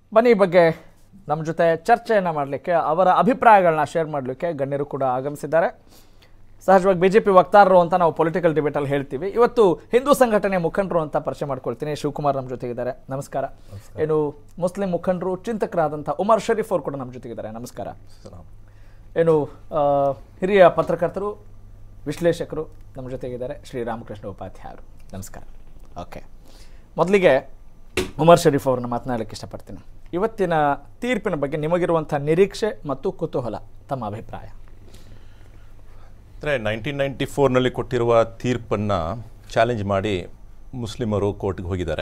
ಬನ್ನಿ ಈ ಬಗ್ಗೆ ನಮ್ಮ ಜೊತೆ ಚರ್ಚೆಯನ್ನು ಮಾಡಲಿಕ್ಕೆ ಅವರ ಅಭಿಪ್ರಾಯಗಳನ್ನ ಶೇರ್ ಮಾಡಲಿಕ್ಕೆ ಗಣ್ಯರು ಕೂಡ ಆಗಮಿಸಿದ್ದಾರೆ ಸಹಜವಾಗಿ ಬಿ ಜೆ ಪಿ ವಕ್ತಾರರು ಅಂತ ನಾವು ಪೊಲಿಟಿಕಲ್ ಡಿಬೇಟಲ್ಲಿ ಹೇಳ್ತೀವಿ ಇವತ್ತು ಹಿಂದೂ ಸಂಘಟನೆ ಮುಖಂಡರು ಅಂತ ಪರಿಚಯ ಮಾಡ್ಕೊಳ್ತೀನಿ ಶಿವಕುಮಾರ್ ನಮ್ಮ ಜೊತೆಗಿದ್ದಾರೆ ನಮಸ್ಕಾರ ಏನು ಮುಸ್ಲಿಂ ಮುಖಂಡರು ಚಿಂತಕರಾದಂಥ ಉಮರ್ ಶರೀಫ್ ಅವರು ಕೂಡ ನಮ್ಮ ಜೊತೆಗಿದ್ದಾರೆ ನಮಸ್ಕಾರ ಏನು ಆ, ಹಿರಿಯ ಪತ್ರಕರ್ತರು ವಿಶ್ಲೇಷಕರು ನಮ್ಮ ಜೊತೆಗಿದ್ದಾರೆ ಶ್ರೀ ರಾಮಕೃಷ್ಣ ಉಪಾಧ್ಯಾಯರು ನಮಸ್ಕಾರ ಓಕೆ ಮೊದಲಿಗೆ ಉಮರ್ ಶರೀಫ್ ಅವ್ರನ್ನ ಮಾತನಾಡಲಿಕ್ಕೆ ಇಷ್ಟಪಡ್ತೀನಿ ಇವತ್ತಿನ ತೀರ್ಪಿನ ಬಗ್ಗೆ ನಿಮಗಿರುವಂಥ ನಿರೀಕ್ಷೆ ಮತ್ತು ಕುತೂಹಲ ತಮ್ಮ ಅಭಿಪ್ರಾಯ ಅಂದರೆ ನೈನ್ಟೀನ್ ನೈಂಟಿ ಫೋರ್ನಲ್ಲಿ ಕೊಟ್ಟಿರುವ ತೀರ್ಪನ್ನು ಚಾಲೆಂಜ್ ಮಾಡಿ ಮುಸ್ಲಿಮರು ಕೋರ್ಟ್ಗೆ ಹೋಗಿದ್ದಾರೆ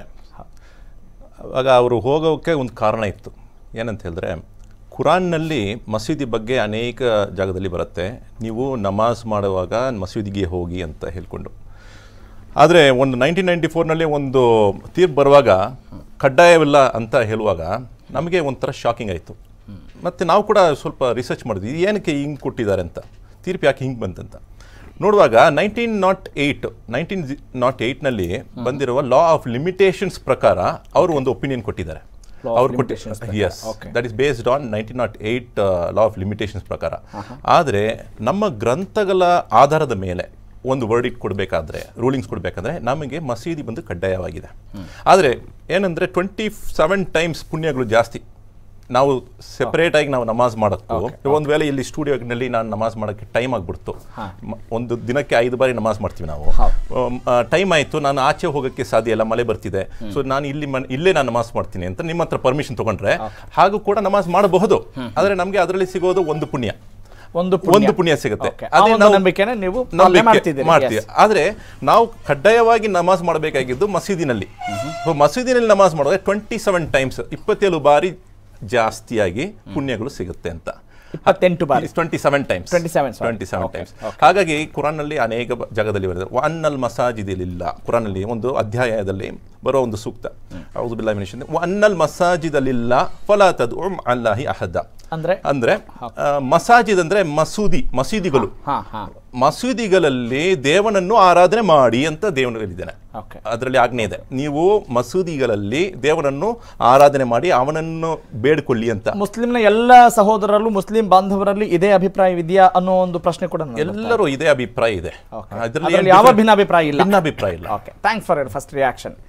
ಆಗ ಅವರು ಹೋಗೋಕ್ಕೆ ಒಂದು ಕಾರಣ ಇತ್ತು ಏನಂತ ಹೇಳಿದ್ರೆ ಕುರಾನ್ನಲ್ಲಿ ಮಸೀದಿ ಬಗ್ಗೆ ಅನೇಕ ಜಾಗದಲ್ಲಿ ಬರುತ್ತೆ ನೀವು ನಮಾಜ್ ಮಾಡುವಾಗ ಮಸೀದಿಗೆ ಹೋಗಿ ಅಂತ ಹೇಳ್ಕೊಂಡು ಆದರೆ ಒಂದು ನೈನ್ಟೀನ್ ನೈಂಟಿ ಫೋರ್ನಲ್ಲಿ ಒಂದು ತೀರ್ಪು ಬರುವಾಗ ಕಡ್ಡಾಯವಿಲ್ಲ ಅಂತ ಹೇಳುವಾಗ ನಮಗೆ ಒಂಥರ ಶಾಕಿಂಗ್ ಆಯಿತು ಮತ್ತು ನಾವು ಕೂಡ ಸ್ವಲ್ಪ ರಿಸರ್ಚ್ ಮಾಡಿದ್ವಿ ಇದು ಏನಕ್ಕೆ ಹಿಂಗೆ ಕೊಟ್ಟಿದ್ದಾರೆ ಅಂತ ತೀರ್ಪು ಯಾಕೆ ಹಿಂಗೆ ಬಂತಂತ ನೋಡುವಾಗ nineteen nought eight nineteen nought ಏಯ್ಟ್ನಲ್ಲಿ ಬಂದಿರುವ ಲಾ ಆಫ್ ಲಿಮಿಟೇಷನ್ಸ್ ಪ್ರಕಾರ ಅವರು ಒಂದು ಒಪಿನಿಯನ್ ಕೊಟ್ಟಿದ್ದಾರೆ Law of ಅವ್ರು limitations ಕೊಟ್ಟಿ ಪ್ರಕಾರ. Yes Okay. That is based on nineteen nought eight law of limitations ಪ್ರಕಾರ ಆದರೆ ನಮ್ಮ ಗ್ರಂಥಗಳ ಆಧಾರದ ಮೇಲೆ ಒಂದು ವರ್ಡಿಟ್ ಕೊಡಬೇಕಾದ್ರೆ ರೂಲಿಂಗ್ಸ್ ಕೊಡಬೇಕಾದ್ರೆ ನಮಗೆ ಮಸೀದಿ ಬಂದು ಕಡ್ಡಾಯವಾಗಿದೆ ಆದರೆ ಏನಂದರೆ ಟ್ವೆಂಟಿ ಸೆವೆನ್ ಟೈಮ್ಸ್ ಪುಣ್ಯಗಳು ಜಾಸ್ತಿ ನಾವು ಸೆಪರೇಟ್ ಆಗಿ ನಾವು ನಮಾಜ್ ಮಾಡೋಕ್ಕೂ ಒಂದು ವೇಳೆ ಇಲ್ಲಿ ಸ್ಟುಡಿಯೋನಲ್ಲಿ ನಾನು ನಮಾಜ್ ಮಾಡೋಕ್ಕೆ ಟೈಮ್ ಆಗಿಬಿಡ್ತು ಮ- ಒಂದು ದಿನಕ್ಕೆ ಐದು ಬಾರಿ ನಮಾಜ್ ಮಾಡ್ತೀವಿ ನಾವು ಟೈಮ್ ಆಯಿತು ನಾನು ಆಚೆ ಹೋಗೋಕ್ಕೆ ಸಾಧ್ಯ ಇಲ್ಲ ಮಳೆ ಬರ್ತಿದೆ ಸೊ ನಾನು ಇಲ್ಲಿ ಮನ್- ಇಲ್ಲೇ ನಾನು ನಮಾಜ್ ಮಾಡ್ತೀನಿ ಅಂತ ನಿಮ್ಮ ಹತ್ರ ಪರ್ಮಿಷನ್ ತಗೊಂಡ್ರೆ ಹಾಗೂ ಕೂಡ ನಮಾಜ್ ಮಾಡಬಹುದು ಆದರೆ ನಮಗೆ ಅದರಲ್ಲಿ ಸಿಗೋದು ಒಂದು ಪುಣ್ಯ ಒಂದು ಒಂದು ಪುಣ್ಯ ಸಿಗುತ್ತೆ Okay. ಆ ಒಂದು ನಂಬಿಕೆನ ನೀವು ಪಾಲನೆ ನಂಬಿಕೆ ಮಾಡ್ತಿದ್ದೀರಿ. ಮಾಡ್ತೀವಿ Yes. ಆದ್ರೆ ನಾವು ಕಡ್ಡಾಯವಾಗಿ ನಮಾಜ್ ಮಾಡಬೇಕಾಗಿದ್ದು ಮಸೀದಿನಲ್ಲಿ So, ಮಸೀದಿನಲ್ಲಿ ನಮಾಜ್ ಮಾಡಿದ್ರೆ ಟ್ವೆಂಟಿ ಸೆವೆನ್ ಟೈಮ್ಸ್ ಇಪ್ಪತ್ತೇಳು ಬಾರಿ ಜಾಸ್ತಿಯಾಗಿ ಪುಣ್ಯಗಳು ಸಿಗುತ್ತೆ ಅಂತ ಇಪ್ಪತ್ತೆಂಟು ಬಾರಿ twenty seven times 27, sorry. Twenty seven Okay, times ಹಾಗಾಗಿ ಕುರಾನ್ನಲ್ಲಿ ಅನೇಕ ಬ- ಜಾಗದಲ್ಲಿ ಬರುತ್ತೆ ಅನ್ನಲ್ ಮಸಾಜಿದಿಲಿಲ್ಲ ಕುರಾನ್ನಲ್ಲಿ ಒಂದು ಅಧ್ಯಾಯದಲ್ಲಿ ಬರೋ ಒಂದು ಸೂಕ್ತ ಹೌದು ಬಿಲ್ಲಾ ಅನ್ನಲ್ ಮಸಾಜಿದಲಿಲ್ಲ ಫಲಾ ತದ್ ಅಲ್ಲಾಹಿ ಅಹದ ಅಂದ್ರೆ ಅಂದ್ರೆ ಆ, ಮಸಾಜಿದ್ ಅಂದ್ರೆ ಮಸೂದಿ ಮಸೀದಿಗಳು ಹಾ ಹಾ ಮಸೂದಿಗಳಲ್ಲಿ ದೇವನನ್ನು ಆರಾಧನೆ ಮಾಡಿ ಅಂತ ದೇವನು ಹೇಳಿದ್ದಾನೆ ಓಕೆ ಅದರಲ್ಲಿ ಆಜ್ಞೆ ಇದೆ ನೀವು ಮಸೂದಿಗಳಲ್ಲಿ ದೇವನನ್ನು ಆರಾಧನೆ ಮಾಡಿ ಅವನನ್ನು ಬೇಡ್ಕೊಳ್ಳಿ ಅಂತ ಮುಸ್ಲಿಂನ ಎಲ್ಲ ಸಹೋದರರಲ್ಲೂ ಮುಸ್ಲಿಂ ಬಾಂಧವರಲ್ಲಿ ಇದೇ ಅಭಿಪ್ರಾಯವಿದೆಯಾ ಅನ್ನೋ ಒಂದು ಪ್ರಶ್ನೆ ಕೂಡ ನನಗೆ ಬರ್ತಾ ಇದೆ. ಎಲ್ಲರೂ ಇದೇ ಅಭಿಪ್ರಾಯ ಇದೆ Okay. ಅದ್ರಲ್ಲಿ ಅದ್ರಲ್ಲಿ ಏನ್ ಯಾವ different- ಭಿನ್ನಾಭಿಪ್ರಾಯ ಇಲ್ಲ ಭಿನ್ನಾಭಿಪ್ರಾಯ ಇಲ್ಲ okay thanks for your first reaction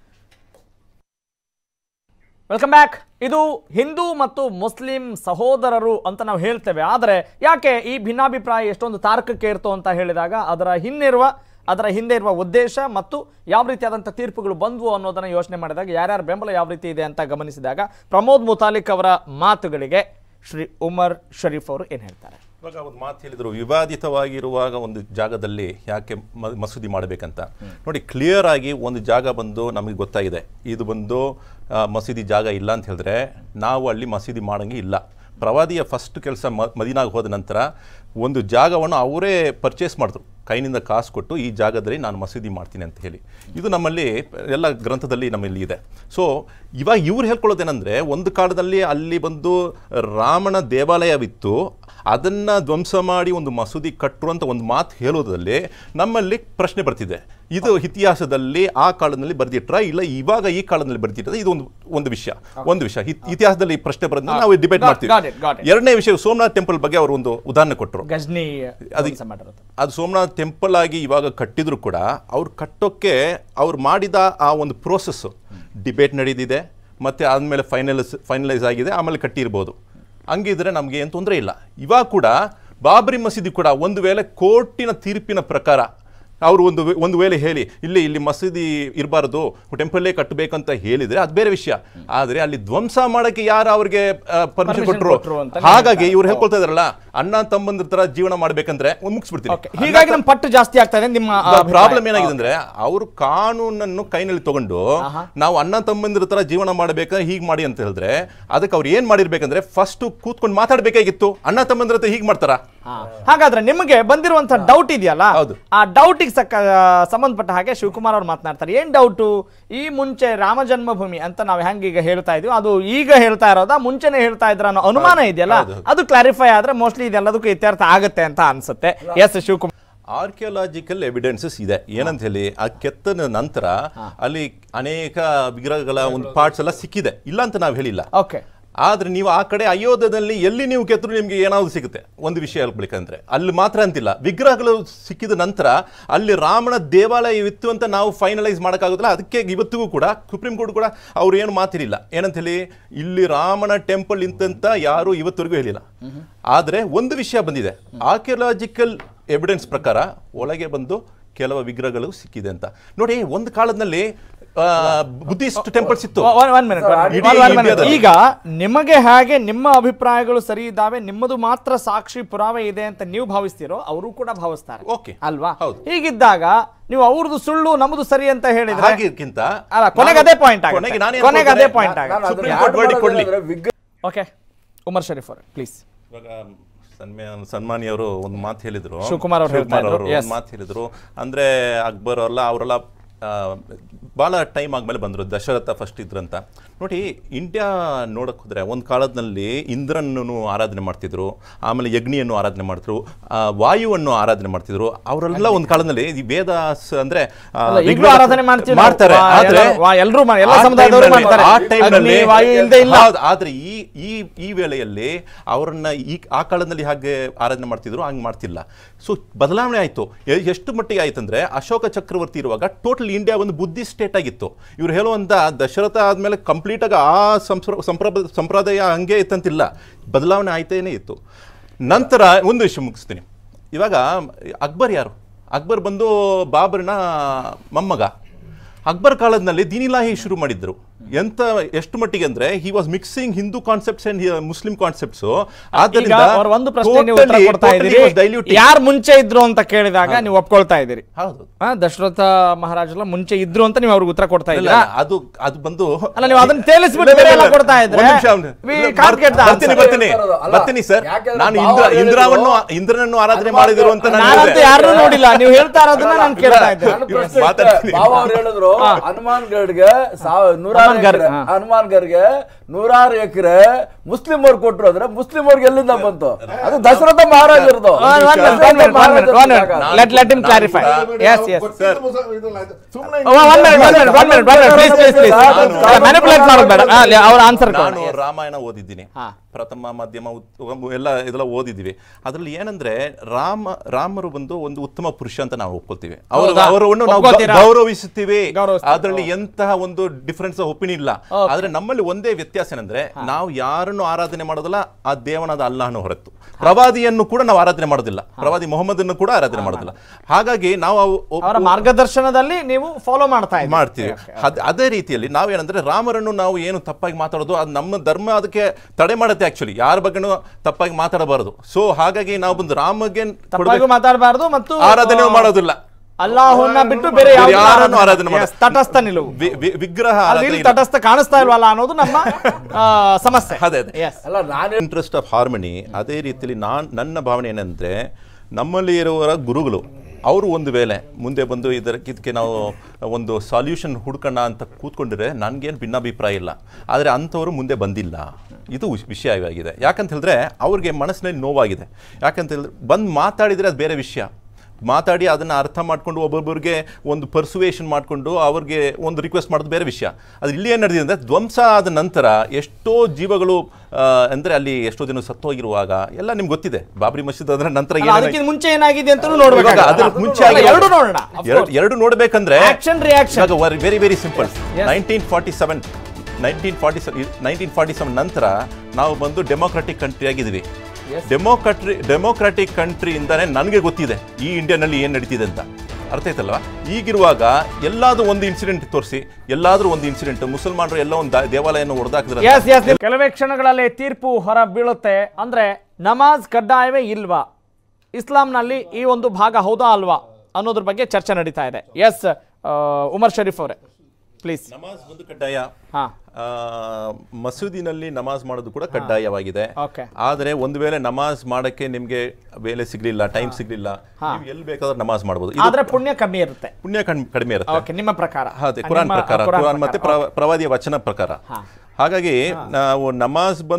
welcome back ಇದು ಹಿಂದೂ ಮತ್ತು ಮುಸ್ಲಿಂ ಸಹೋದರರು ಅಂತ ನಾವು ಹೇಳ್ತೇವೆ ಆದರೆ ಯಾಕೆ ಈ ಭಿನ್ನಾಭಿಪ್ರಾಯ ಎಷ್ಟೊಂದು ತಾರ್ಕಕ್ಕೆ ಇರ್ತು ಅಂತ ಹೇಳಿದಾಗ ಅದರ ಹಿನ್ನಿರುವ ಅದರ ಹಿಂದೆ ಇರುವ ಉದ್ದೇಶ ಮತ್ತು ಯಾವ ರೀತಿಯಾದಂಥ ತೀರ್ಪುಗಳು ಬಂದವು ಅನ್ನೋದನ್ನು ಯೋಚನೆ ಮಾಡಿದಾಗ ಯಾರ್ಯಾರ ಬೆಂಬಲ ಯಾವ ರೀತಿ ಇದೆ ಅಂತ ಗಮನಿಸಿದಾಗ ಪ್ರಮೋದ್ ಮುತಾಲಿಕ್ ಅವರ ಮಾತುಗಳಿಗೆ ಶ್ರೀ ಉಮರ್ ಶರೀಫ್ ಅವರು ಏನು ಹೇಳ್ತಾರೆ ಇವಾಗ ಒಂದು ಮಾತು ಹೇಳಿದ್ರು ವಿವಾದಿತವಾಗಿರುವಾಗ ಒಂದು ಜಾಗದಲ್ಲಿ ಯಾಕೆ ಮ- ಮಸೂದಿ ಮಾಡಬೇಕಂತ ನೋಡಿ ಕ್ಲಿಯರ್ ಆಗಿ ಒಂದು ಜಾಗ ಬಂದು ನಮಗೆ ಗೊತ್ತಾಗಿದೆ ಇದು ಬಂದು ಆ, ಮಸೀದಿ ಜಾಗ ಇಲ್ಲ ಅಂತ ಹೇಳಿದ್ರೆ ನಾವು ಅಲ್ಲಿ ಮಸೀದಿ ಮಾಡಂಗೆ ಇಲ್ಲ ಪ್ರವಾದಿಯ ಫಸ್ಟ್ ಕೆಲಸ ಮ ಮದಿನಾಗ ಹೋದ ನಂತರ ಒಂದು ಜಾಗವನ್ನು ಅವರೇ ಪರ್ಚೇಸ್ ಮಾಡಿದ್ರು ಕೈನಿಂದ ಕಾಸು ಕೊಟ್ಟು ಈ ಜಾಗದಲ್ಲಿ ನಾನು ಮಸೀದಿ ಮಾಡ್ತೀನಿ ಅಂತ ಹೇಳಿ ಇದು ನಮ್ಮಲ್ಲಿ ಎಲ್ಲ ಗ್ರಂಥದಲ್ಲಿ ನಮ್ಮಲ್ಲಿ ಇದೆ ಸೊ ಇವಾಗ ಇವ್ರು ಹೇಳ್ಕೊಳ್ಳೋದೇನೆಂದರೆ ಒಂದು ಕಾಲದಲ್ಲಿ ಅಲ್ಲಿ ಬಂದು ರಾಮನ ದೇವಾಲಯವಿತ್ತು ಅದನ್ನು ಧ್ವಂಸ ಮಾಡಿ ಒಂದು ಮಸೂದಿ ಕಟ್ಟರು ಅಂತ ಒಂದು ಮಾತು ಹೇಳೋದ್ರಲ್ಲಿ ನಮ್ಮಲ್ಲಿ ಪ್ರಶ್ನೆ ಬರ್ತಿದೆ ಇದು ಇತಿಹಾಸದಲ್ಲಿ ಆ ಕಾಲದಲ್ಲಿ ಬರ್ದಿಟ್ರ ಇಲ್ಲ ಇವಾಗ ಈ ಕಾಲದಲ್ಲಿ ಬರ್ದಿಟ್ರ ಇದು ಒಂದು ಒಂದು ವಿಷಯ ಒಂದು ವಿಷಯ ಇತ್- ಇತಿಹಾಸದಲ್ಲಿ ಪ್ರಶ್ನೆ ಬರೋದನ್ನ ನಾವು ಡಿಬೇಟ್ Got- ಮಾಡ್ತೀವಿ got it, got it. ಎರಡನೇ ವಿಷಯ ಸೋಮನಾಥ್ ಟೆಂಪಲ್ ಬಗ್ಗೆ ಅವರು ಒಂದು ಉದಾಹರಣೆ ಕೊಟ್ಟರು ಗಜ್ನಿ ಅದು- ಧ್ವಂಸ ಮಾಡಿರೋದು ಅದು ಸೋಮನಾಥ್ ಟೆಂಪಲ್ ಆಗಿ ಇವಾಗ ಕಟ್ಟಿದ್ರು ಕೂಡ ಅವ್ರು ಕಟ್ಟೋಕ್ಕೆ ಅವ್ರು ಮಾಡಿದ ಆ ಒಂದು ಪ್ರೋಸೆಸ್ ಡಿಬೇಟ್ ನಡೆದಿದೆ ಮತ್ತು ಆದಮೇಲೆ ಫೈನಲೈಸ್ ಫೈನಲೈಸ್ ಆಗಿದೆ ಆಮೇಲೆ ಕಟ್ಟಿರ್ಬೋದು ಹಂಗಿದ್ರೆ ನಮಗೆ ಏನು ತೊಂದರೆ ಇಲ್ಲ ಇವಾಗ ಕೂಡ ಬಾಬ್ರಿ ಮಸೀದಿ ಕೂಡ ಒಂದು ವೇಳೆ ಕೋರ್ಟಿನ ತೀರ್ಪಿನ ಪ್ರಕಾರ ಅವರು ಒಂದು ವೇ- ಒಂದು ವೇಳೆ ಹೇಳಿ ಇಲ್ಲಿ ಇಲ್ಲಿ ಮಸೀದಿ ಇರಬಾರ್ದು ಟೆಂಪಲ್ಲೇ ಕಟ್ಟಬೇಕಂತ ಹೇಳಿದ್ರೆ ಅದು ಬೇರೆ ವಿಷಯ ಆದರೆ ಅಲ್ಲಿ ಧ್ವಂಸ ಮಾಡಕ್ಕೆ ಯಾರು ಅವ್ರಿಗೆ ಪರ್ಮಿಷನ್ Permission ಕೊಟ್ಟರು ಕೊಟ್ರು ಅಂತ ಹಾಗಾಗಿ ಇವ್ರು ಹೇಳ್ಕೊಳ್ತಾ ಇದಾರಲ್ಲ ಅಣ್ಣ ತಮ್ಮಂದ್ರ ತರ ಜೀವನ ಮಾಡ್ಬೇಕಂದ್ರೆ ಒಂದ್ ಮುಗಿಸ್ಬಿಡ್ತೀನಿ ಓಕೆ ಹೀಗಾಗಿ ನಮ್ಮ ಪಟ್ಟು ಜಾಸ್ತಿ ಆಗ್ತಾ ಇದೆ ನಿಮ್ಮ ಆ, ಅಭಿಪ್ರಾಯ. ಪ್ರಾಬ್ಲಮ್ ಏನಾಗಿದೆ ಅಂದ್ರೆ ಅವರು ಕಾನೂನನ್ನು ಕೈನಲ್ಲಿ ತಗೊಂಡು ನಾವು ಅಣ್ಣ ತಮ್ಮಂದಿರ ತರ ಜೀವನ ಮಾಡ್ಬೇಕಾದ್ರೆ ಹೀಗ್ ಮಾಡಿ ಅಂತ ಹೇಳಿದ್ರೆ ಅದಕ್ಕೆ ಅವ್ರು ಏನ್ ಮಾಡಿರ್ಬೇಕಂದ್ರೆ ಫಸ್ಟ್ ಕೂತ್ಕೊಂಡು ಮಾತಾಡ್ಬೇಕಾಗಿತ್ತು ಅಣ್ಣ ತಮ್ಮಂದಿರ ಹತ್ರ ಹೀಗ್ ಮಾಡ್ತಾರ ಹಾ. ಹಾಗಾದ್ರೆ ನಿಮಗೆ ಬಂದಿರುವಂತ ಡೌಟ್ ಇದೆಯಲ್ಲ ಹೌದು. ಆ ಡೌಟಿಗೆ ಸಕ್ಕ ಸಂಬಂಧಪಟ್ಟ ಹಾಗೆ ಶಿವಕುಮಾರ್ ಅವ್ರು ಮಾತನಾಡ್ತಾರೆ ಏನ್ ಡೌಟು ಈ ಮುಂಚೆ ರಾಮ ಜನ್ಮಭೂಮಿ ಅಂತ ನಾವು ಹೆಂಗ್ ಈಗ ಹೇಳ್ತಾ ಇದೀವಿ ಅದು ಈಗ ಹೇಳ್ತಾ ಇರೋದಾ ಮುಂಚೆನೆ ಹೇಳ್ತಾ ಇದ್ರ ಅನ್ನೋ ಅನುಮಾನ ಇದೆಯಲ್ಲ ಅದು ಕ್ಲಾರಿಫೈ ಆದ್ರೆ ಮೋಸ್ಟ್ಲಿ ಇದೆಲ್ಲದಕ್ಕೂ ಇತ್ಯರ್ಥ ಆಗತ್ತೆ ಅಂತ ಅನ್ಸುತ್ತೆ ಎಸ್ ಶಿವಕುಮಾರ್ ಆರ್ಕಿಯಾಲಜಿಕಲ್ ಎವಿಡೆನ್ಸಸ್ ಇದೆ ಏನಂತ ಹೇಳಿ ಆ ಕೆತ್ತನ ನಂತರ ಅಲ್ಲಿ ಅನೇಕ ವಿಗ್ರಹಗಳ ಒಂದು ಪಾರ್ಟ್ಸ್ ಎಲ್ಲ ಸಿಕ್ಕಿದೆ ಇಲ್ಲ ಅಂತ ನಾವು ಹೇಳಿಲ್ಲ ಓಕೆ ಆದ್ರೆ ನೀವು ಆ ಕಡೆ ಅಯೋಧ್ಯದಲ್ಲಿ ಎಲ್ಲಿ ನೀವು ಕೆತ್ತರು ನಿಮ್ಗೆ ಏನಾದ್ರು ಸಿಗುತ್ತೆ ಒಂದು ವಿಷಯ ಹೇಳ್ಬೇಕಂದ್ರೆ ಅಲ್ಲಿ ಮಾತ್ರ ಅಂತಿಲ್ಲ ವಿಗ್ರಹಗಳು ಸಿಕ್ಕಿದ ನಂತರ ಅಲ್ಲಿ ರಾಮನ ದೇವಾಲಯ ಇತ್ತು ಅಂತ ನಾವು ಫೈನಲೈಸ್ ಮಾಡೋಕ್ಕಾಗೋದಿಲ್ಲ ಅದಕ್ಕೆ ಇವತ್ತಿಗೂ ಕೂಡ ಸುಪ್ರೀಂ ಕೋರ್ಟ್ ಕೂಡ ಅವ್ರು ಏನು ಮಾತಿರಲಿಲ್ಲ ಏನಂತ ಹೇಳಿ ಇಲ್ಲಿ ರಾಮನ ಟೆಂಪಲ್ ಇಂತಂತ ಯಾರು ಇವತ್ತವರೆಗೂ ಹೇಳಿಲ್ಲ ಆದ್ರೆ ಒಂದು ವಿಷಯ ಬಂದಿದೆ ಆರ್ಕಿಯಾಲಜಿಕಲ್ ಎವಿಡೆನ್ಸ್ ಪ್ರಕಾರ ಒಳಗೆ ಬಂದು ಕೆಲವು ವಿಗ್ರಹಗಳು ಸಿಕ್ಕಿದೆ ಅಂತ ನೋಡಿ ಒಂದು ಕಾಲದಲ್ಲಿ ಬುದ್ಧಿಸ್ಟ್ ಟೆಂಪಲ್ಸ್ ಇತ್ತು ಒನ್ ಮಿನಿಟ್ ಇಡೀ ಇಂಡಿಯಾದಲ್ಲಿ. ಈಗ ನಿಮಗೆ ಹಾಗೆ ನಿಮ್ಮ ಅಭಿಪ್ರಾಯಗಳು ಸರಿ ಇದ್ದಾವೆ ನಿಮ್ಮದು ಮಾತ್ರ ಸಾಕ್ಷಿ ಪುರಾವೆ ಇದೆ ಅಂತ ನೀವು ಭಾವಿಸ್ತೀರೋ ಅವರು ಕೂಡ ಭಾವಿಸ್ತಾರೆ Okay. ಅಲ್ವಾ ಹೌದು. ಹೀಗಿದ್ದಾಗ ನೀವು ಅವ್ರದ್ದು ಸುಳ್ಳು ನಮ್ಮದು ಸರಿ ಅಂತ ಹೇಳಿದ್ರೆ ಹಾಗಿರ್ಕಿಂತ ಅಲ್ಲ, ಕೊನೆಗೆ ಅದೇ point ಆಗುತ್ತೆ. ಕೊನೆಗೆ ನಾನು ಕೊನೆಗೆ ಅದೇ point ಆಗುತ್ತೆ. ನಾನು ಅದನ್ನ ಸುಪ್ರೀಂ add ಕೋರ್ಟ್ verdict ಕೊಡ್ಲಿ ಮಾಡೋದಾದ್ರೆ ವಿಗ್ರಹ ಓಕೆ ಉಮರ್ ಶರೀಫ್ ಅವರೇ ಪ್ಲೀಸ್ ಇವಾಗ ಸನ್ಮಾನ್ ಸನ್ಮಾನಿಯವರು ಒಂದು ಮಾತು ಹೇಳಿದ್ರು ಶಿವಕುಮಾರ್ ಅವ್ರು ಹೇಳ್ತಾ ಶಿವಕುಮಾರ್ ಇದ್ರು, ಅವರು yes. ಒಂದು ಮಾತು ಹೇಳಿದ್ರು ಅಂದ್ರೆ ಅಕ್ಬರ್ ಅವರೆಲ್ಲ ಅವರೆಲ್ಲ ಭಾಳ ಟೈಮ್ ಆದ್ಮೇಲೆ ಬಂದರು ದಶರಥ ಫಸ್ಟ್ ಇದ್ರಂತ ನೋಡಿ ಇಂಡಿಯಾ ನೋಡಕ್ ಹೋದ್ರೆ ಒಂದು ಕಾಲದಲ್ಲಿ ಇಂದ್ರನನ್ನು ಆರಾಧನೆ ಮಾಡ್ತಿದ್ರು ಆಮೇಲೆ ಯಜ್ಞಿಯನ್ನು ಆರಾಧನೆ ಮಾಡ್ತಿದ್ರು ಆ, ವಾಯುವನ್ನು ಆರಾಧನೆ ಮಾಡ್ತಿದ್ರು ಅವರೆಲ್ಲ ಒಂದು ಕಾಲದಲ್ಲಿ ಈ ವೇದ ಸ- ಅಂದ್ರೆ ಆ, ಅಲ್ಲ, ಈಗ್ಲೂ ಋಗ್ವೇದ- ಆರಾಧನೆ ಮಾಡ್ತಿದ್ರು. ಮಾಡ್ತಾರೆ ವಾ- ಆದ್ರೆ ಎಲ್ಲ- ವಾ- ಎಲ್ರೂ ಮಾ- ಎಲ್ಲ ಆ ಸಮುದಾಯದವರು time ನಲ್ಲಿ- ಮಾಡ್ತಾರೆ. ಆ time ಅಗ್ನಿ, ನಲ್ಲಿ- ವಾಯು ಇಲ್ದೇ ಇಲ್ಲ. ಹೌದು, ಆದ್ರೆ ಈ ಈ ಈ ವೇಳೆಯಲ್ಲಿ ಅವರನ್ನ ಈ ಆ ಕಾಲದಲ್ಲಿ ಹಾಗೆ ಆರಾಧನೆ ಮಾಡ್ತಿದ್ರು ಹಂಗೆ ಮಾಡ್ತಿಲ್ಲ ಸೊ ಬದಲಾವಣೆ ಆಯಿತು ಎಷ್ಟು ಮಟ್ಟಿಗೆ ಆಯ್ತಂದ್ರೆ ಅಶೋಕ ಚಕ್ರವರ್ತಿ ಇರುವಾಗ ಟೋಟಲ್ ಇಂಡಿಯಾ ಒಂದು ಬುದ್ಧಿ ಸ್ಟೇಟ್ ಆಗಿತ್ತು ಇವ್ರು ಹೇಳುವಂತ ದಶರಥ ಆದ್ಮೇಲೆ ಕಂಪ್ಲೀಟ್ ಆಗಿ ಆ ಸಂಸ್ರ ಸಂಪ್ರ- ಸಂಪ್ರದಾಯ ಹಂಗೆ ಇತ್ತಂತಿಲ್ಲ ಬದಲಾವಣೆ ಆಯ್ತೇನೆ ಇತ್ತು ನಂತರ ಒಂದು ವಿಷಯ ಮುಗಿಸ್ತೀನಿ ಇವಾಗ ಅಕ್ಬರ್ ಯಾರು ಅಕ್ಬರ್ ಬಂದು ಬಾಬರ್ನ ಮೊಮ್ಮಗ ಅಕ್ಬರ್ ಕಾಲದಲ್ಲಿ ದೀನಿಲಾಹಿ ಶುರು ಮಾಡಿದ್ರು ಎಂತ ಎಷ್ಟು ಮಟ್ಟಿಗೆ ಅಂದ್ರೆ he was mixing Hindu concepts and Muslim concepts ಈಗ ಅವ್ರ ಒಂದು ಪ್ರಶ್ನೆ ನೀವು ಉತ್ತರ ಕೊಡ್ತಾ ಇದ್ದೀರಿ ಯಾರು ಮುಂಚೆ ಇದ್ರು ಅಂತ ಕೇಳಿದಾಗ ನೀವು ಒಪ್ಕೊಳ್ತಾ ಇದ್ದೀರಿ ಹೌದು ಆ, ದಶರಥ ಮಹಾರಾಜಲ್ಲ ಮುಂಚೆ ಇದ್ರು ಅಂತ ನೀವು ಅವ್ರಿಗೆ ಉತ್ತರ ಕೊಡ್ತಾ ಇಲ್ಲ, ಇದ್ದೀರಾ ಅದು ಅದು ಬಂದು ಅಲ್ಲ ನೀವು ಅದನ್ನ ತೇಲಿಸ್ಬಿಟ್ಟು ಇಲ್ಲ, ಇಲ್ಲ, ಬೇರೆ ಎಲ್ಲ ಇಲ್ಲ. ಕೊಡ್ತಾ ಇದ್ರೆ ಒಂದ್ ನಿಮಿಷ ಅವ್ನು- we ಇಲ್ಲ, can't get the ಬರ್ತೀನಿ answer. ಬರ್ತೀನಿ ಅಲ್ಲ, ಬರ್ತೀನಿ ಸರ್ ಯಾಕೆಂದ್ರೆ ನಾನು ಬಾವ ಇಂದ್ರ ಹೇಳಿದ್ರು, ಇಂದ್ರವನ್ನು ಇಂದ್ರನನ್ನು ಆರಾಧನೆ ಹನುಮಾನ್ ಮಾಡಿದ್ರು ಅಂತ ನಾನು ನಾನಂತೂ ಹೇಳಿದೆ. ಯಾರನ್ನೂ ನೋಡಿಲ್ಲ ನೀವು ಹೇಳ್ತಾ ಇರೋದನ್ನ ನಾನು ಕೇಳ್ತಾ ಇದ್ದೆ ನನ್ನ ಪ್ರಶ್ನೆ ಇಷ್ಟೇ. ಮಾತಾಡ್ತೀನಿ. ಬಾವ ಅವ್ರು ಹೇಳಿದ್ರು ಹನುಮಾನ್ ಗಡ್ಗೆ ನೂರಾರು ಹನುಮಾನ್ ಗರ್, ಎಕರೆ ಹಾ. ಹನುಮಾನ್ ಗರ್ಗೆ ನೂರಾರು ಎಕರೆ ಮುಸ್ಲಿಂ ಅವ್ರು ಕೊಟ್ರು ಅಂದ್ರೆ ಮುಸ್ಲಿಂ ಅವ್ರಿಗೆ ಎಲ್ಲಿಂದ ಬಂತು ಅದು Dasharatha ಮಹಾರಾಜರದು One- one minute, one minute, one minute, one minute. Let let him clarify. Yes, yes. ಸುಮ್ಮನೆ Oh, one minute, one minute, one minute, one minute. Please, please, please. ನಾನು- ಅಲ್ಲ, manipulate ಮಾಡೋದು ಬೇಡ ಆ, ಅಲ್ಲಿ ಅವ್ರ ಆನ್ಸರ್ ನಾನು ರಾಮಾಯಣ ಓದಿದ್ದೀನಿ ಹಾ. ಪ್ರಥಮ ಮಧ್ಯಮ ಉತ್- ಎಲ್ಲ ಇದೆಲ್ಲ ಓದಿದ್ದೀವಿ ಅದರಲ್ಲಿ ಏನಂದ್ರೆ ರಾಮ ರಾಮರು ಬಂದು ಒಂದು ಉತ್ತಮ ಪುರುಷ ಅಂತ ನಾವು ಒಪ್ಕೊಳ್ತೀವಿ ಅವರು ಹೌದಾ? ಅವರನ್ನು ನಾವು ಒಪ್ಕೊಳ್ತೀರಾ? ಗೌರವಿಸುತ್ತೀವಿ ಗೌರವಿಸ್ತೀವಿ. ಅದರಲ್ಲಿ ಎಂತಹ ಒಂದು ಡಿಫರೆನ್ಸ್ ಒಪಿನಿಯನ್ ಇಲ್ಲ ಆದ್ರೆ ನಮ್ಮಲ್ಲಿ ಒಂದೇ ವ್ಯತ್ಯಾಸ ಏನಂದ್ರೆ ನಾವು ಯಾರನ್ನು ಆರಾಧನೆ ಮಾಡೋದಿಲ್ಲ ಆ ದೇವನಾದ ಅಲ್ಲಾಹನ ಹೊರತು ಪ್ರವಾದಿಯನ್ನು ಕೂಡ ನಾವು ಆರಾಧನೆ ಮಾಡೋದಿಲ್ಲ ಪ್ರವಾದಿ ಮೊಹಮ್ಮದನ್ನು ಕೂಡ ಆರಾಧನೆ ಮಾಡೋದಿಲ್ಲ ಹಾಗಾಗಿ ನಾವು ಅವು- ಒಬ್ಬ- ಅವರ ಮಾರ್ಗದರ್ಶನದಲ್ಲಿ ನೀವು ಫಾಲೋ ಮಾಡ್ತಾ ಇದ್ದೀರಿ ಮಾಡ್ತೀವಿ ಅದ್- ಅದೇ ರೀತಿಯಲ್ಲಿ ನಾವೇನಂದ್ರೆ ರಾಮರನ್ನು ನಾವು ಏನು ತಪ್ಪಾಗಿ ಮಾತಾಡೋದು ಅದು ನಮ್ಮ ಧರ್ಮ ಅದಕ್ಕೆ ತಡೆ ಮಾಡುತ್ತೆ ಆಕ್ಚುಲಿ ಯಾರ ಬಗ್ಗೆನೂ ತಪ್ಪಾಗಿ ಮಾತಾಡಬಾರದು ಸೊ ಹಾಗಾಗಿ ನಾವು ಬಂದು ರಾಮಗೆ ತಪ್ಪಾಗೂ ಮಾತಾಡಬಾರ್ದು ಮತ್ತು ಆರಾಧನೆ ಮಾಡೋದಿಲ್ಲ ಅಲ್ಲಾಹನ್ನ ಬಿಟ್ಟು ಬೇರೆ ಬೇರೆ ಯಾವ್ದನ್ನೂ ಯಾರನ್ನು ಆರಾಧನೆ ಆರಾಧನೆ ಮಾಡೋದು. Yes, ತಟಸ್ಥ ನಿಲುವು ವಿ- ವಿ- ವಿಗ್ರಹ ಅಲ್ಲಿ ಆರಾಧನೆ ಇಲ್ಲಿ ಇಲ್ಲ. ತಟಸ್ಥ ಕಾಣಿಸ್ತಾ ಇಲ್ವಲ್ಲ ಅನ್ನೋದು ನಮ್ಮ ಆ, ಸಮಸ್ಯೆ ಅದೇ ಅದೇ Yes. ಅಲ್ಲ ನಾನು ಇಂಟ್ರೆಸ್ಟ್ ಆಫ್ ಹಾರ್ಮನಿ ಅದೇ ರೀತಿಯಲ್ಲಿ ನಾನು ನನ್ನ ಭಾವನೆ ಏನಂದ್ರೆ ನಮ್ಮಲ್ಲಿ ಇರುವವರ ಗುರುಗಳು ಅವರು ಒಂದು ವೇಳೆ ಮುಂದೆ ಬಂದು ಇದಕ್ಕೆ ಇದಕ್ಕೆ ನಾವು ಒಂದು ಸಾಲ್ಯೂಷನ್ ಹುಡ್ಕೋಣ ಅಂತ ಕೂತ್ಕೊಂಡಿದ್ರೆ ನನಗೇನು ಭಿನ್ನಾಭಿಪ್ರಾಯ ಇಲ್ಲ ಆದರೆ ಅಂಥವರು ಮುಂದೆ ಬಂದಿಲ್ಲ ಇದು ವಿಷ- ವಿಷಯವಾಗಿದೆ ಯಾಕಂತ ಹೇಳಿದ್ರೆ ಅವ್ರಿಗೆ ಮನಸ್ಸಿನಲ್ಲಿ ನೋವಾಗಿದೆ ಯಾಕಂತ ಹೇಳಿದ್ರೆ ಬಂದು ಮಾತಾಡಿದರೆ ಅದು ಬೇರೆ ವಿಷಯ ಮಾತಾಡಿ ಅದನ್ನು ಅರ್ಥ ಮಾಡ್ಕೊಂಡು ಒಬ್ಬೊಬ್ಬರಿಗೆ ಒಂದು ಪರ್ಸುವೇಷನ್ ಮಾಡಿಕೊಂಡು ಅವ್ರಿಗೆ ಒಂದು ರಿಕ್ವೆಸ್ಟ್ ಮಾಡೋದು ಬೇರೆ ವಿಷಯ ಅದು ಇಲ್ಲಿ ಏನು ನಡೆದಿದೆ ಅಂದರೆ ಧ್ವಂಸ ಆದ ನಂತರ ಎಷ್ಟೋ ಜೀವಗಳು ಆ, ಅಂದ್ರೆ ಅಲ್ಲಿ ಎಷ್ಟೋ ಜನ ಸತ್ತೋಗಿರುವಾಗ ಎಲ್ಲ ನಿಮ್ಗೆ ಗೊತ್ತಿದೆ ಬಾಬ್ರಿ ಮಸೀದ್ ಅದರ ನಂತರ ಅಲ್ಲ, ಏನೇನಾಗಿ- ಅದಕ್ಕಿಂತ ಮುಂಚೆ ಏನಾಗಿದೆ ಅಂತ ಇವಾಗ ನೋಡ್ಬೇಕು ಅದ್ರ ಮುಂಚೆ ಅಲ್ಲ, ಆಗಿರೋ- ಎರಡು ನೋಡೋಣ of ಎರಡು- course. ಎರಡು ನೋಡ್ಬೇಕಂದ್ರೆ Action, reaction. ಇವಾಗ very very simple yes. Nineteen forty seven nineteen forty seven nineteen forty seven ನಂತರ ನಾವು ಬಂದು ಡೆಮೋಕ್ರಾಟಿಕ್ ಕಂಟ್ರಿ ಆಗಿದ್ವಿ ಡೆಮೋಕ್ರಾಟ್ರಿ ಡೆಮೋಕ್ರಾಟಿಕ್ ಕಂಟ್ರಿಯಿಂದಾನೇ ನನಗೆ ಗೊತ್ತಿದೆ ಈ ಇಂಡಿಯಾನಲ್ಲಿ ಏನು ನಡೀತಿದೆ ಅಂತ ಅರ್ಥ ಆಯ್ತಲ್ವಾ ಈಗಿರುವಾಗ ಎಲ್ಲಾದ್ರೂ ಒಂದು ಇನ್ಸಿಡೆಂಟ್ ತೋರಿಸಿ ಎಲ್ಲಾದ್ರೂ ಒಂದು ಇನ್ಸಿಡೆಂಟ್ ಮುಸಲ್ಮಾನರು ಎಲ್ಲ ಒಂದು ದ- ದೇವಾಲಯನ ಹೊಡೆದಾಕಿದ್ರೆ ಎಸ್ ಎಸ್ ಕೆಲವೇ ಕ್ಷಣಗಳಲ್ಲಿ ತೀರ್ಪು ಹೊರ ಬೀಳುತ್ತೆ ಅಂದ್ರೆ ನಮಾಜ್ ಕಡ್ಡಾಯವೇ ಇಲ್ವಾ ಇಸ್ಲಾಂನಲ್ಲಿ ಈ ಒಂದು ಭಾಗ ಹೌದಾ ಅಲ್ವಾ ಅನ್ನೋದ್ರ ಬಗ್ಗೆ ಚರ್ಚೆ ನಡೀತಾ ಇದೆ ಎಸ್ ಉಮರ್ ಶರೀಫ್ ಅವರೇ ಪ್ಲೀಸ್ ನಮಾಜ್ ಒಂದು ಕಡ್ಡಾಯ ಹಾ ಆ, ಮಸೂದಿನಲ್ಲಿ ನಮಾಜ್ ಮಾಡೋದು ಕೂಡ ಕಡ್ಡಾಯವಾಗಿದೆ ಓಕೆ ಆದರೆ ಒಂದು ವೇಳೆ ನಮಾಜ್ ಮಾಡಕ್ಕೆ ನಿಮ್ಗೆ ವೇಳೆ ಸಿಗ್ಲಿಲ್ಲ ಟೈಮ್ ಸಿಗ್ಲಿಲ್ಲ ನೀವು ಎಲ್ಲಿ ಬೇಕಾದ್ರೂ ನಮಾಜ್ ಮಾಡ್ಬೋದು ಇದು ಆದ್ರೆ ಪುಣ್ಯ ಕಮ್ಮಿ ಇರುತ್ತೆ ಪುಣ್ಯ ಕಣ್- ಕಡಿಮೆ ಇರುತ್ತೆ ಓಕೆ ನಿಮ್ಮ ಪ್ರಕಾರ ಅದೇ ಕುರಾನ್ ನಿಮ್ಮ- ಪ್ರಕಾರ ಕುರಾನ್ ಕುರಾನ್ ಮತ್ತೆ ಪ್ರಕಾರ. ಪ್ರವ- ಪ್ರವಾದಿಯ ವಚನ ಪ್ರಕಾರ ಹಾಗಾಗಿ ನಾವು ನಮಾಜ್ ಬಂದು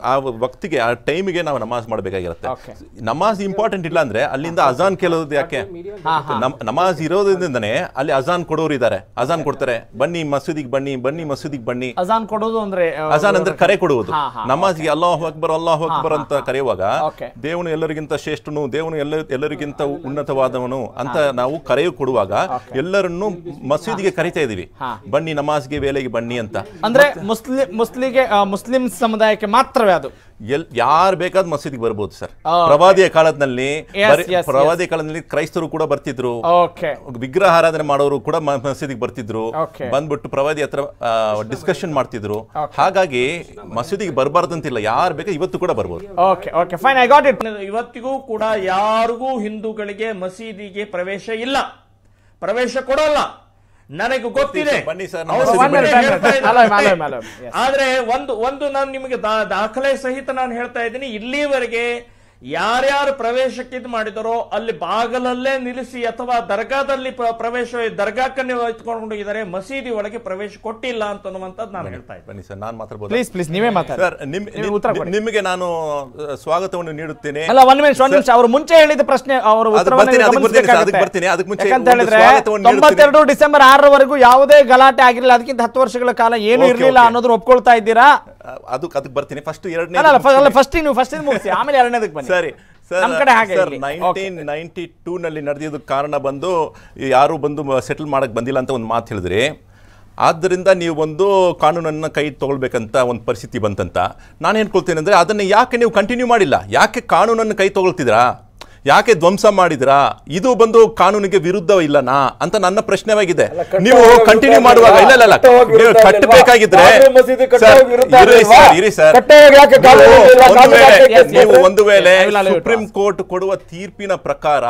ಆ ವಕ್ತಿಗೆ ಆ ಟೈಮಿಗೆ ನಾವು ನಮಾಜ್ ಮಾಡಬೇಕಾಗಿರುತ್ತೆ Okay. ನಮಾಜ್ ಇಂಪಾರ್ಟೆಂಟ್ ಇಲ್ಲ ಅಂದ್ರೆ ಅಲ್ಲಿಂದ ಅಜಾನ್ ಕೇಳೋದು ಯಾಕೆ ನಮ್- ನಮಾಜ್ ಇರೋದ್ರಿಂದನೇ ಅಲ್ಲಿ ಅಜಾನ್ ಕೊಡೋರು ಇದ್ದಾರೆ ಅಜಾನ್ ಕೊಡ್ತಾರೆ ಬನ್ನಿ ಮಸೂದಿಗೆ ಬನ್ನಿ ಬನ್ನಿ ಮಸೂದಿಗೆ ಬನ್ನಿ ಅಜಾನ್ ಕೊಡೋದು ಅಂದ್ರೆ ಆ, ಅಜಾನ್ ಅಂದ್ರೆ ಕರೆ ಕೊಡುವುದು ಹಾ, ಹಾ. ನಮಾಜ್ಗೆ ಅಲ್ಲಾಹ್ ಅಕ್ಬರ್ ಅಲ್ಲಾಹ್ ಅಕ್ಬರ್ ಅಂತ ಕರೆಯುವಾಗ Okay. ದೇವನು ಎಲ್ಲರಿಗಿಂತ ಶ್ರೇಷ್ಠನು ದೇವನು ಎಲ್ಲ ಎಲ್ಲರಿಗಿಂತ ಉನ್ನತವಾದವನು ಅಂತ ನಾವು ಕರೆಯು ಕೊಡುವಾಗ ಎಲ್ಲರನ್ನು ಮಸೀದಿಗೆ ಕರಿತಾ ಇದೀವಿ ಬನ್ನಿ ನಮಾಜ್ಗೆ ವೇಳೆಗೆ ಬನ್ನಿ ಅಂತ ಅಂದ್ರೆ ಮುಸ್ಲಿಂ ಮುಸ್ಲಿಗೆ ಆ, ಮುಸ್ಲಿಂ ಸಮುದಾಯಕ್ಕೆ ಮಾತ್ರವೇ ಅದು ಎಲ್ ಯಾರು ಬೇಕಾದ ಮಸೀದಿಗೆ ಬರ್ಬೋದು ಸರ್ ಆ, ಪ್ರವಾದಿಯ ಕಾಲದಲ್ಲಿ Yes, ಬರೀ- yes, ಪ್ರವಾದಿಯ ಕಾಲದಲ್ಲಿ ಕ್ರೈಸ್ತರು ಕೂಡ ಬರ್ತಿದ್ರು ಓಕೆ ವಿಗ್ರಹ ಆರಾಧನೆ ಮಾಡೋರು ಕೂಡ ಮ- ಮಸೀದಿಗೆ ಬರ್ತಿದ್ರು Okay. ಬಂದ್ಬಿಟ್ಟು ಪ್ರವಾದಿ ಹತ್ರ ಡಿಸ್ಕಷನ್ ಮಾಡ್ತಿದ್ರು ಹಾಗಾಗಿ ಮಸೀದಿಗೆ ಬರಬಾರ್ದಂತಿಲ್ಲ ಯಾರು ಬೇಕಾ ಇವತ್ತು ಕೂಡ ಬರ್ಬೋದು okay okay fine I got it ಇವತ್ತಿಗೂ ಕೂಡ ಯಾರಿಗೂ ಹಿಂದೂಗಳಿಗೆ ಮಸೀದಿಗೆ ಪ್ರವೇಶ ಇಲ್ಲ ಪ್ರವೇಶ ಕೊಡೋಲ್ಲ ನನಗೆ ಗೊತ್ತಿದೆ ಬನ್ನಿ ಸರ್, ನಮ್ಮ ಅವ್ರು ಮಸೀದಿಗೆ ಒಂದೇ ಬನ್ನಿ. ಹೇಳ್ತಾ ಇದ್ದಾರೆ. ಅಲ್ಲ, ಮಾಲೂಮ್, ಮಾಲೂಮ್. Yes. ಆದ್ರೆ ಒಂದು ಒಂದು ನಾನು ನಿಮಗೆ ದಾ- ದಾಖಲೆ ಸಹಿತ ನಾನು ಹೇಳ್ತಾ ಇದ್ದೀನಿ ಇಲ್ಲಿವರೆಗೆ ಯಾರ್ಯಾರು ಪ್ರವೇಶಕ್ಕೆ ಇದು ಮಾಡಿದರೋ ಅಲ್ಲಿ ಬಾಗಲಲ್ಲೇ ನಿಲ್ಲಿಸಿ ಅಥವಾ ದರ್ಗಾದಲ್ಲಿ ಪ್ರ- ಪ್ರವೇಶ ದರ್ಗಾಕ್ಕನ್ನೇ ಎತ್ಕೊಂಡು ಹೋಗಿದ್ದಾರೆ ಮಸೀದಿ ಒಳಗೆ ಪ್ರವೇಶ ಕೊಟ್ಟಿಲ್ಲ ಅಂತ ಅನ್ನುವಂಥದ್ದು ನಾನು ಹೇಳ್ತಾ ಇದ್ದೀನಿ ಬನ್ನಿ ಸರ್ ನಾನು ಮಾತಾಡ್ಬೋದು ಪ್ಲೀಸ್ ಪ್ಲೀಸ್ ನೀವೇ ಮಾತಾಡಿ ಸರ್ ನಿಮ್ ನೀವು ಉತ್ತರ ಕೊಡಿ. ನಿಮಗೆ ನಾನು ಆ, ಸ್ವಾಗತವನ್ನು ನೀಡುತ್ತೇನೆ ಅಲ್ಲ ಒಂದ್ ನಿಮಿಷ ಒಂದ್ ನಿಮಿಷ ಅವರು ಮುಂಚೆ ಹೇಳಿದ ಪ್ರಶ್ನೆ ಅವರು ಅದಕ್ಕೆ ಉತ್ತರವನ್ನು ಬರ್ತೀನಿ, ಅದಕ್ಕೆ ಬರ್ತೀನಿ ಸರ್, ಅದಕ್ಕೆ ಗಮನಿಸಬೇಕಾಗುತ್ತೆ. ಬರ್ತೀನಿ. ಅದಕ್ಕೆ ಮುಂಚೆ ಯಾಕಂತ ಒಂದು ಹೇಳಿದ್ರೆ ಸ್ವಾಗತವನ್ನು ನೀಡುತ್ತೇನೆ. ತೊಂಬತ್ತೆರಡು ಡಿಸೆಂಬರ್ ಆರರವರೆಗೂ ಯಾವುದೇ ಗಲಾಟೆ ಆಗಿರಲಿಲ್ಲ ಅದಕ್ಕಿಂತ ಹತ್ತು ವರ್ಷಗಳ ಕಾಲ ಏನು Okay, ಇರಲಿಲ್ಲ okay. ಅನ್ನೋದನ್ನ ಒಪ್ಕೊಳ್ತಾ ಇದ್ದೀರಾ ಆ, ಅದಕ್ಕೆ ಅದಕ್ಕೆ ಬರ್ತೀನಿ ಫಸ್ಟ್ ಎರಡನೇ ಅಲ್ಲ ಅಲ್ಲ ಅಲ್ಲ ಫಸ್ಟ್ ನೀವು ಫಸ್ಟ್ ಮುಗಿಸಿ ಆಮೇಲೆ ಎರಡನೇದಕ್ಕೆ ಬನ್ನಿ ಸರಿ ಸರ್ ನಮ್ ಕಡೆ ಹಾಗೆ ಸರ್ ಇರ್ಲಿ. ನೈನ್ಟೀನ್ ನೈನ್ಟಿ ಟೂ ನಲ್ಲಿ ನಡೆದಿದ್ದ ಕಾರಣ ಬಂದು ಯಾರು ಬಂದು ಸೆಟಲ್ ಮಾಡಕ್ ಬಂದಿಲ್ಲ ಅಂತ ಒಂದು ಮಾತು ಹೇಳಿದ್ರಿ ಆದ್ದರಿಂದ ನೀವು ಒಂದು ಕಾನೂನನ್ನು ಕೈ ತಗೊಳ್ಬೇಕಂತ ಒಂದು ಪರಿಸ್ಥಿತಿ ಬಂತಂತ ನಾನು ಹೇಳ್ಕೊಳ್ತೇನೆ ಅಂದರೆ ಅದನ್ನು ಯಾಕೆ ನೀವು ಕಂಟಿನ್ಯೂ ಮಾಡಿಲ್ಲ ಯಾಕೆ ಕಾನೂನನ್ನು ಕೈ ತಗೊಳ್ತಿದ್ರಾ ಯಾಕೆ ಧ್ವಂಸ ಮಾಡಿದ್ರಾ ಇದು ಬಂದು ಕಾನೂನಿಗೆ ವಿರುದ್ಧ ಇಲ್ಲನಾ ಅಂತ ನನ್ನ ಪ್ರಶ್ನೆವಾಗಿದೆ ಕಟ್ಟುವಾಗ ನೀವು ವಿರುದ್ಧ ಕಂಟಿನ್ಯೂ ಅಲ್ವಾ? ಮಾಡುವಾಗ ಇಲ್ಲ ಇಲ್ಲ ಇಲ್ಲ ಕಟ್ಟುವಾಗ ನೀವು ವಿರುದ್ಧ ಕಟ್ಟಬೇಕಾಗಿದ್ರೆ ಅಲ್ವಾ? ಬಾಬ್ರಿ ಮಸೀದಿ ಸರ್, ಕಟ್ಟುವಾಗ ವಿರುದ್ಧ ಇರಿ ಅಲ್ವಾ? ಸರ್ ಇರಿ ಸರ್ ಕಟ್ಟುವಾಗ ಯಾಕೆ ನೀವು ಕಾನೂನು ಇಲ್ಲ? ಒಂದು ಕಾನೂನು ವೇಳೆ- ಯಾಕೆ ಕೇಸ್ ನೀವು ಮಾಡ್ತಾರೆ? ಒಂದು ವೇಳೆ I will allow you to supreme ask. Court ಕೊಡುವ ತೀರ್ಪಿನ ಪ್ರಕಾರ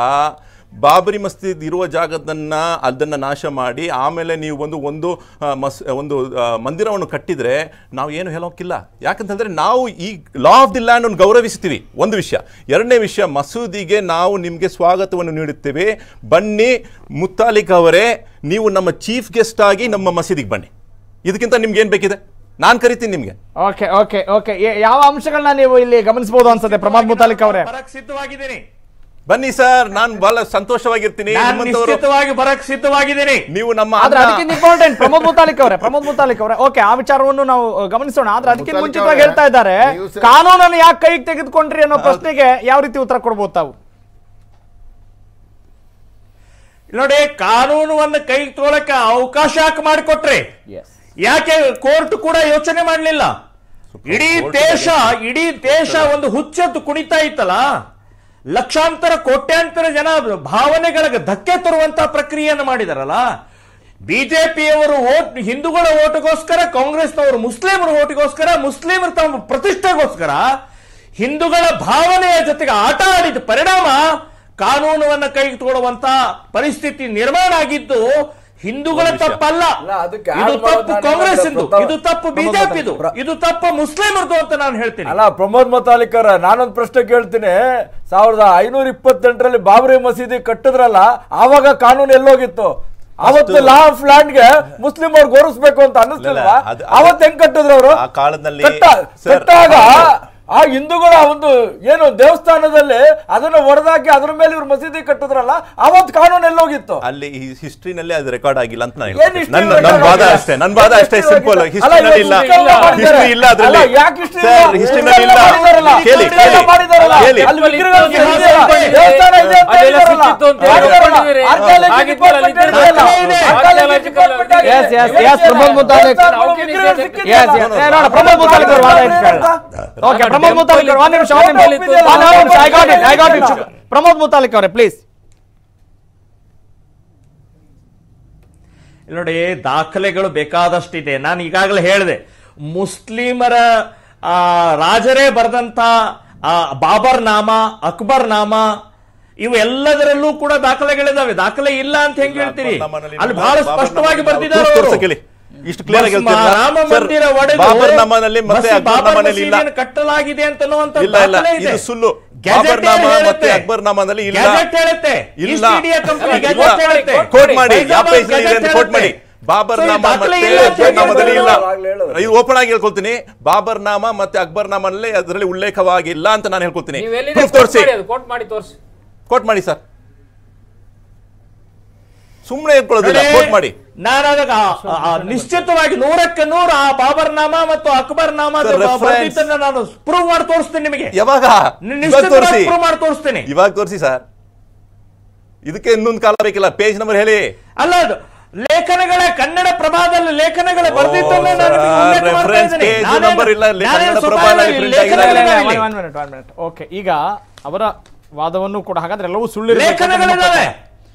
ಬಾಬರಿ ಮಸ್ಜಿದ್ ಇರುವ ಜಾಗದನ್ನ ಅದನ್ನ ನಾಶ ಮಾಡಿ ಆಮೇಲೆ ನೀವು ಒಂದು ಒಂದು ಆ, ಮಸ್ ಒಂದು ಆ, ಮಂದಿರವನ್ನು ಕಟ್ಟಿದ್ರೆ ನಾವು ಏನು ಹೇಳೋಕ್ಕಿಲ್ಲ ಯಾಕಂತಂದ್ರೆ ನಾವು ಈ ಲಾ ಆಫ್ ದಿ ಲ್ಯಾಂಡ್ ಅನ್ನು ಗೌರವಿಸ್ತೀವಿ ಒಂದು ವಿಷಯ ಎರಡನೇ ವಿಷಯ ಮಸೂದಿಗೆ ನಾವು ನಿಮಗೆ ಸ್ವಾಗತವನ್ನು ನೀಡುತ್ತೇವೆ ಬನ್ನಿ ಮುತ್ತಾಲಿಕ್ ಅವರೇ ನೀವು ನಮ್ಮ ಚೀಫ್ ಗೆಸ್ಟ್ ಆಗಿ ನಮ್ಮ ಮಸೀದಿಗೆ ಬನ್ನಿ ಇದಕ್ಕಿಂತ ನಿಮ್ಗೆ ಏನ್ ಬೇಕಿದೆ ನಾನು ಕರಿತೀನಿ ನಿಮ್ಗೆ ಓಕೆ ಓಕೆ ಓಕೆ ಯಾವ ಅಂಶಗಳನ್ನ ನೀವು ಇಲ್ಲಿ ಗಮನಿಸಬಹುದು ಅನ್ಸುತ್ತೆ ಪ್ರಮೋದ್ ಮುತಾಲಿಕ್ ಅವರೇ ಬರಕ್ ಸಿದ್ಧವಾಗಿದ್ದೀನಿ ಬನ್ನಿ ಸರ್ ನಾನು ಬಹಳ ಸಂತೋಷವಾಗಿರ್ತೀನಿ ನಾನು ನಿಮ್ಮಂಥವ್ರು- ನಿಶ್ಚಿತವಾಗಿ ಬರಕ್ ಸಿದ್ಧವಾಗಿದ್ದೀನಿ ನೀವು ನಮ್ಮ ಆದ್ರೆ ಅನ್ನ- ಅದಕ್ಕಿಂತ ಇಂಪಾರ್ಟೆಂಟ್ ಪ್ರಮೋದ್ ಮುತಾಲಿಕ್ ಅವರೇ ಪ್ರಮೋದ್ ಮುತಾಲಿಕ್ ಅವರೇ ಓಕೆ ಆ ವಿಚಾರವನ್ನು ನಾವು ಅಹ್, ಗಮನಿಸೋಣ ಆದ್ರೆ ಅದಕ್ಕಿಂತ ಮುತಾಲಿಕ್ ಮುಂಚಿತವಾಗಿ ಅವರೇ, ಹೇಳ್ತಾ ಇದ್ದಾರೆ ನೀವು ಸೆ- ಕಾನೂನನ್ನು ಯಾಕೆ ಕೈಗೆ ತೆಗೆದುಕೊಂಡ್ರಿ ಅನ್ನೋ ಪ್ರಶ್ನೆಗೆ ಯಾವ ರೀತಿ ಉತ್ತರ ಕೊಡ್ಬೋದು ತಾವು ನೋಡಿ ಕಾನೂನನ್ನು ಕೈ ತೊಗೊಳಕ್ಕೆ ಅವಕಾಶ ಯಾಕೆ ಮಾಡಿಕೊಟ್ರೆ ಯಾಕೆ ಕೋರ್ಟ್ ಕೂಡ ಯೋಚನೆ ಮಾಡಲಿಲ್ಲ ಇಡೀ ದೇಶ ಇಡೀ ದೇಶ ಒಂದು ಹುಚ್ಚೆತ್ತು ಕುಣಿತಾ ಇತ್ತಲ್ಲ ಲಕ್ಷಾಂತರ ಕೋಟ್ಯಾಂತರ ಜನ ಭಾವನೆಗಳಿಗೆ ಧಕ್ಕೆ ತರುವಂತ ಪ್ರಕ್ರಿಯೆಯನ್ನು ಮಾಡಿದಾರಲ್ಲ ಬಿಜೆಪಿಯವರು ಓಟ್ ಹಿಂದೂಗಳ ಓಟಿಗೋಸ್ಕರ ಕಾಂಗ್ರೆಸ್ನವರು ಮುಸ್ಲಿಮರ ಓಟಿಗೋಸ್ಕರ ಮುಸ್ಲಿಮರ ತಮ್ಮ ಪ್ರತಿಷ್ಠೆಗೋಸ್ಕರ ಹಿಂದೂಗಳ ಭಾವನೆಯ ಜೊತೆಗೆ ಆಟ ಆಡಿದ ಪರಿಣಾಮ ಕಾನೂನನ್ನ ಕೈಗೆ ತಗೊಳ್ಳುವಂತ ಪರಿಸ್ಥಿತಿ ನಿರ್ಮಾಣ ಆಗಿದ್ದು ಹಿಂದೂಗಳ ತಪ್ಪಲ್ಲ ಅಲ್ಲ, ಅದಕ್ಕೆ ಇದು add ತಪ್ಪು ಮಾಡೋದು ಕಾಂಗ್ರೆಸ್ ನಾನು ಇಂದು ಪ್ರತಾಪ್- ಇದು ತಪ್ಪು ಪ್ರಮೋದ್ ಬಿಜೆಪಿದು ಪ್ರ- ಇದು ತಪ್ಪು ಮುಸ್ಲಿಮರದು ಅಂತ ನಾನು ಹೇಳ್ತೀನಿ ಅಲ್ಲ ಪ್ರಮೋದ್ ಮತಾಲಿಕರ್ ನಾನೊಂದು ಪ್ರಶ್ನೆ ಕೇಳ್ತೀನಿ ಸಾವಿರದ ಐನೂರ ಇಪ್ಪತ್ತೆಂಟರಲ್ಲಿ ಬಾಬರಿ ಮಸೀದಿ ಕಟ್ಟಿದ್ರಲ್ಲ ಆವಾಗ ಕಾನೂನು ಎಲ್ಲೋಗಿತ್ತು ಅವತ್ತು ಲಾ ಆಫ್ ಲ್ಯಾಂಡ್ ಗೆ ಮುಸ್ಲಿಂ ಅವ್ರು ಗೌರವಿಸ್ಬೇಕು ಅಂತ ಅನ್ನಿಸ್ಲಿಲ್ವಾ ಅದು- ಅದು- ಅವತ್ತು ಹೆಂಗ್ ಕಟ್ಟಿದ್ರು ಅವರು ಆ ಕಾಲದಲ್ಲಿ ಕಟ್ಟ- ಸರ್, ಕಟ್ಟಾಗ ಹೌದು. ಆ ಹಿಂದೂಗಳ ಒಂದು ಏನು ದೇವಸ್ಥಾನದಲ್ಲಿ ಅದನ್ನ ಹೊಡೆದಾಕಿ ಅದ್ರ ಮೇಲೆ ಇವ್ರು ಮಸೀದಿ ಕಟ್ಟಿದ್ರಲ್ಲ ಅವತ್ತು ಕಾನೂನು ಎಲ್ಲೋಗಿತ್ತು ಅಲ್ಲಿ ಈ ಹಿಸ್ಟ್ರಿನಲ್ಲಿ ಅದು ರೆಕಾರ್ಡ್ ಆಗಿಲ್ಲ ಅಂತ ನಾನು ಏನ್ ಹೇಳ್ತೀನಿ. history ನನ್ನ record ನನ್ನ ವಾದ ಆಗಿಲ್ಲ? ಅಷ್ಟೇ ನನ್ನ ವಾದ ಏನ್ ಅಷ್ಟೇ history ಸಿಂಪಲ್ ಆಗಿಲ್ಲ? ಹಿಸ್ಟ್ರಿನಲ್ಲಿ ಅಲ್ಲ, ಇಲ್ಲ history ಎಲ್ಲ ಮಾಡಿದ್ದಾರೆ. ಹಿಸ್ಟ್ರಿ ಇಲ್ಲ ಅದ್ರಲ್ಲಿ ಅಲ್ಲ, ಯಾಕೆ history ಸರ್ ಇಲ್ಲ? ಹಿಸ್ಟ್ರಿನಲ್ಲಿ ಇಲ್ಲ history ಎಲ್ಲ ಮಾಡಿದಾರಲ್ಲ? ಕೇಳಿ history ಎಲ್ಲ ಕೇಳಿ ಮಾಡಿದಾರಲ್ಲ? ಕೇಳಿ ಅಲ್ಲಿ ವಿಗ್ರಹಗಳು ಇತಿಹಾಸ ಇದೆಯಲ್ಲ? ಇದೆ. ದೇವಸ್ಥಾನ ಇದೆ ಅಂತ ಅದೆಲ್ಲ ಹೇಳಿದಾರಲ್ಲ? ಸಿಕ್ಕಿತ್ತು ಅಂತ ಹೇಳಿ ಮಾಡಿದಾರಲ್ಲ? ಒಪ್ಕೊಂಡಿದ್ದೀರಿ. Archaeology ಆಗಿದ್ದಲ್ಲ, department ಇದ್ರಲ್ಲಿ ಹೇಳಿದಲ್ಲ? ಇದೆ. Archaeology department ಆಗಿದೆ. Yes, yes, yes, Pramod Muthalik. ದೇವಸ್ಥಾನಗಳು ವಿಗ್ರಹಗಳು ಸಿಕ್ಕಿದೆಯಲ್ಲ? Yes, yes. ಏ, ನೋಡು, ಪ್ರಮೋದ್ ಮುತಾಲಿಕ್ ಅವ್ರ ವಾದ ಇಟ್ಕೊಳ್ಳೋಣ. ಓಕೆ ಪ್ರಮೋದ್ ಮುತಾಲಿಕ್ ಅವ್ರು, ಒಂದ್ ನಿಮಿಷ ಒಂದ್ ನಿಮಿಷ ಒಂದ್ ನಿಮಿಷ I got it I got it Pramod Muthalik ಅವರೇ ಪ್ಲೀಸ್ ಇಲ್ಲಿ ನೋಡಿ ದಾಖಲೆಗಳು ಬೇಕಾದಷ್ಟಿದೆ ನಾನು ಈಗಾಗಲೇ ಹೇಳಿದೆ ಮುಸ್ಲಿಮರ ಆ, ರಾಜರೇ ಬರೆದಂತ ಆ, ಬಾಬರ್ ನಾಮ ಅಕ್ಬರ್ ನಾಮ ಇವು ಎಲ್ಲದರಲ್ಲೂ ಕೂಡ ದಾಖಲೆಗಳಿದಾವೆ ದಾಖಲೆ ಇಲ್ಲ ಅಂತ ಹೆಂಗ್ ಹೇಳ್ತೀರಿ ಅಲ್ಲಿ ಬಹಳ ಸ್ಪಷ್ಟವಾಗಿ ಬರ್ತಿದ್ದಾರೆ ಅವರು. ಕೇಳಿ ಇಷ್ಟು ಕ್ಲಿಯರ್ ಆಗಿ ಮಸ್- ಹೇಳ್ತೀರಲ್ಲ? ರಾಮ ಸರ್, ಮಂದಿರ ಒಡೆದು ಬಾಬರ್ ನಾಮನಲ್ಲಿ ಮತ್ತೆ ಮಸೀದ್ ಅಕ್ಬರ್ ಬಾಬರ್ ನಾಮನಲ್ಲಿ ಇಲ್ಲ ಮಸೀದಿಯನ್ನು ಕಟ್ಟಲಾಗಿದೆ ಅಂತ ಅನ್ನುವಂತ ಇಲ್ಲ ಇಲ್ಲ ದಾಖಲೆ ಇದೆ. ಇದು ಸುಳ್ಳು ಗೆಜೆಟ್ ಬಾಬರ್ ನಾಮ ಹೇಳುತ್ತೆ. ಮತ್ತೆ ಅಕ್ಬರ್ ನಾಮದಲ್ಲಿ ಇಲ್ಲ ಗೆಜೆಟ್ ಹೇಳುತ್ತೆ ಇಲ್ಲ ಈಸ್ಟ್ ಇಂಡಿಯಾ ಕಂಪನಿ ಇಲ್ಲ. ಗೆಜೆಟ್ ಹೇಳುತ್ತೆ ಕೋಟ್ ಮಾಡಿ ಯಾವ ಫೈಜಾಬಾದ್ ಪೇಜ್ ಇದೆ ಗೆಜೆಟ್ ಅಂತ ಕೋಟ್ ಮಾಡಿ ಹೇಳುತ್ತೆ. ಬಾಬರ್ So, ಈ ನಾಮ ದಾಖಲೆ ಮತ್ತೆ ಇಲ್ಲ ಅಂತ ಅಕ್ಬರ್ ನಾಮದಲ್ಲಿ ಇಲ್ಲ ಆಗ್ಲೇ ಹೇಳಿದ್ರು. ಇದು ಓಪನ್ ಆಗಿ ಹೇಳ್ಕೊಳ್ತೀನಿ ಬಾಬರ್ ನಾಮ ಮತ್ತೆ ಅಕ್ಬರ್ ನಾಮನಲ್ಲಿ ಅದರಲ್ಲಿ ಉಲ್ಲೇಖವಾಗಿಲ್ಲ ಅಂತ ನಾನು ಹೇಳ್ಕೊಳ್ತೀನಿ ನೀವು ಎಲ್ಲಿದೆ Proof ಕೋಟ್ ತೋರಿಸಿ ಮಾಡಿ ಅದು ಕೋಟ್ ಮಾಡಿ ತೋರಿಸಿ ಕೋಟ್ ಮಾಡಿ ಸರ್ ಸುಮ್ಮನೆ ಹೇಳ್ಕೊಳ್ಳೋದಿಲ್ಲ ನೋಡಿ, ಕೋಟ್ ಮಾಡಿ ನಾನು ಅದಕ್ಕೆ ಆ- ಆ- ಆ ನಿಶ್ಚಿತವಾಗಿ ನೂರಕ್ಕೆ ನೂರು ಆ ಬಾಬರ್ ನಾಮ ಮತ್ತು ಅಕ್ಬರ್ ನಾಮ Sir, reference- ಬರ್ದಿದ್ದನ್ನ ನಾನು ಪ್ರೂವ್ ಮಾಡಿ ತೋರಿಸ್ತೀನಿ ನಿಮಗೆ ಯಾವಾಗ ನಿ- ಇವಾಗ ನಿಶ್ಚಿತವಾಗಿ ತೋರಿಸಿ ಪ್ರೂವ್ ಮಾಡಿ ತೋರಿಸ್ತೀನಿ ಇವಾಗ ತೋರಿಸಿ ಸರ್ ಇದಕ್ಕೆ ಇನ್ನೊಂದು ಕಾಲ ಬೇಕಿಲ್ಲ ಪೇಜ್ ನಂಬರ್ ಹೇಳಿ ಅಲ್ಲ ಅದು ಲೇಖನಗಳೇ ಕನ್ನಡ ಪ್ರಭಾದಲ್ಲಿ ಲೇಖನಗಳೇ ಓ, ಬರ್ದಿದ್ದನ್ನ ನಾನು ನಿಮಗೆ sir, ಉಲ್ಲೇಖ ಮಾಡ್ತಾ reference ಇದ್ದೀನಿ. page ನಾನೇನು- number ಇಲ್ಲ, ಇಲ್ಲಿ ನಾನೇನು ಕನ್ನಡ ಸ್ವತಃ ಪ್ರಭಾದಲ್ಲಿ ಇಲ್ಲಿ print ಆಗಿದೆ. ಲೇಖನಗಳಿದಾವೆ one minute one minute okay ಈಗ ಅವರ ವಾದವನ್ನು ಕೂಡ ಹಾಗಾದ್ರೆ ಎಲ್ಲವೂ ಸುಳ್ಳು ಲೇಖನಗಳಿದಾವೆ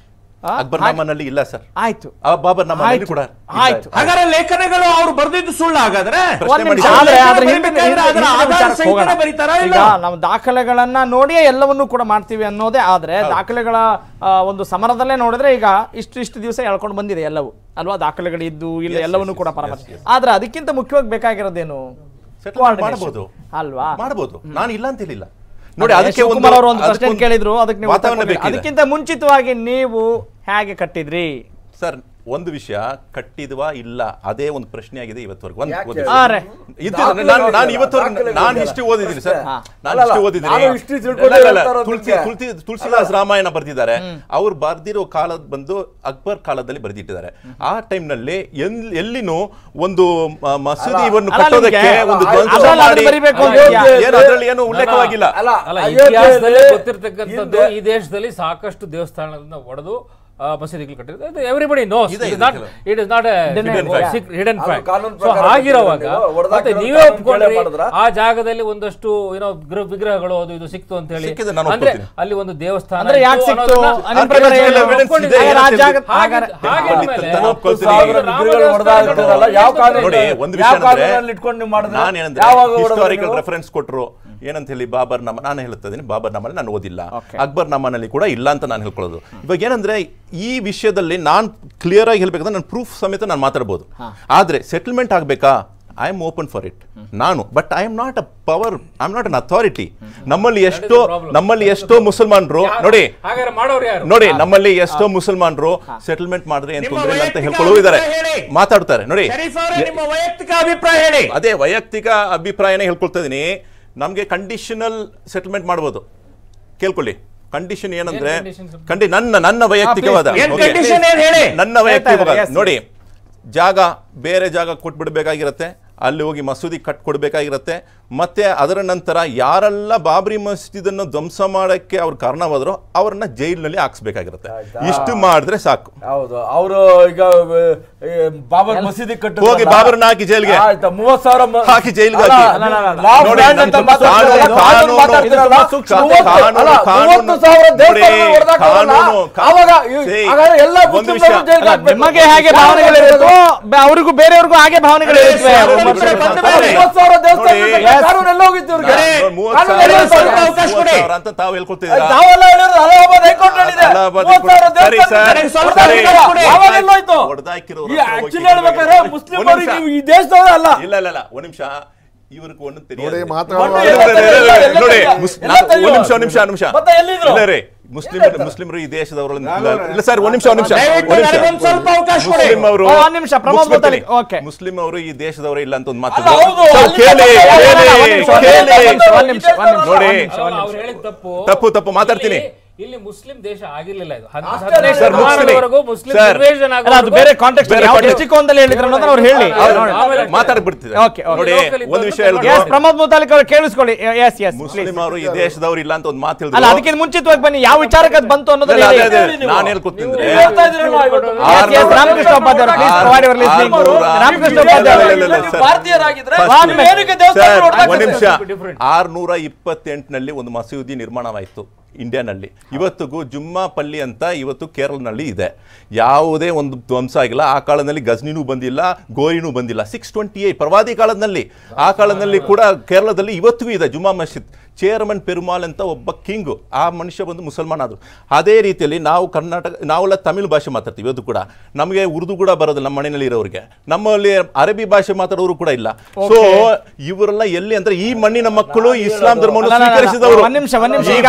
ಅಕ್ಬರ್ ನಾಮನಲ್ಲಿ ಇಲ್ಲ ಸರ್ ಆಯ್ತು ಆ ಬಾಬರ್ ನಾಮನಲ್ಲಿ ಆಯ್ತು. ಕೂಡ ಆಯ್ತು. ಹಾಗಾದ್ರೆ ಲೇಖನಗಳು ಅವ್ರು ಬರ್ದಿದ್ದು ಸುಳ್ಳು ಹಾಗಾದ್ರೆ ಪ್ರಶ್ನೆ ಒಂದ್ ನಿಮಿಷ, ಮಾಡಿ. ಆದ್ರೆ ಲೇಖನ ಅದ್ರ ಹಿಂದಿನ- ಬರೀಬೇಕಾದ್ರೆ ಅದರ ಹಿಂದಿನ ಆಧಾರ ವಿಚಾರಕ್ಕೆ ಸಹಿತನೇ ಹೋಗೋಣ. ಬರೀತಾರಾ ಈಗ ಇಲ್ಲ? ನಾವು ದಾಖಲೆಗಳನ್ನ ನೋಡಿಯೇ ಎಲ್ಲವನ್ನೂ ಕೂಡ ಮಾಡ್ತೀವಿ ಅನ್ನೋದೇ ಆದ್ರೆ ದಾಖಲೆಗಳ ಆ, ಒಂದು ಸಮರದಲ್ಲೇ ನೋಡಿದ್ರೆ ಈಗ ಇಷ್ಟು ಇಷ್ಟು ದಿವಸ ಎಳ್ಕೊಂಡು ಬಂದಿದೆ ಎಲ್ಲವೂ ಅಲ್ವಾ ದಾಖಲೆಗಳು ಇದ್ದು ಇಲ್ಲ Yes, ಎಲ್ಲವನ್ನೂ yes, ಕೂಡ yes, ಪರಾಮರ್ಶೆ yes, yes. ಆದ್ರೆ ಅದಕ್ಕಿಂತ ಮುಖ್ಯವಾಗಿ ಬೇಕಾಗಿರೋದೇನು Settlement Coordination. ಮಾಡಬಹುದು ಅಲ್ವಾ ಮಾಡಬಹುದು ನಾನು ಇಲ್ಲ ಅಂತ ಹೇಳಿಲ್ಲ ನೋಡಿ ಅದೇ ಅದಕ್ಕೆ ಶಿವಕುಮಾರ್ ಅವರು ಒಂದು ಪ್ರಶ್ನೆ ಅದಕ್ಕೊಂದು ಕೇಳಿದ್ರು ಅದಕ್ಕೆ ನೀವು ಉತ್ತರ ವಾತಾವರಣ ಕೊಡ್ಲಿಲ್ಲ. ಬೇಕಿದೆ ಅದಕ್ಕಿಂತ ಮುಂಚಿತವಾಗಿ ನೀವು ಹೇಗೆ ಕಟ್ಟಿದ್ರಿ ಸರ್ ಒಂದು ವಿಷಯ ಕಟ್ಟಿದ್ವಾ ಇಲ್ಲ ಅದೇ ಒಂದು ಪ್ರಶ್ನೆ ಆಗಿದೆ ಇವತ್ತವರೆಗೂ ಒಂದು ಯಾಕೆ? ಒಂದು ಆ, ರೇ. ಇದು ದಾಖಲೆ ನಾನು ನಾನು ಇದೆಯಲ್ಲ, ಇವತ್ತವರೆಗೂ ದಾಖಲೆ ನಾನು ಇದೆಯಲ್ಲ. ಹಿಸ್ಟ್ರಿ ಓದಿದ್ದೀನಿ ಸರ್ ಹಾ. ನಾನು ಅಲ್ಲ, ಹಿಸ್ಟ್ರಿ ಅಲ್ಲ, ಓದಿದ್ದೀನಿ ನಾನು history ತಿಳ್ಕೊಂಡೇ ಇಲ್ಲ, ಇಲ್ಲ, ಹೇಳ್ತಾ ಇರೋದು ತುಳಸಿ ನಿಮ್ಗೆ. ತುಳಸಿ ತುಳಸಿದಾಸ್ ರಾಮಾಯಣ ಬರ್ದಿದ್ದಾರೆ ಅವ್ರು ಬರ್ದಿರೋ ಕಾಲದ ಬಂದು ಅಕ್ಬರ್ ಕಾಲದಲ್ಲಿ ಬರೆದಿಟ್ಟಿದ್ದಾರೆ ಆ ಟೈಮ್ನಲ್ಲಿ ಎಲ್- ಎಲ್ಲಿನೂ ಒಂದು ಮ- ಮಸೀದಿಯನ್ನು ಅಲ್ಲ, ಕಟ್ಟೋದಕ್ಕೆ ನಿಮ್ಗೆ ಒಂದು ಅಲ್ಲ, ಧ್ವಂಸ ಅದನ್ನ ಮಾಡಿ ಬರಿಬೇಕು ಅಂತ ಅಲ್ಲ, ಇದೆಯಾ? ಏನು ಅದರಲ್ಲಿ ಏನು ಉಲ್ಲೇಖವಾಗಿಲ್ಲ ಅಲ್ಲ ಅಲ್ಲ ಅಯೋಧ್ಯೆಯಲ್ಲಿ ಇತಿಹಾಸದಲ್ಲಿ ಗೊತ್ತಿರ್ತಕ್ಕಂಥದ್ದು ಹಿಂದೆ- ಈ ದೇಶದಲ್ಲಿ ಸಾಕಷ್ಟು ದೇವಸ್ಥಾನಗಳನ್ನ ಒಡೆದು ಆ, ಮಸೀದಿಗಳು ಕಟ್ಟಿದ್ರು ಎವ್ರಿಬಡಿ ನೋಸ್ ಇದೆ, ಇಟ್ ಇದೆ, ನಾಟ್ ಇದೆ. It is not Hidden fact. Hidden ಅದು ಫ್ಯಾಕ್ಟ್ ಕಾನೂನು ಸೊ ಪ್ರಕಾರ ಹಾಗಿರುವಾಗ ನೀವು ಹೊಡೆದಾಕಿರೋ ಮತ್ತೆ ನೀವೇ ಕಾನೂನು ಒಪ್ಕೊಂಡ್ರಿ ಕೇಳೇ ಮಾಡಿದ್ರಾ? ಆ ಜಾಗದಲ್ಲಿ ಒಂದಷ್ಟು ಏನೋ ಗೃಹ ವಿಗ್ರಹಗಳು ಅದು ಇದು ಸಿಕ್ತು ಅಂತ ಹೇಳಿ ಸಿಕ್ಕಿದೆ, ನಾನು ಅಂದ್ರೆ ಒಪ್ಕೊಳ್ತೀನಿ. ಅಲ್ಲಿ ಒಂದು ದೇವಸ್ಥಾನ ಅಂದ್ರೆ ಯಾಕೆ ಇತ್ತು ಸಿಕ್ತು ಅನ್ನೋದನ್ನ- ನಿಮ್ಮ ಪ್ರಕಾರ ಏನು? Archaeological evidence ಒಪ್ಕೊಂಡಿದ್ದೀರಾ? ಇದೆ, ಹಾಗಾದ್ರೆ ಆ ಜಾಗ- ಹಾಗೆ- ಹಾಗಾದ್ರೆ- ಹಾಗೆ ಹಾಗೆ ಮೇಲೆ ನಾನು ಒಪ್ಕೊಳ್ತೀನಿ. ಸಾವಿರ ರಾಮ ವಿಗ್ರಹಗಳು ಹೊಡೆದಾಗ್ತದಲ್ಲ ಯಾವ ಕಾನೂನು ನೋಡಿ ಒಂದು ಯಾವ ವಿಷಯ ಅಂದ್ರೆ ಕಾನೂನಲ್ಲಿ ಇಟ್ಕೊಂಡು ನೀವು ಮಾಡಿದ್ರೆ ನಾನು ಏನಂದ್ರೆ ಯಾವಾಗ ಹೊಡೆದ್ರು ಹಿಸ್ಟಾರಿಕಲ್ ನೀವು? ರೆಫರೆನ್ಸ್ ಕೊಟ್ಟರು ಏನಂತ ಹೇಳಿ ಬಾಬರ್ ನಾಮ ನಾನು ಹೇಳ್ತಾ ಇದ್ದೀನಿ ಬಾಬರ್ ನಾಮಲ್ಲಿ ನಾನು ಓದಿಲ್ಲ Okay. ಅಕ್ಬರ್ ನಾಮನಲ್ಲಿ ಕೂಡ ಇಲ್ಲ ಅಂತ ನಾನು ಹೇಳ್ಕೊಳ್ಳೋದು ಇವಾಗ ಏನಂದ್ರೆ ಈ ವಿಷಯದಲ್ಲಿ ನಾನು ಕ್ಲಿಯರ್ ಆಗಿ ಹೇಳ್ಬೇಕಂದ್ರೆ ನಾನು ಪ್ರೂಫ್ ಸಮೇತ ನಾನು ಮಾತಾಡ್ಬೋದು ಆದ್ರೆ ಸೆಟಲ್ಮೆಂಟ್ ಆಗ್ಬೇಕಾ I am open for it ನಾನು but I am not a power I am not an authority ನಮ್ಮಲ್ಲಿ ಎಷ್ಟೋ problem. ನಮ್ಮಲ್ಲಿ ಎಷ್ಟೋ ಮುಸಲ್ಮಾನರು ನೋಡಿ ಹಾಗಾದ್ರೆ ಮಾಡೋರು ಯಾರು ನೋಡಿ ನಮ್ಮಲ್ಲಿ ಎಷ್ಟೋ ಮುಸಲ್ಮಾನರು ಸೆಟಲ್ಮೆಂಟ್ ಮಾಡಿದ್ರೆ ಏನ್ ನಿಮ್ಮ ತೊಂದರೆ ಇಲ್ಲ ಅಂತ ವೈಯಕ್ತಿಕ ಹೇಳ್ಕೊಳ್ಳೋ ಇದ್ದಾರೆ ಅಭಿಪ್ರಾಯ ಹೇಳಿ. ಮಾತಾಡ್ತಾರೆ ನೋಡಿ ಶರೀಫ್ ಅವರೇ ನಿಮ್ಮ ವೈಯಕ್ತಿಕ ಅಭಿಪ್ರಾಯ ಹೇಳಿ ಅದೇ ವೈಯಕ್ತಿಕ ಅಭಿಪ್ರಾಯನೇ ಹೇಳ್ಕೊಳ್ತಾ ಇದೀನಿ ನಮಗೆ ಕಂಡೀಷನಲ್ ಸೆಟಲ್ಮೆಂಟ್ ಮಾಡ್ಬೋದು ಕೇಳ್ಕೊಳ್ಳಿ ಕಂಡೀಷನ್ ಏನಂದ್ರೆ ಏನ್ conditions? ಕಂಡಿ ನನ್ನ ನನ್ನ ವೈಯಕ್ತಿಕವಾದ ಏನ್ Okay. ಕಂಡೀಷನ್ ಏನ್ ಹೇಳಿ ನನ್ನ ವೈಯಕ್ತಿಕ ಹೇಳ್ತಾ ಇದ್ದಾರೆ, yes. ನೋಡಿ ಜಾಗ ಬೇರೆ ಜಾಗ ಕೊಟ್ಬಿಡ್ಬೇಕಾಗಿರತ್ತೆ ಅಲ್ಲಿ ಹೋಗಿ ಮಸೂದಿ ಕಟ್ ಕೊಡ್ಬೇಕಾಗಿರತ್ತೆ ಮತ್ತೆ ಅದರ ನಂತರ ಯಾರೆಲ್ಲ ಬಾಬ್ರಿ ಮಸ್ಜಿದನ್ನು ಧ್ವಂಸ ಮಾಡಕ್ಕೆ ಅವ್ರು ಕಾರಣವಾದ್ರು ಅವ್ರನ್ನ ಜೈಲಿನಲ್ಲಿ ಹಾಕ್ಸ್ಬೇಕಾಗಿರುತ್ತೆ ಆಯ್ತಾ? ಇಷ್ಟು ಮಾಡಿದ್ರೆ ಸಾಕು ಹೌದು ಅವರು ಈಗ ಏ, ಬಾಬರ್ ಮಸೀದಿ ಕಟ್ಟಿದ್ರಲ್ಲ? ಹೋಗಿ ಬಾಬರ್ನ ಹಾಕಿ ಜೈಲ್ಗೆ. ಆಯ್ತಾ ಮೂವತ್ ಸಾವಿರ ಮ- ಹಾಕಿ ಜೈಲ್ಗೆ ಅಲ್ಲ, ಹಾಕಿ. ಅಲ್ಲ, ಅಲ್ಲ, ಅಲ್ಲ. ನೋಡಿ, Law of land ಅಂತ ನಮ್ಮ ಮಾತಾಡ್ತಿರಲ್ಲ, ಕಾನೂನು- ಕಾನೂನು ಮಾತಾಡ್ತಿರಲ್ಲ, ಕಾನೂನು- ಮೂವತ್ತು- ಕಾನೂನು- ಅಲ್ಲ, ಕಾನೂನು- ಮೂವತ್ತು ಸಾವಿರ ದೇವಸ್ಥಾನ ನೋಡಿ, ಹೊಡೆದಾಕಲ್ಲ, ಕಾನೂನು- ಕಾ- ಆವಾಗ ಇವ್- See, ಹಾಗಾದ್ರೆ ಎಲ್ಲ ಒಂದು ಮುಸ್ಲಿಮ್ರನ್ನು ವಿಷಯ. ಜೈಲ್ಗೆ ಅಲ್ಲ, ಹಾಕ್ಬೇಕು. ನಿಮಗೆ ಹೇಗೆ ಭಾವನೆಗಳಿರುತ್ತೋ ಬ- ಅವ್ರಿಗೂ ಬೇರೆಯವ್ರಿಗೂ ಹಾಗೆ ಭಾವನೆಗಳಿರುತ್ತವೆ ಅದೇ, ಒಂದು ಬಂದ್ರೆ ನಿಮಿಷ ಬಂದ ಮಾತಾಡಿ. ಮೇಲೆ. ಮೂವತ್ತು ಸಾವಿರ ದೇವಸ್ಥಾನ ನೋಡಿ, ಕಟ್ಟಿದ್ರೆ ಕಾನೂನು ಎಲ್ಲ ಹೋಗಿತ್ತು ಇವ್ರಿಗೆ? ಅದೇ, ಮೂವತ್ತು ಕಾನೂನು ಸಾವಿರ ಎಲ್ಲ ಸ್ವಲ್ಪ ಹೋಗಿತ್ತು. ಅವಕಾಶ ಮೂವತ್ತು ಕೊಡಿ. ಸಾವಿರ ಅಂತ ತಾವು ಹೇಳ್ಕೊಳ್ತಿದ್ದೀರಾ ನಾವೆಲ್ಲ ಹೇಳಿರೋದು ಅಲಹಾಬಾದ್ ಹೈಕೋರ್ಟ್ ಹೇಳಿದೆ. ಅಲಹಾಬಾದ್ ಮೂವತ್ತು ಸಾವಿರ ಹೈಕೋರ್ಟ್. ಸರಿ, ದೇವಸ್ಥಾನ ಸರಿ, ಕಟ್ಟಿದ್ರೆ ಸ್ವಲ್ಪ ಹೊಡೆದಾಕಿಲ್ಲ. ಕೊಡಿ. ಯಾವಾಗ ಎಲ್ಲೋಯ್ತು? ಹೊಡೆದಾಕಿರೋರು ಈ ಹತ್ರ ಹೋಗಿ actually ಹೇಳ್ಬೇಕಾದ್ರೆ ಕೇಳ್ಬೇಕು. ಮುಸ್ಲಿಂ ಒಂದು ಅವರಿಗೆ ನಿಮಿಷ. ಈ ದೇಶದವರೇ ಅಲ್ಲ ಇಲ್ಲ ಇಲ್ಲ ಇಲ್ಲ ಒಂದ್ ನಿಮಿಷ ಇವ್ರಿಗೆ ಒಂದೊಂದು ನೋಡಿ ತಿಳಿಯೋದು ಮಾತಾಡುವ ಮೊನ್ನೆ ಇಲ್ಲ, ಇಲ್ಲ, ಇಲ್ಲ, ಇಲ್ಲ, ಇಲ್ಲ, ನೋಡಿ ಎಲ್ಲ ಮುಸ್- ಎಲ್ಲ ನಾನು- ತೆಗೆಯುವ. ಒಂದ್ ನಿಮಿಷ ಒಂದ್ ನಿಮಿಷ ಒಂದ್ ನಿಮಿಷ ಮತ್ತೆ ಎಲ್ಲಿದ್ರು? ಇಲ್ಲ ರೀ ಮುಸ್ಲಿಂ ಮುಸ್ಲಿಮರು ಈ ದೇಶದವರು ಇಲ್ಲ ಸರ್ ಒಂದ್ ನಿಮಿಷ ಒಂದ್ ನಿಮಿಷ ದಯವಿಟ್ಟು ಒಂದ್ ನಿಮಿಷ ನನಗೊಂದು ಸ್ವಲ್ಪ ಅವಕಾಶ ಕೊಡಿ. ಮುಸ್ಲಿಂ ಅವರು ಓ, ಒಂದ್ ನಿಮಿಷ, ಪ್ರಮೋದ್ ಮುಗಿಸ್ಬಿಡ್ತೀನಿ. ಗೋತಾಲಿ, ಓಕೆ. ಮುಸ್ಲಿಂ ಅವರು ಈ ದೇಶದವರು ಇಲ್ಲ ಅಂತ ಒಂದು ಮಾತು ಅಲ್ಲ, ಹೌದು, ಸರ್, ಅಲ್ಲಿ ಕೇಳಿ ತಪ್ಪು ಇಲ್ಲ, ಕೇಳಿ ಅಲ್ಲ, ಒಂದ್ ನಿಮಿಷ, ಒಂದ್ ಕೇಳಿ ನಿಮಿಷ, ಒಂದ್ ನಿಮಿಷ, ಒಂದ್ ನಿಮಿಷ, ನೋಡಿ. ಒಂದ್ ನಿಮಿಷ, ಒಂದ್ ನಿಮಿಷ. ಅವ್ರು ಹೇಳಿದ ತಪ್ಪು ತಪ್ಪು, ತಪ್ಪು, ಮಾತಾಡ್ತೀನಿ. ಇಲ್ಲಿ- ಇಲ್ಲಿ ಮುಸ್ಲಿಂ ದೇಶ ಆಗಿರ್ಲಿಲ್ಲ ಇದು ಹದ್- ಅಷ್ಟೇ ಹದಿನೈದು ಸರ್, ಶತಮಾನದವರೆಗೂ ಮುಸ್ಲಿಂ ಸರ್. invasion ಅಲ್ಲ ಅದು ಆಗೋವರೆಗೂ ಬೇರೆ ಕಾಂಟೆಕ್ಸ್ಟ್ ಬೇರೆ ಯಾವ context. ದೃಷ್ಟಿಕೋನದಲ್ಲಿ ಹೇಳಿದ್ರು ಅನ್ನೋದನ್ನ ಅವ್ರು ಹೇಳಿ ಹೌದು, ನೋಡಿ. ಆಮೇಲೆ ಮಾತಾಡ್ಬಿಡ್ತಿದೆ ಓಕೆ, ಓಕೆ. ನೋಡಿ ಲೋಕಲ್ ಒಂದ್ ವಿಷಯ ಇದ್ದವ್ರು ಎಸ್ ಹೇಳಿದ್ರು ಪ್ರಮೋದ್ ಮುತಾಲಿಕ್ ಅವರು ಕೇಳಿಸ್ಕೊಳ್ಳಿ ಎಸ್ ಎಸ್ ಮುಸ್ಲಿಂ ಅವರು ಈ ದೇಶದವರು ಇಲ್ಲ ಅಂತ ಒಂದು ಮಾತು ಅಲ್ಲ ಹೇಳಿದ್ರು ಅದಕ್ಕಿಂತ ಮುಂಚಿತವಾಗಿ ಬನ್ನಿ ಯಾವ ವಿಚಾರಕ್ಕೆ ಅದು ಬಂತು ಅನ್ನೋದನ್ನ ಅದೇ, ಹೇಳಿ ಅದೇ, ಹೇಳಿ ನೀವು. ನಾನು ಹೇಳ್ಕೊತಿದ್ರೆ ನೀವು ಹೇಳ್ತಾ ಇದ್ದೀರಲ್ಲ ಇವತ್ತು. Yes, yes, ರಾಮಕೃಷ್ಣ ಉಪಾಧ್ಯಾಯ ಅವರು, please provide your listening. ಆರ್ನೂರ- ರಾಮಕೃಷ್ಣ ಇಲ್ಲ, ಇಲ್ಲ, ಉಪಾಧ್ಯಾಯ ಇಲ್ಲ, ಇಲ್ಲ, ನೀವು ಸರ್. ಭಾರತೀಯರಾಗಿದ್ರೆ First- ನೀವು ಏನಕ್ಕೆ ದೇವಸ್ಥಾನ ಸರ್, ಹೊಡೆದಾಕಿದ್ರೆ? ಒಂದ್ ನಿಮಿಷ Different. ಆರ್ನೂರ ಇಪ್ಪತ್ತೆಂಟನಲ್ಲಿ ಒಂದು ಮಸೀದಿ ನಿರ್ಮಾಣವಾಯಿತು ಇಂಡಿಯಾನಲ್ಲಿ ಇವತ್ತಿಗೂ ಜುಮ್ಮಾಪಲ್ಲಿ ಅಂತ ಇವತ್ತು ಕೇರಳನಲ್ಲಿ ಇದೆ ಯಾವುದೇ ಒಂದು ಧ್ವಂಸ ಆಗಿಲ್ಲ ಆ ಕಾಲದಲ್ಲಿ ಗಜ್ನಿನೂ ಬಂದಿಲ್ಲ ಗೋರಿನೂ ಬಂದಿಲ್ಲ ಸಿಕ್ಸ್ ಟ್ವೆಂಟಿ ಏಟ್ ಪ್ರವಾದಿ ಕಾಲದಲ್ಲಿ ಆ ಕಾಲದಲ್ಲಿ ಕೂಡ ಕೇರಳದಲ್ಲಿ ಇವತ್ತಿಗೂ ಇದೆ ಜುಮ್ಮಾ ಮಸ್ಜಿದ್ ಚೇರ್ಮನ್ ಪೆರುಮಾಲ್ ಅಂತ ಒಬ್ಬ ಕಿಂಗು ಆ ಮನುಷ್ಯ ಬಂದು ಮುಸಲ್ಮಾನ್ ಆದ್ರು ಅದೇ ರೀತಿಯಲ್ಲಿ ನಾವು ಕರ್ನಾಟಕ ನಾವೆಲ್ಲ ತಮಿಳು ಭಾಷೆ ಮಾತಾಡ್ತೀವಿ ಇವತ್ತು ಕೂಡ ನಮಗೆ ಉರ್ದು ಕೂಡ ಬರೋದಿಲ್ಲ ನಮ್ಮ ಮನೆಯಲ್ಲಿ ಇರೋರಿಗೆ ನಮ್ಮಲ್ಲಿ ಅರಬಿ ಭಾಷೆ ಮಾತಾಡೋರು ಕೂಡ ಇಲ್ಲ ಸೊ ಇವರೆಲ್ಲ ಎಲ್ಲಿ ಅಂದ್ರೆ ಈ ಮಣ್ಣಿನ ಮಕ್ಕಳು ಇಸ್ಲಾಂ ಧರ್ಮವನ್ನು ಅಲ್ಲ, ಅಲ್ಲ, ಅಲ್ಲ, ಸ್ವೀಕರಿಸಿದವರು ಒಂದ್ ನಿಮಿಷ, ಒಂದ್ ನಿಮಿಷ. ಈ ಈಗ ದೇ- ಈ ವಿಶಾಂತ್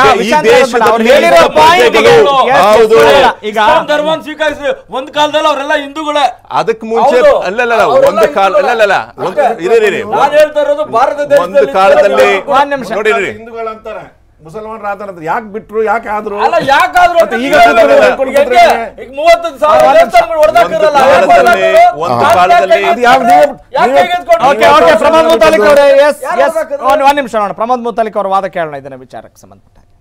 ದೇಶದ ಅವ್ರು ಹೇಳಿರೋ ಮೇಲಿನ point ಗೆ- ಪ್ರಜೆಗಳು. Yes, yes, ಹೌದು. ಇಲ್ಲ, ಈಗ ಇಸ್ಲಾಂ ಧರ್ಮವನ್ನು ಸ್ವೀಕರಿಸಿ ಒಂದ್ ಕಾಲದಲ್ಲಿ ಅವರೆಲ್ಲ ಹಿಂದೂಗಳೇ ಅದಕ್ಕೆ ಮುಂಚೆ ಹೌದು. ಅಲ್ಲಲ್ಲ ಅವರೆಲ್ಲ ಒಂದು ಕಾಲ ಹಿಂದೂಗಳೇ. ಅಲ್ಲಲ್ಲ ಒಂದು ಅಷ್ಟೇ. ಇರಿ ಇರಿ ನಾನ್ ಹೇಳ್ತಾ ಇರೋದು ಭಾರತ ಒಂದು ದೇಶದಲ್ಲಿ ಕಾಲದಲ್ಲಿ ಒಂದ್ ನಿಮಿಷ. ನೋಡಿ ನೋಡಿ ಹಿಂದೂಗಳಂತಾರೆ ಮುಸಲ್ಮಾನರು ಆತರ ಯಾಕೆ ಬಿಟ್ರು ಯಾಕೆ ಆದ್ರು ಅಲ್ಲ ಯಾಕಾದ್ರೂ ಮತ್ತೆ ಈಗ ಈಗ ಕೂತ್ಕೊಂಡು ಹೆಂಗೆ? ಈಗ ಮೂವತ್ತೊಂದು ಸಾವಿರ ದೇವಸ್ಥಾನಗಳು ಹೊಡೆದಾಕಿರಲ್ಲ. ಒಂದು ಕಾಲದಲ್ಲಿ ಯಾಕೆ ಒಂದು ಯಾಕೆ ಕಾಲದಲ್ಲಿ ಯಾಕೆ ಯಾವ ನೀವು- ಯಾಕೆ ನೀವು- ಎತ್ಕೊಂಡು ಓಕೆ ಓಕೆ ಪ್ರಮೋದ್ ಮುತಾಲಿಕ್ ಅವರೇ ಎಸ್ ಯಾರು ಎಸ್ ಹಾಕಿದ್ರು? ಒಂದ್ ಒಂದ್ ನಿಮಿಷ ನೋಡೋಣ ಪ್ರಮೋದ್ ಮುತಾಲಿಕ್ ಅವರ ವಾದ ಕೇಳೋಣ ಇದನ್ನ ವಿಚಾರಕ್ಕೆ ಸಂಬಂಧಪಟ್ಟ ಹಾಗೆ.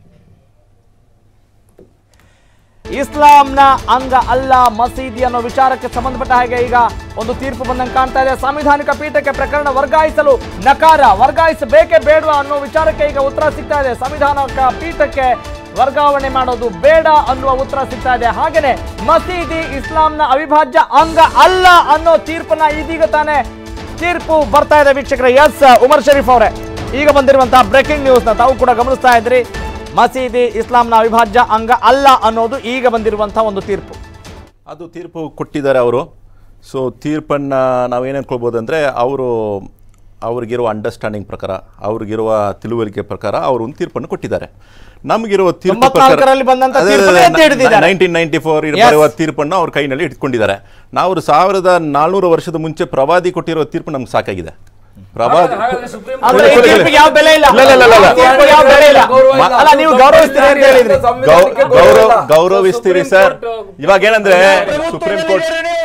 ಇಸ್ಲಾಂನ ಅಂಗ ಅಲ್ಲ ಮಸೀದಿ ಅನ್ನೋ ವಿಚಾರಕ್ಕೆ ಸಂಬಂಧಪಟ್ಟ ಹಾಗೆ ಈಗ ಒಂದು ತೀರ್ಪು ಬಂದಂಗೆ ಕಾಣ್ತಾ ಇದೆ ಸಾಂವಿಧಾನಿಕ ಪೀಠಕ್ಕೆ ಪ್ರಕರಣ ವರ್ಗಾಯಿಸಲು ನಕಾರ ವರ್ಗಾಯಿಸಬೇಕೇ ಬೇಡವಾ ಅನ್ನೋ ವಿಚಾರಕ್ಕೆ ಈಗ ಉತ್ತರ ಸಿಗ್ತಾ ಇದೆ ಸಂವಿಧಾನಿಕ ಪೀಠಕ್ಕೆ ವರ್ಗಾವಣೆ ಮಾಡೋದು ಬೇಡ ಅನ್ನುವ ಉತ್ತರ ಸಿಗ್ತಾ ಇದೆ ಹಾಗೇನೆ ಮಸೀದಿ ಇಸ್ಲಾಂನ ಅವಿಭಾಜ್ಯ ಅಂಗ ಅಲ್ಲ ಅನ್ನೋ ತೀರ್ಪನ್ನ ಇದೀಗ ತಾನೇ ತೀರ್ಪು ಬರ್ತಾ ಇದೆ ವೀಕ್ಷಕರೇ ಎಸ್ ಉಮರ್ ಶರೀಫ್ ಅವರೇ ಈಗ ಬಂದಿರುವಂತಹ ಬ್ರೇಕಿಂಗ್ ನ್ಯೂಸ್ ನ ತಾವು ಕೂಡ ಗಮನಿಸ್ತಾ ಇದ್ರಿ ಮಸೀದಿ ಇಸ್ಲಾಂನ ಅವಿಭಾಜ್ಯ ಅಂಗ ಅಲ್ಲ ಅನ್ನೋದು ಈಗ ಬಂದಿರುವಂತಹ ಒಂದು ತೀರ್ಪು ಅದು ತೀರ್ಪು ಕೊಟ್ಟಿದ್ದಾರೆ ಅವರು ಸೊ ತೀರ್ಪನ್ನು ನಾವೇನು ಅನ್ಕೊಳ್ಬೋದು ಅಂದರೆ ಅವರು ಅವ್ರಿಗಿರುವ ಅಂಡರ್ಸ್ಟ್ಯಾಂಡಿಂಗ್ ಪ್ರಕಾರ ಅವ್ರಿಗಿರುವ ತಿಳುವಳಿಕೆ ಪ್ರಕಾರ ಅವರು ಒಂದು ತೀರ್ಪನ್ನು ಕೊಟ್ಟಿದ್ದಾರೆ ನಮಗಿರುವ ತೀರ್ಪು ತೊಂಬತ್ನಾಲ್ಕರಲ್ಲಿ ಬಂದಂತ ತೀರ್ಪನ್ನ ಎತ್ತಿ ಹಿಡಿದಿದ್ದಾರೆ. Nineteen ninety four Yes. ಬರೆಯುವ ತೀರ್ಪನ್ನು ಅವ್ರ ಕೈನಲ್ಲಿ ಇಟ್ಕೊಂಡಿದ್ದಾರೆ ನಾವು ಸಾವಿರದ ನಾಲ್ನೂರು ವರ್ಷದ ಮುಂಚೆ ಪ್ರವಾದಿ ಕೊಟ್ಟಿರೋ ತೀರ್ಪು ನಮ್ಗೆ ಸಾಕಾಗಿದೆ ಪ್ರವಾದಿ ಹಾಗಾದ್ರೆ ಸುಪ್ರೀಂ ಅಂದ್ರೆ ಈ ಕೊಡಿ, ಕೊಡಿ, ತೀರ್ಪಿಗೆ ಯಾವ ಬೆಲೆ ಇಲ್ಲ ಇಲ್ಲ, ಇಲ್ಲ, ಇಲ್ಲ, ಇಲ್ಲ. ತೀರ್ಪಿಗೆ ಯಾವ ಬೆಲೆ ಇಲ್ಲ ಗೌರವ ಇಲ್ಲ. ಅಲ್ಲ ನೀವು ಗೌರವಿಸ್ತೀರಿ ಅಂತ ಹೇಳಿದ್ರಿ ಗೌ- ಸಂವಿಧಾನಕ್ಕೆ ಗೌರವ ಗೌರವ ಇಲ್ಲ. ಗೌರವಿಸ್ತೀರಿ ಸರ್ ಇವಾಗ ಏನಂದ್ರೆ ಸುಪ್ರೀಂ ಕೋರ್ಟ್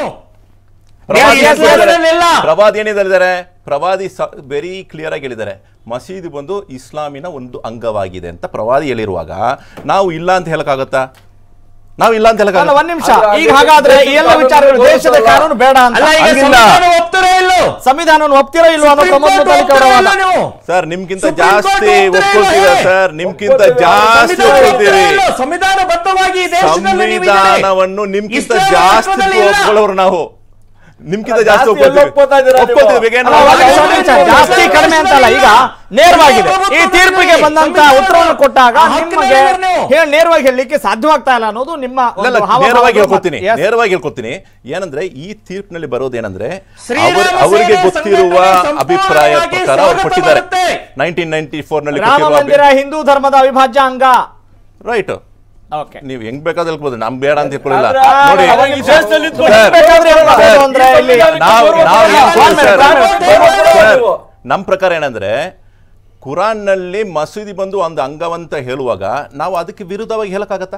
ಪ್ರವಾದಿ Yes, yes, ಏನ್ ಹೇಳಿದ್ದಾರೆ? ಹೇಳಿಲ್ಲ. ಪ್ರವಾದಿ ಏನ್ ಹೇಳಿದ್ದಾರೆ ಪ್ರವಾದಿ ವೆರಿ ಕ್ಲಿಯರ್ ಆಗಿ ಹೇಳಿದ್ದಾರೆ ಮಸೀದಿ ಬಂದು ಇಸ್ಲಾಮಿನ ಒಂದು ಅಂಗವಾಗಿದೆ ಅಂತ ಪ್ರವಾದಿ ಹೇಳಿರುವಾಗ ನಾವು ಇಲ್ಲ ಅಂತ ಹೇಳಕ್ಕಾಗತ್ತಾ ನಾವು ಇಲ್ಲ ಅಂತ ಅಲ್ಲ ಹೇಳಕ್ಕಾಗಲ್ಲ ಒಂದ್ ನಿಮಿಷ ಈಗ ಹಾಗಾದ್ರೆ ಈ ಎಲ್ಲ ವಿಚಾರಗಳು ದೇಶದ ಕಾನೂನು ಬೇಡ ಅಂತ ಅಲ್ಲ ಈಗ ಹಂಗಿಲ್ಲ. ಸಂವಿಧಾನ ಒಪ್ತಾರೋ ಇಲ್ಲೋ ಸಂವಿಧಾನವನ್ನು ಒಪ್ತಿರೋ ಇಲ್ವೋ ಅನ್ನೋ ಸುಪ್ರೀಂ ಪ್ರಮೋದ್ ಕೋರ್ಟ್ ಮುತಾಲಿಕ್ ಅವರ ಒಪ್ತಾರೋ ವಾದ ಇಲ್ಲ ನೀವು ಸರ್ ನಿಮ್ಗಿಂತ ಸುಪ್ರೀಂ ಕೋರ್ಟ್ ಜಾಸ್ತಿ ಒಪ್ತಾರೆ ಒಪ್ಕೊಳ್ತೀವಿ ಇಲ್ವೇ? ಸರ್ ನಿಮ್ಗಿಂತ ಒಪ್ಕೊಳ್ತೀವಿ. ಜಾಸ್ತಿ ಸಂವಿಧಾನ ಒಪ್ಕೊಳ್ತೀವಿ ಒಪ್ತಾರೋ ಇಲ್ವೋ? ಸಂವಿಧಾನಬದ್ಧವಾಗಿ ಈ ದೇಶದಲ್ಲಿ ನೀವು ಇದ್ದೀರಿ. ಸಂವಿಧಾನವನ್ನು ನಿಮ್ಗಿಂತ ಇಸ್ಲಾಂ ಜಾಸ್ತಿ ರಾಷ್ಟ್ರದಲ್ಲಿ ಇಲ್ಲ. ಒಪ್ಕೊಳ್ಳೋರು ನಾವು ನಿಮ್ಗಿಂತ ಜಾಸ್ತಿ ಜಾಸ್ತಿ ಎಲ್ಲ ಒಪ್ಕೊತಾ ಇದ್ದೀರಾ ನೀವು? ಒಪ್ಕೊಳ್ತೀವಿ ಬೇಗೇನು ಅಲ್ಲ, ಒಂದ್ ನಿಮಿಷ, ಒಂದ್ ನಿಮಿಷ. ಒಪ್ಕೊಳ್ತೀವಿ. ಜಾಸ್ತಿ ಕಡಿಮೆ ಅಂತಲ್ಲ ಈಗ ನೇರವಾಗಿದೆ ಈ ತೀರ್ಪಿಗೆ ಬಂದಂತ ಉತ್ತರವನ್ನು ಕೊಟ್ಟಾಗ ನಿಮಗೆ ಹೇಳಿ ನೇರವಾಗಿ ಹೇಳಲಿಕ್ಕೆ ಸಾಧ್ಯವಾಗ್ತಾ ಇಲ್ಲ ಅನ್ನೋದು ನಿಮ್ಮ ಒಂದು ಇಲ್ಲ, ಇಲ್ಲ, ಹಾವಭಾವದ ನೇರವಾಗಿ ಮಾತು. ಹೇಳ್ಕೊತೀನಿ Yes. ನೇರವಾಗಿ ಹೇಳ್ಕೊತೀನಿ ಏನಂದ್ರೆ ಈ ತೀರ್ಪಿನಲ್ಲಿ ಬರೋದೇನಂದ್ರೆ ಶ್ರೀರಾಮ ಅವ್ರ- ಅವರಿಗೆ ಸೇನೆ ಗೊತ್ತಿರುವ ಸಂಘಟನೆ ಅಭಿಪ್ರಾಯ ಸಂಪೂರ್ಣವಾಗಿ ಪ್ರಕಾರ ಅವ್ರು ಸ್ವಾಗತ ಕೊಟ್ಟಿದ್ದಾರೆ ಬರುತ್ತೆ. ನೈನ್ಟೀನ್ ನೈನ್ಟಿ ಫೋರ್ ನಲ್ಲಿ ರಾಮ ಮಂದಿರ ಹಿಂದೂ ಧರ್ಮದ ಅವಿಭಾಜ್ಯ ಅಂಗ ರೈಟ್ ಓಕೆ ನೀವು ಹೆಂಗ್ ಬೇಕಾದ್ರೆ ಹೇಳ್ಬೋದು ನಮ್ ಬೇಡ ಅಂತ ಹೇಳ್ಕೊಳ್ಳಿಲ್ಲ ಆದ್ರೆ ನೋಡಿ ಅವಾಗ ಈ ದೇಶದಲ್ಲಿ ಇದ್ದು ಸರ್, ಬೇಕಾದ್ರೆ ಹೇಳ್ಬೋದು ಸರ್, ಅಂದ್ರೆ ಇಲ್ಲಿ ನಾವು ನಾವು ಏನ್ One minute, sir, one minute, one minute. Sir, ನಮ್ ಪ್ರಕಾರ ಏನಂದ್ರೆ ಕುರಾನ್ನಲ್ಲಿ ಮಸೀದಿ ಬಂದು ಒಂದು ಅಂಗವಂತ ಹೇಳುವಾಗ ನಾವು ಅದಕ್ಕೆ ವಿರುದ್ಧವಾಗಿ ಹೇಳಕ್ಕಾಗತ್ತಾ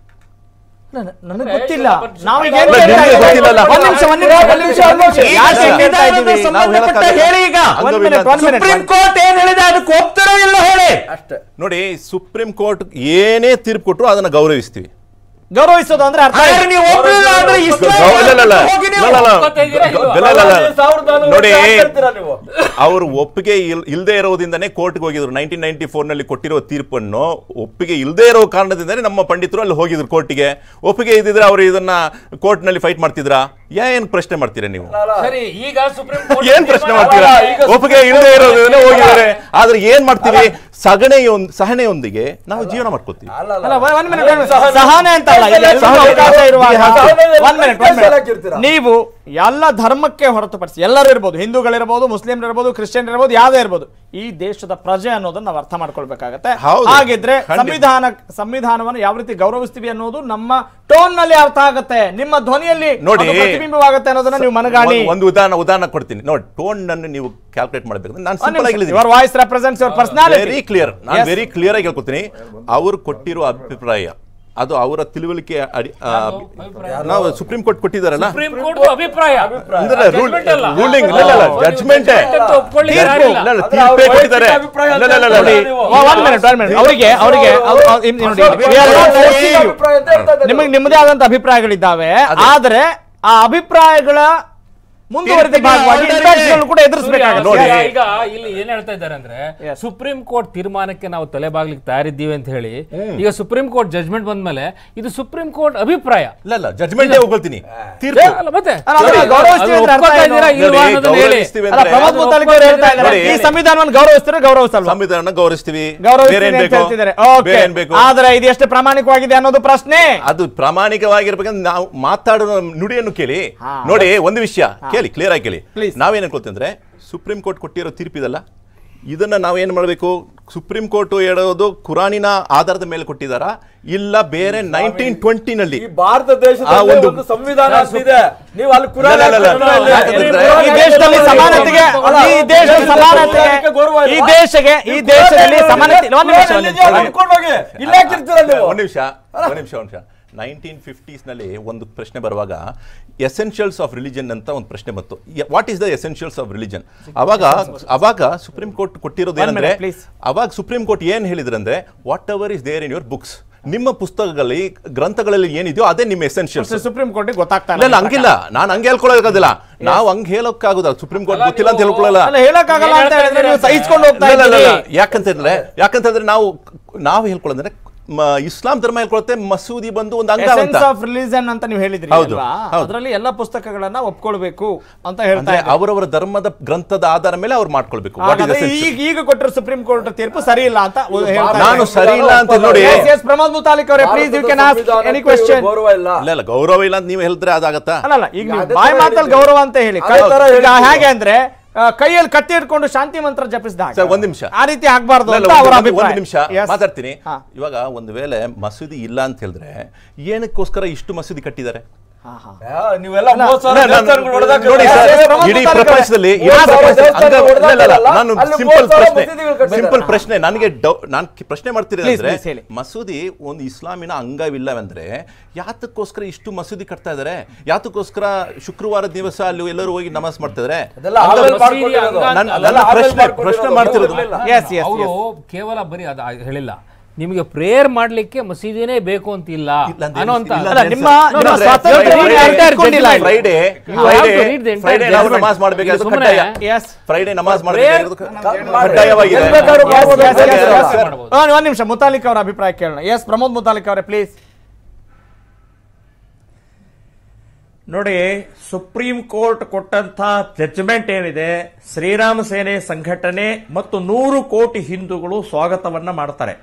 ನನಗೆ ಗೊತ್ತಿಲ್ಲ ನಾವೀಗ ಏನ್ ಇಲ್ಲ, ಹೇಳ್ತಾ ನಿಮ್ಗೆ ಇದ್ದೀವಿ? ಗೊತ್ತಿಲ್ಲಲ್ಲ. ಒಂದ್ ನಿಮಿಷ ಒಂದ್ ನಿಮಿಷ ಒಂದ್ ನಿಮಿಷ ಒಂದ್ ನಿಮಿಷ ಈ ಯಾಕೆ ಹಿಂಗ್ ಹೇಳ್ತಾ ಇದ್ದೀವಿ ಸಂವಿಧಾನದ ನಾವು ಸಂಬಂಧಪಟ್ಟ ಹೇಳಕ್ಕಾಗಲ್ಲ. ಹೇಳಿ ಈಗ ಒಂದ್ ಮಿನಿಟ್ ಒಂದ್ ಮಿನಿಟ್ ಸುಪ್ರೀಂ ಕೋರ್ಟ್ ಏನ್ ಹೇಳಿದೆ ಅದಕ್ಕೆ ಒಪ್ತಾರೋ ಇಲ್ಲ ಹೇಳಿ ಅಷ್ಟೇ ನೋಡಿ ಸುಪ್ರೀಂ ಕೋರ್ಟ್ ಏನೇ ತೀರ್ಪು ಕೊಟ್ಟರು ಅದನ್ನ ಗೌರವಿಸ್ತೀವಿ ಗೌರವಿಸೋದು ಅಂದ್ರೆ ಅರ್ಥ ಹಾಗಾದ್ರೆ ಇದೆ. ನೀವು ಒಪ್ಲಿಲ್ಲ ಅಂದ್ರೆ ಇಸ್ಲಾಂ ಗೌ- ಇಲ್ಲ, ಇಲ್ಲ, ಇಲ್ಲ. ಹೋಗಿ ನೀವು ಇಲ್ಲ, ಇಲ್ಲ, ಇಲ್ಲ. ಒಪ್ಕೊತಾ ಇದ್ದೀರಾ ಇಲ್ವಾ? ಇಲ್ಲ, ಇಲ್ಲ, ಇಲ್ಲ. ಸಾವಿರದ ನಾಲ್ನೂರು ನೋಡಿ ಯಾಕೆ ಹೇಳ್ತೀರಾ ನೀವು ಅವರು ಒಪ್ಪಿಗೆ ಇಲ್ ಇಲ್ಲದೆ ಇರೋದ್ರಿಂದನೇ ಕೋರ್ಟ್ಗೆ ಹೋಗಿದ್ರು ನೈನ್ಟೀನ್ ನೈನ್ಟಿ ಫೋರ್ ನಲ್ಲಿ ಕೊಟ್ಟಿರೋ ತೀರ್ಪನ್ನು ಒಪ್ಪಿಗೆ ಇಲ್ಲದೆ ಇರೋ ಕಾರಣದಿಂದನೇ ನಮ್ಮ ಪಂಡಿತರು ಅಲ್ಲಿ ಹೋಗಿದ್ರು ಕೋರ್ಟಿಗೆ ಒಪ್ಪಿಗೆ ಇದ್ದಿದ್ರೆ ಅವರು ಇದನ್ನ ಕೋರ್ಟ್ ನಲ್ಲಿ ಫೈಟ್ ಮಾಡ್ತಿದ್ರಾ ಏನ್ ಪ್ರಶ್ನೆ ಮಾಡ್ತೀರಾ ನೀವು ಸರಿ ಈಗ ಸುಪ್ರೀಂ ಕೋರ್ಟ್ ಏನ್ ಪ್ರಶ್ನೆ ತೀರ್ಮಾನ ಮಾಡ್ತೀರಾ ಅಲ್ಲ, ಈಗ ಒಪ್ಪಿಗೆ ಇಲ್ಲದೆ ಇರೋದ್ರಿಂದ ಹೋಗಿದ್ದಾರೆ ಆದ್ರೆ ಏನ್ ಮಾಡ್ತೀವಿ ಸಗಣೆಯೊಂದ್ ಸಹನೆಯೊಂದಿಗೆ ನಾವು ಜೀವನ ಮಾಡ್ಕೋತೀವಿ ಅಲ್ಲ, ಅಲ್ಲ. ಅಲ್ಲ ಒಂದ್ ಮಿನಿಟ್ ಒಂದ್ ಮಿನಿಟ್. ಸಹನೆ ಅಂತಲ್ಲ ಇಲ್ಲಿ ಎಲ್ರಿಗೂ ಸಹನೆ ಅವಕಾಶ ಇರುವಾಗ ಸಹನೆಯಲ್ಲಿ ಒಂದ್ ಮಿನಿಟ್ ಒಂದ್ ಕೇಸ್ ಮಿನಿಟ್ ಹಾಕಿರ್ತೀರಾ? ನೀವು ಎಲ್ಲ ಧರ್ಮಕ್ಕೆ ಹೊರತುಪಡಿಸಿ ಎಲ್ಲರೂ ಇರ್ಬೋದು ಹಿಂದೂಗಳಿರ್ಬೋದು ಮುಸ್ಲಿಮ್ರು ಇರ್ಬೋದು ಕ್ರಿಶ್ಚಿಯನ್ ಇರ್ಬೋದು ಯಾವ್ದೇ ಇರ್ಬೋದು ಈ ದೇಶದ ಪ್ರಜೆ ಅನ್ನೋದನ್ನ ನಾವು ಅರ್ಥ ಮಾಡ್ಕೊಳ್ಬೇಕಾಗತ್ತೆ ಹೌದು. ಹಾಗಿದ್ರೆ ಖಂಡಿತ. ಸಂವಿಧಾನ ಸಂವಿಧಾನವನ್ನು ಯಾವ ರೀತಿ ಗೌರವಿಸ್ತೀವಿ ಅನ್ನೋದು ನಮ್ಮ ಟೋನ್ ನಲ್ಲಿ ಅರ್ಥ ಆಗುತ್ತೆ ನಿಮ್ಮ ಧ್ವನಿಯಲ್ಲಿ ನೋಡಿ. ಅದು ಪ್ರತಿಬಿಂಬವಾಗುತ್ತೆ ಅನ್ನೋದನ್ನ ನೀವು ಮನಗಾಣಿ ಒಂದ್- ಒಂದು ಉದಾಹರಣೆ ಉದಾಹರಣೆ ಕೊಡ್ತೀನಿ ನೋಡಿ ಟೋನ್ ಅನ್ನು ನೀವು ಕ್ಯಾಲ್ಕುಲೇಟ್ ಮಾಡಬೇಕು ನಾನು ಸಿಂಪಲ್ ಆಗಿ your voice represents your personality very clear ನಾನು ವೆರಿ ಕ್ಲಿಯರ್ ಆಗಿ ಹೇಳ್ಕೊತೀನಿ ಅವರು ಕೊಟ್ಟಿರೋ ಅಭಿಪ್ರಾಯ ಅದು ಅವರ ತಿಳುವಳಿಕೆ ಅಡಿ ಆ, ನಾವು ಸುಪ್ರೀಂ ಕೋರ್ಟ್ ಕೊಟ್ಟಿದ್ದಾರಲ್ಲ ಸುಪ್ರೀಂ ಕೋರ್ಟ್ ಅಭಿಪ್ರಾಯ ಅಂದ್ರೆ Judgment ಅಲ್ಲ. ರೂಲಿಂಗ್ ಇಲ್ಲ ಇಲ್ಲ ಜಡ್ಜ್ಮೆಂಟ್ Judgment ಅಂತ ಒಪ್ಕೊಳ್ಳಿಕ್ಕೆ ಯಾರಿಲ್ಲ. ಅದ್ರ ತೀರ್ಪೇ ವೈಯಕ್ತಿಕ ಕೊಟ್ಟಿದ್ದಾರೆ ಅಭಿಪ್ರಾಯ ಇಲ್ಲ, ಅಂತ ಇಲ್ಲ, ಇಲ್ಲ, ಹೇಳ್ತಾರೆ ಇಲ್ಲ. ನೀವು. ಒನ್ ಮಿನಿಟ್ ಒನ್ ಮಿನಿಟ್ ಅವರಿಗೆ ಅವರಿಗೆ ಅವ್ರು- ಅವ್ರು- ಇಮ್- ನೋಡಿ we are not forcing you. ಅಭಿಪ್ರಾಯ ಅಂತ ಹೇಳ್ತಾ ಇದ್ದಾರೆ. ನಿಮಗೆ ನಿಮ್ಮದೇ ಆದಂತ ಅಭಿಪ್ರಾಯಗಳಿದ್ದಾವೆ ಅದೇ. ಆದ್ರೆ ಆ ಅಭಿಪ್ರಾಯಗಳ ಮುಂದುವರಿದ ತೀರ್ಪಿಗೆ ಭಾಗವಾಗಿ already- ಇಂಪ್ಯಾಕ್ಟ್ಗಳನ್ನು ಕೂಡ ಸೂರ್ಯ, ಎದುರಿಸಬೇಕಾಗುತ್ತೆ ನೋಡಿ. ಸೂರ್ಯ, ಈಗ ಇಲ್ಲಿ ಏನ್ ಹೇಳ್ತಾ ಇದ್ದಾರೆ ಅಂದ್ರೆ Yes. ಸುಪ್ರೀಂ ಕೋರ್ಟ್ ತೀರ್ಮಾನಕ್ಕೆ ನಾವು ತಲೆಬಾಗ್ಲಿಕ್ಕೆ ತಯಾರಿದ್ದೀವಿ ಅಂತ ಹೇಳಿ ಈಗ ಸುಪ್ರೀಂ ಕೋರ್ಟ್ ಜಜ್ಮೆಂಟ್ ಬಂದ್ಮೇಲೆ ಇದು ಸುಪ್ರೀಂ ಕೋರ್ಟ್ ಅಭಿಪ್ರಾಯ ಇಲ್ಲ ಇಲ್ಲ ಜಡ್ಜ್ಮೆಂಟ್ ಹೋಗ್ಕೊಳ್ತೀನಿ ತೀರ್ಪು ಅಲ್ಲ ಮತ್ತೆ ಅಲ್ಲ, ಅದನ್ನ ನೋಡಿ, ಗೌರವಿಸ್ತೀವಿ ಅದು ಅಂದ್ರೆ ಅರ್ಥ ಒಪ್ಕೊತಾ ಏನು? ಇದ್ದೀರಾ ಇಲ್ವಾ ನೋಡಿ, ಅನ್ನೋದನ್ನ ಹೇಳಿ ಗೌರವಿಸ್ತೀವಿ ಅಲ್ಲ ಅಂದ್ರೆ ಪ್ರಮೋದ್ ಮುತಾಲಿಕ್ ಅವರು ಹೇಳ್ತಾ ಇದ್ದಾರೆ ನೋಡಿ. ಈ ಸಂವಿಧಾನವನ್ನು ಗೌರವಿಸ್ತಾರೆ ಗೌರವಿಸಲ್ವಾ ಸಂವಿಧಾನ ಗೌರವಿಸ್ತೀವಿ ಬೇರೆ ಗೌರವಿಸ್ತೀವಿ ಏನ್ ಅಂತ ಬೇಕು ಹೇಳ್ತಿದ್ದಾರೆ ಬೇರೆ ಓಕೆ ಏನ್ ಬೇಕು ಆದ್ರೆ ಇದು ಎಷ್ಟು ಪ್ರಾಮಾಣಿಕವಾಗಿದೆ ಅನ್ನೋದು ಪ್ರಶ್ನೆ ಅದು ಪ್ರಾಮಾಣಿಕವಾಗಿರ್ಬೇಕಂದ್ರೆ ನಾವು ಮಾತಾಡೋ ನುಡಿಯನ್ನು ಕೇಳಿ ಹಾ. ನೋಡಿ ಒಂದು ವಿಷಯ ಕೇಳಿ ಕ್ಲಿಯರ್ ಆಗಿ ಕೇಳಿ Please. ನಾವೇನ್ ಅನ್ಕೊಳ್ತೀವಿ ಅಂದ್ರೆ ಸುಪ್ರೀಂ ಕೋರ್ಟ್ ಕೊಟ್ಟಿರೋ ತೀರ್ಪಿದಲ್ಲ ಇದನ್ನ ನಾವೇನು ಮಾಡಬೇಕು ಸುಪ್ರೀಂ ಕೋರ್ಟ್ ಹೇಳೋದು ಕುರಾನಿನ ಆಧಾರದ ಮೇಲೆ ಕೊಟ್ಟಿದ್ದಾರಾ ಇಲ್ಲ ಬೇರೆ ನೈನ್ಟೀನ್ ಟ್ವೆಂಟಿನಲ್ಲಿ ಈ ಭಾರತ ಆ ದೇಶದಲ್ಲಿ ಒಂದು- ಒಂದು ಸಂವಿಧಾನ ಅಂತ ಇದೆ ನೀವು ಅಲ್ಲಿ ಕುರಾನ್ ಇಲ್ಲ, ಇಲ್ಲ, ಇಲ್ಲ. ಹಾಕ್ತಿದ್ರೆ ಅಲ್ಲಿ- ಯಾಕಂದ್ರೆ ಈ ದೇಶದಲ್ಲಿ ಸಮಾನತೆಗೆ ಅಲ್ಲ, ಈ ದೇಶದ ಸಮಾನತೆಗೆ ಅದಕ್ಕೆ ಗೌರವ ಈ ಇಲ್ವಾ? ದೇಶಕ್ಕೆ ಈ ನೀವು ದೇಶದಲ್ಲಿ ಕುರಾನ್ ಸಮಾನತೆ ಒಂದ್ ನಿಮಿಷ ಒಂದ್ ಎಲ್ಲಿದೆಯೋ ನಿಮಿಷ ಅಲ್ಲಿ ಹಿಡ್ಕೊಂಡು ಹೋಗಿ ಇಲ್ಲೇ ಹಾಕಿರ್ತೀರ ನೀವು ಒಂದು ನಿಮಿಷ ಒಂದು ನಿಮಿಷ ಒಂದು ನಿಮಿಷ ನೈನ್ಟೀನ್ ಫಿಫ್ಟೀಸ್ನಲ್ಲಿ ಒಂದು ಪ್ರಶ್ನೆ ಬರುವಾಗ ಎಸೆನ್ಷಿಯಲ್ಸ್ ಆಫ್ ರಿಲಿಜನ್ ಅಂತ ಒಂದು ಪ್ರಶ್ನೆ ಬಂತು what is the essentials of religion ಅವಾಗ ಅವಾಗ ಸುಪ್ರೀಂ ಕೋರ್ಟ್ ಕೊಟ್ಟಿರೋದು One ಏನಂದ್ರೆ minute, please. ಅವಾಗ ಸುಪ್ರೀಂ ಕೋರ್ಟ್ ಏನು ಹೇಳಿದ್ರಂದ್ರೆ whatever is there in your books ನಿಮ್ಮ ಪುಸ್ತಕಗಳಲ್ಲಿ ಗ್ರಂಥಗಳಲ್ಲಿ ಏನಿದೆಯೋ ಅದೇ ನಿಮ್ಮ ಎಸೆನ್ಷಿಯಲ್ಸ್ ಸುಪ್ರೀಂ ಕೋರ್ಟ್ ಗೊತ್ತಾಗ್ತಾ ಇಲ್ಲ ಇಲ್ಲ ಹಂಗಿಲ್ಲ ನಾನು ಹಂಗೆ ಹೇಳ್ಕೊಳ್ಳೋದಿಲ್ಲ ನಾವು ಹಂಗೆ ಹೇಳೋಕ್ಕಾಗೋದ ಸುಪ್ರೀಂ ಕೋರ್ಟ್ ಗೊತ್ತಿಲ್ಲ ಅಂತ ಹೇಳ್ಕೊಳ್ಳಲ್ಲ ಅಲ್ಲ ಹೇಳಕ್ಕಾಗಲ್ಲ ಅಂತ ಹೇಳಿದ್ರೆ ನೀವು ಸಹಿಸ್ಕೊಂಡು ಹೋಗ್ತಾ ಇಲ್ಲ, ಇಲ್ಲ, ಇಲ್ಲ, ಇದ್ದೀರಿ ಇಲ್ಲ. ಯಾಕಂತಂದ್ರೆ ಯಾಕಂತಂದ್ರೆ ನಾವು ನಾವು ಹೇಳ್ಕೊಳ್ಳೋದಂದ್ರೆ ಮ- ಇಸ್ಲಾಂ ಧರ್ಮ ಹೇಳ್ಕೊಳುತ್ತೆ ಮಸೂದಿ ಬಂದು ಒಂದು ಅಂಗ ಅಂತ ಎಸೆನ್ಸ್ ಆಫ್ ರಿಲಿಜನ್ ಅಂತ ನೀವು ಹೇಳಿದ್ರಿ ಹೌದು, ಅಲ್ವಾ ಹೌದು. ಅದರಲ್ಲಿ ಎಲ್ಲ ಪುಸ್ತಕಗಳನ್ನ ಒಪ್ಕೊಳ್ಬೇಕು ಅಂತ ಹೇಳ್ತಾ ಅಂದ್ರೆ ಇದ್ದಾರೆ. ಅವರವರ ಧರ್ಮದ ಗ್ರಂಥದ ಆಧಾರ ಮೇಲೆ ಅವ್ರು ಮಾಡ್ಕೊಳ್ಬೇಕು What is ಹಾಗಾದ್ರೆ essential? ಈಗ ಈಗ ಕೊಟ್ಟಿರೋ ಸುಪ್ರೀಂ ಕೋರ್ಟ್ ತೀರ್ಪು ಸರಿ ಇಲ್ಲ ಅಂತ ಹೇಳ್ತಾ ನಾನು ಇದ್ದಾರೆ. ಸರಿ ಇಲ್ಲ ಅಂತ ನೋಡಿ Yes, yes, ಪ್ರಮೋದ್ ಮುತಾಲಿಕ್ ಅವರೇ please you can ask any question ಗೌರವ ಇಲ್ಲ ಇಲ್ಲ ಇಲ್ಲ ಗೌರವ ಇಲ್ಲ ಅಂತ ನೀವು ಹೇಳಿದ್ರೆ ಅದಾಗತ್ತಾ ಅಲ್ಲ ಅಲ್ಲ ಈಗ ನೀವು ಅದೇ ಬಾಯಿ ತರ ಮಾತಲ್ಲಿ ಹೇಳಿದ್ದೀರಿ. ಗೌರವ ಅಂತ ಹೇಳಿ ಅದೇ ತರ ಈಗ ಹೇಳಿದ್ದೀರಿ. ಹೇಗೆ ಅಂದ್ರೆ ಆ, ಕೈಯಲ್ಲಿ ಕತ್ತಿ ಹಿಡ್ಕೊಂಡು ಶಾಂತಿ ಮಂತ್ರ ಜಪಿಸಿದ ಹಾಗೆ. ಸರ್, ಒಂದ್ ನಿಮಿಷ. ಆ ರೀತಿ ಆಗ್ಬಾರ್ದು ಇಲ್ಲ, ಅಂತ ಇಲ್ಲ, ಅವರ ಒಂದು- ಅಭಿಪ್ರಾಯ ಒಂದು ನಿಮಿಷ Yes. ಮಾತಾಡ್ತೀನಿ ಹಾ. ಇವಾಗ ಒಂದು ವೇಳೆ ಮಸೂದಿ ಇಲ್ಲ ಅಂತ ಹೇಳಿದ್ರೆ ಏನಕ್ಕೋಸ್ಕರ ಇಷ್ಟು ಮಸೂದಿ ಕಟ್ಟಿದ್ದಾರೆ ಯಾ, ನೀವೆಲ್ಲ ಮೂವತ್ತು ಸಾವಿರ ಇಲ್ಲ, ನಾನು- ದೇವಸ್ಥಾನಗಳು ಹೊಡೆದಾಕ ನೋಡಿ ಸರ್, ಯಾರು ಪ್ರಮೋದ್ ಇಡೀ ಮುತಾಲಿಕ್ ಪ್ರಪಂಚದಲ್ಲಿ ಇಡೀ ಮೂವತ್ತು ಸಾವಿರ ಪ್ರಪಂಚದಲ್ಲಿ ದೇವಸ್ಥಾನಗಳು ಅಂಗ- ಇಲ್ಲ, ಇಲ್ಲ, ಇಲ್ಲ, ಹೊಡೆದಾಕಲ್ಲ, ನಾನು ಅಲ್ಲಿ ಸಿಂಪಲ್ ಮೂವತ್ತು ಸಾವಿರ ಪ್ರಶ್ನೆ ಮಸೀದಿಗಳು ಕಟ್ಟಿದ್ದಾರೆ. ಸಿಂಪಲ್ ಪ್ರಶ್ನೆ ನನಗೆ ನಾನು ಪ್ರಶ್ನೆ ಮಾಡ್ತಿರೋದು Please, ಅಂದ್ರೆ please ಹೇಳಿ. ಮಸೂದಿ ಒಂದು ಇಸ್ಲಾಮಿನ ಅಂಗವಿಲ್ಲವೆಂದ್ರೆ ಯಾತಕ್ಕೋಸ್ಕರ ಇಷ್ಟು ಮಸೂದಿ ಕಟ್ತಾ ಇದಾರೆ ಯಾತಕ್ಕೋಸ್ಕರ ಶುಕ್ರವಾರ ದಿವಸ ಅಲ್ಲಿ ಎಲ್ಲರೂ ಹೋಗಿ ನಮಾಜ್ ಮಾಡ್ತಾ ಇದಾರೆ ಅದೆಲ್ಲ ಆಮೇಲೆ ಮಾಡ್ಕೊಂಡಿರೋದು. ನನ್ನ- ಅದೆಲ್ಲ ನನ್ನ ಆಮೇಲೆ ಪ್ರಶ್ನೆ- ಪ್ರಶ್ನೆ ಮಾಡ್ಕೊಂಡಿರೋದು. ಮಾಡ್ತಿರೋದು. Yes, yes, ಅವರು yes. ಕೇವಲ ಬರೀ ಅದು ಆ- ಹೇಳಿಲ್ಲ ನಿಮಗೆ ಪ್ರೇಯರ್ ಮಾಡ್ಲಿಕ್ಕೆ ಮಸೀದಿನೇ ಬೇಕು ಅಂತಿಲ್ಲ ಇಲ್ಲ ಅಂತ ಅನ್ನೋ ಅಂತ ಇಲ್ಲ ಅಲ್ಲ, ಅಂತ ನಿಮ್ಮ- ಇಲ್ಲ ನಿಮ್ಮ ಅಂದ್ರೆ ಸ್ವಾತಂತ್ರ್ಯ Friday- ನೀವು entire ಇಟ್ಕೊಂಡಿಲ್ಲ ಇಲ್ಲಿ. Friday You have to Friday read the entire Friday ನಾವು judgment. ನಮಾಜ್ ಮಾಡಬೇಕಾದ್ರೆ ಇದು ಸುಮ್ನೆ- ಕಡ್ಡಾಯ Yes. ಫ್ರೈಡೆ ನಮಾಜ್ Prayer- ಮಾಡಬೇಕಾಗಿರೋದು ಕಡ್ಡಾಯವಾಗಿದೆ ಎಲ್ಲಿ ಬೇಕಾದ್ರೂ ಮಾಡ್ಬೋದು Yes, ಅಂತ yes, ಹೇಳ್ತಾರೆ. yes, yes. ಮಾಡ್ಬೋದು. ಒಂದ್ ಒಂದ್ ನಿಮಿಷ ಮುತಾಲಿಕ್ ಅವರ ಅಭಿಪ್ರಾಯ ಕೇಳೋಣ ಎಸ್ ಪ್ರಮೋದ್ ಮುತಾಲಿಕ್ ಅವರೇ ಪ್ಲೀಸ್ ನೋಡಿ ಸುಪ್ರೀಂ ಕೋರ್ಟ್ ಕೊಟ್ಟಂತ ಜಡ್ಜ್ಮೆಂಟ್ ಏನಿದೆ ಶ್ರೀರಾಮ ಸೇನೆ ಸಂಘಟನೆ ಮತ್ತು ನೂರು ಕೋಟಿ ಹಿಂದೂಗಳು ಸ್ವಾಗತವನ್ನ ಮಾಡ್ತಾರೆ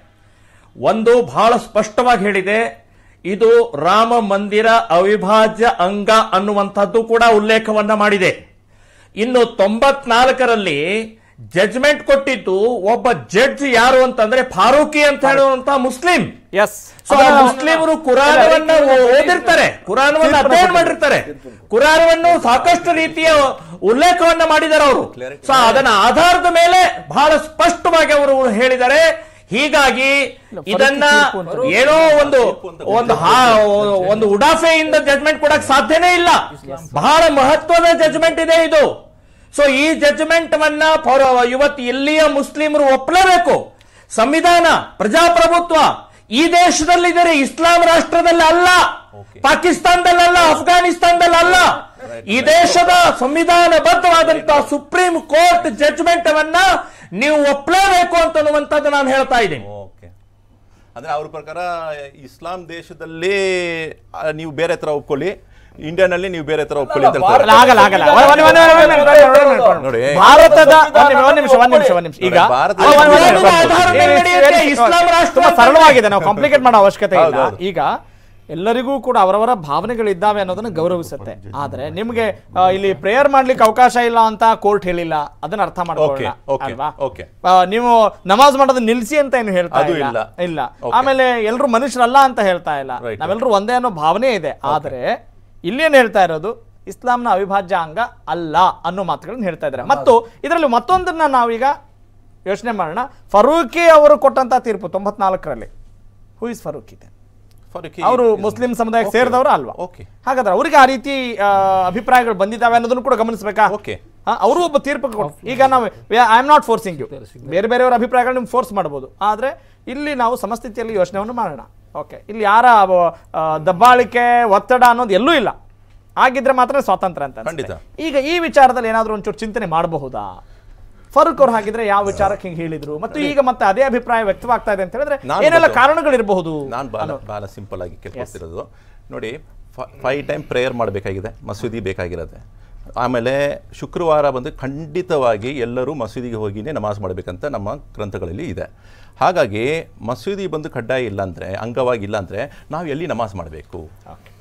ಒಂದು ಬಹಳ ಸ್ಪಷ್ಟವಾಗಿ ಹೇಳಿದೆ ಇದು ರಾಮ ಮಂದಿರ ಅವಿಭಾಜ್ಯ ಅಂಗ ಅನ್ನುವಂಥದ್ದು ಕೂಡ ಉಲ್ಲೇಖವನ್ನ ಮಾಡಿದೆ ಇನ್ನು ತೊಂಬತ್ನಾಲ್ಕರಲ್ಲಿ ಜಡ್ಜ್ಮೆಂಟ್ ಕೊಟ್ಟಿದ್ದು ಒಬ್ಬ ಜಡ್ಜ್ ಯಾರು ಅಂತಂದ್ರೆ ಫಾರೂಕಿ ಅಂತ ಹೇಳುವಂತ ಮುಸ್ಲಿಂ ಎಸ್ ಸೊ ಆ ಮುಸ್ಲಿಮರು ಕುರಾನವನ್ನ ಓದಿರ್ತಾರೆ ಕುರಾನವನ್ನು ಅಧ್ಯಯನ ಮಾಡಿರ್ತಾರೆ ಕುರಾನವನ್ನು ಸಾಕಷ್ಟು ರೀತಿಯ ಉಲ್ಲೇಖವನ್ನ ಮಾಡಿದ್ದಾರೆ ಅವರು ಸೊ ಅದನ್ನ ಆಧಾರದ ಮೇಲೆ ಬಹಳ ಸ್ಪಷ್ಟವಾಗಿ ಅವರು ಹೇಳಿದ್ದಾರೆ ಹೀಗಾಗಿ ಇದನ್ನ ಏನೋ ಒಂದು ಒಂದು ಹಾ- ಒಂದು ಉಡಾಫೆಯಿಂದ ಜಜ್ಮೆಂಟ್ ಕೊಡಕ್ ಸಾಧ್ಯನೇ ಇಲ್ಲ ಬಹಳ ಮಹತ್ವದ ಜಜ್ಮೆಂಟ್ ಇದೆ ಇದು ಸೊ ಈ ಜಜ್ಮೆಂಟ್ ವನ್ನ ಫಾರ್- ಇವತ್ತು ಇಲ್ಲಿಯ ಮುಸ್ಲಿಮರು ಒಪ್ಪಲೇಬೇಕು ಸಂವಿಧಾನ ಪ್ರಜಾಪ್ರಭುತ್ವ ಈ ದೇಶದಲ್ಲಿದ್ದಾರೆ ಇಸ್ಲಾಂ ರಾಷ್ಟ್ರದಲ್ಲಿ ಅಲ್ಲ ಪಾಕಿಸ್ತಾನದಲ್ಲಲ್ಲ ಅಫ್ಘಾನಿಸ್ತಾನದಲ್ಲಿ ಅಲ್ಲ ಈ ದೇಶದ ಸಂವಿಧಾನಬದ್ಧವಾದಂತಹ ಸುಪ್ರೀಂ ಕೋರ್ಟ್ ಜಡ್ಜ್ಮೆಂಟ್ ವನ್ನ ನೀವು ಒಪ್ಪಲೇಬೇಕು ಅಂತನ್ನುವಂಥದ್ದು ನಾನು ಹೇಳ್ತಾ ಇದ್ದೀನಿ ಓಕೆ ಅಂದ್ರೆ ಅವ್ರ ಪ್ರಕಾರ ಇಸ್ಲಾಂ ದೇಶದಲ್ಲಿ ಆ, ನೀವು ಬೇರೆ ತರ ಒಪ್ಕೊಳ್ಳಿ ಇಂಡಿಯಾನಲ್ಲಿ ನೀವು ಬೇರೆ ತರ ಒಪ್ಕೊಳ್ಳಿ ಅಂತ ಹೇಳ್ತಾರೆ. ಅಲ್ಲ, ಆಗಲ್ಲ ಆಗಲ್ಲ ಒಂದ್- ಒಂದ್- ಒಂದ್- ಒಂದ್- ಒಂದ್- ಒಂದ್- ಒಂದ್- ಒಂದ್- ನೋಡಿ ಭಾರತದ ಒಂದ್ ನಿಮಿಷ, ಒಂದ್ ನಿಮಿಷ ಒಂದ್ ನಿಮಿಷ ಒಂದ್ ನಿಮಿಷ ಈಗ ಭಾರತದ ಒಂದ್- ಒಂದ್- ಒಂದ್- ಒಂದ್- ಸಂವಿಧಾನದ ಆಧಾರದ ಮೇಲೆ ನಡೆಯುತ್ತೆ ಇಸ್ಲಾಂ ರಾಷ್ಟ್ರ ತುಂಬಾ ಅಂತ ಸರಳವಾಗಿದೆ ನಾವು ಕಾಂಪ್ಲಿಕೇಟ್ ಮಾಡೋ ಅವಶ್ಯಕತೆ ಇಲ್ಲ ಹೌದು, ಹೌದು. ಈಗ ಎಲ್ಲರಿಗೂ ಕೂಡ ಅವರವರ ಭಾವನೆಗಳಿದ್ದಾವೆ ಅನ್ನೋದನ್ನ ಗೌರವಿಸುತ್ತೆ ಆದ್ರೆ ನಿಮ್ಗೆ ಆ, ಇಲ್ಲಿ ಪ್ರೇಯರ್ ಮಾಡ್ಲಿಕ್ಕೆ ಅವಕಾಶ ಇಲ್ಲ ಅಂತ ಕೋರ್ಟ್ ಹೇಳಿಲ್ಲ ಅದನ್ನ ಅರ್ಥ ಮಾಡ್ಕೊಳ್ಳೋಣ Okay, okay, ಅಲ್ವಾ okay. ಆ, ನೀವು ನಮಾಜ್ ಮಾಡೋದನ್ನ ನಿಲ್ಸಿ ಅಂತ ಏನು ಹೇಳ್ತಾ ಅದು ಇಲ್ಲ ಇಲ್ಲ. ಇಲ್ಲ Okay. ಆಮೇಲೆ ಎಲ್ರು ಮನುಷ್ಯರಲ್ಲ ಅಂತ ಹೇಳ್ತಾ ಇಲ್ಲ Right. ನಾವೆಲ್ಲರೂ ಒಂದೇ ಅನ್ನೋ ಭಾವನೆ ಇದೆ ಆದ್ರೆ ಇಲ್ಲೇನ್ ಹೇಳ್ತಾ ಇರೋದು ಇಸ್ಲಾಂನ ಅವಿಭಾಜ್ಯ ಅಂಗ ಅಲ್ಲ ಅನ್ನೋ ಮಾತುಗಳನ್ನ ಹೇಳ್ತಾ ಇದ್ದಾರೆ ಮತ್ತು ಇದರಲ್ಲಿ ಮತ್ತೊಂದನ್ನ ನಾವೀಗ ಯೋಚನೆ ಮಾಡೋಣ ಫರೂಕಿ ಅವರು ಕೊಟ್ಟಂತ ತೀರ್ಪು ತೊಂಬತ್ನಾಲ್ಕರಲ್ಲಿ ಹೂ ಇಸ್ ಫರೂಕಿ ಇದೆ ಫಾರೂಕಿ ಅವರು is- ಮುಸ್ಲಿಂ ಸಮುದಾಯಕ್ಕೆ Okay. ಸೇರಿದವರು ಅಲ್ವಾ Okay. ಹಾಗಾದ್ರೆ ಅವರಿಗೆ ಆ ರೀತಿ ಆ, ಅಭಿಪ್ರಾಯಗಳು ಬಂದಿದ್ದಾವೆ ಅನ್ನೋದನ್ನು ಕೂಡ ಗಮನಿಸಬೇಕಾ Okay. ಅವರು ಒಬ್ಬ ತೀರ್ಪು ಕೊಟ್ಟು ಈಗ ನಾವು I am not forcing you ಬೇರೆ ಬೇರೆಯವರ ಅಭಿಪ್ರಾಯಗಳು ನಿಮ್ಗೆ ಫೋರ್ಸ್ ಮಾಡ್ಬೋದು ಆದ್ರೆ ಇಲ್ಲಿ ನಾವು ಸಮಸ್ಥಿತಿಯಲ್ಲಿ ಯೋಚನೆಯನ್ನು ಮಾಡೋಣ ಓಕೆ ಇಲ್ಲಿ ಯಾರ ಆ, ದಬ್ಬಾಳಿಕೆ ಒತ್ತಡ ಅನ್ನೋದು ಎಲ್ಲೂ ಇಲ್ಲ ಆಗಿದ್ರೆ ಮಾತ್ರ ಸ್ವಾತಂತ್ರ್ಯ ಅಂತ ಅನ್ಸುತ್ತೆ. ಖಂಡಿತ. ಈಗ ಈ ವಿಚಾರದಲ್ಲಿ ಏನಾದರೂ ಒಂಚೂರು ಚಿಂತನೆ ಮಾಡಬಹುದಾ ಫರೂಕ್ ಅವ್ರು ಹಾಗಿದ್ರೆ ಯಾವ ವಿಚಾರಕ್ಕೆ ಹಿಂಗೆ ಹೇಳಿದ್ರು ಮತ್ತು ಈಗ ಮತ್ತೆ ಅದೇ ಅಭಿಪ್ರಾಯ ವ್ಯಕ್ತವಾಗ್ತಾ ಇದೆ ಅಂತ ಹೇಳಿದ್ರೆ ನಾನು ಏನೆಲ್ಲ ಗೊತ್ತು. ಕಾರಣಗಳಿರಬಹುದು ನಾನು ಭಾಳ ಭಾಳ ಸಿಂಪಲ್ ಆಗಿ ಕೇಳ್ಕೊತಿರೋದು ನೋಡಿ ಫೈವ್ ಟೈಮ್ ಪ್ರೇಯರ್ ಮಾಡಬೇಕಾಗಿದೆ ಮಸೂದಿ ಬೇಕಾಗಿರುತ್ತೆ ಆಮೇಲೆ ಶುಕ್ರವಾರ ಬಂದು ಖಂಡಿತವಾಗಿ ಎಲ್ಲರೂ ಮಸೂದಿಗೆ ಹೋಗಿನೇ ನಮಾಜ್ ಮಾಡಬೇಕಂತ ನಮ್ಮ ಗ್ರಂಥಗಳಲ್ಲಿ ಇದೆ ಹಾಗಾಗಿ ಮಸೂದಿ ಬಂದು ಕಡ್ಡಾಯ ಇಲ್ಲ ಅಂದರೆ ಅಂಗವಾಗಿ ಇಲ್ಲ ಅಂದರೆ ನಾವು ಎಲ್ಲಿ ನಮಾಜ್ ಮಾಡಬೇಕು ಓಕೆ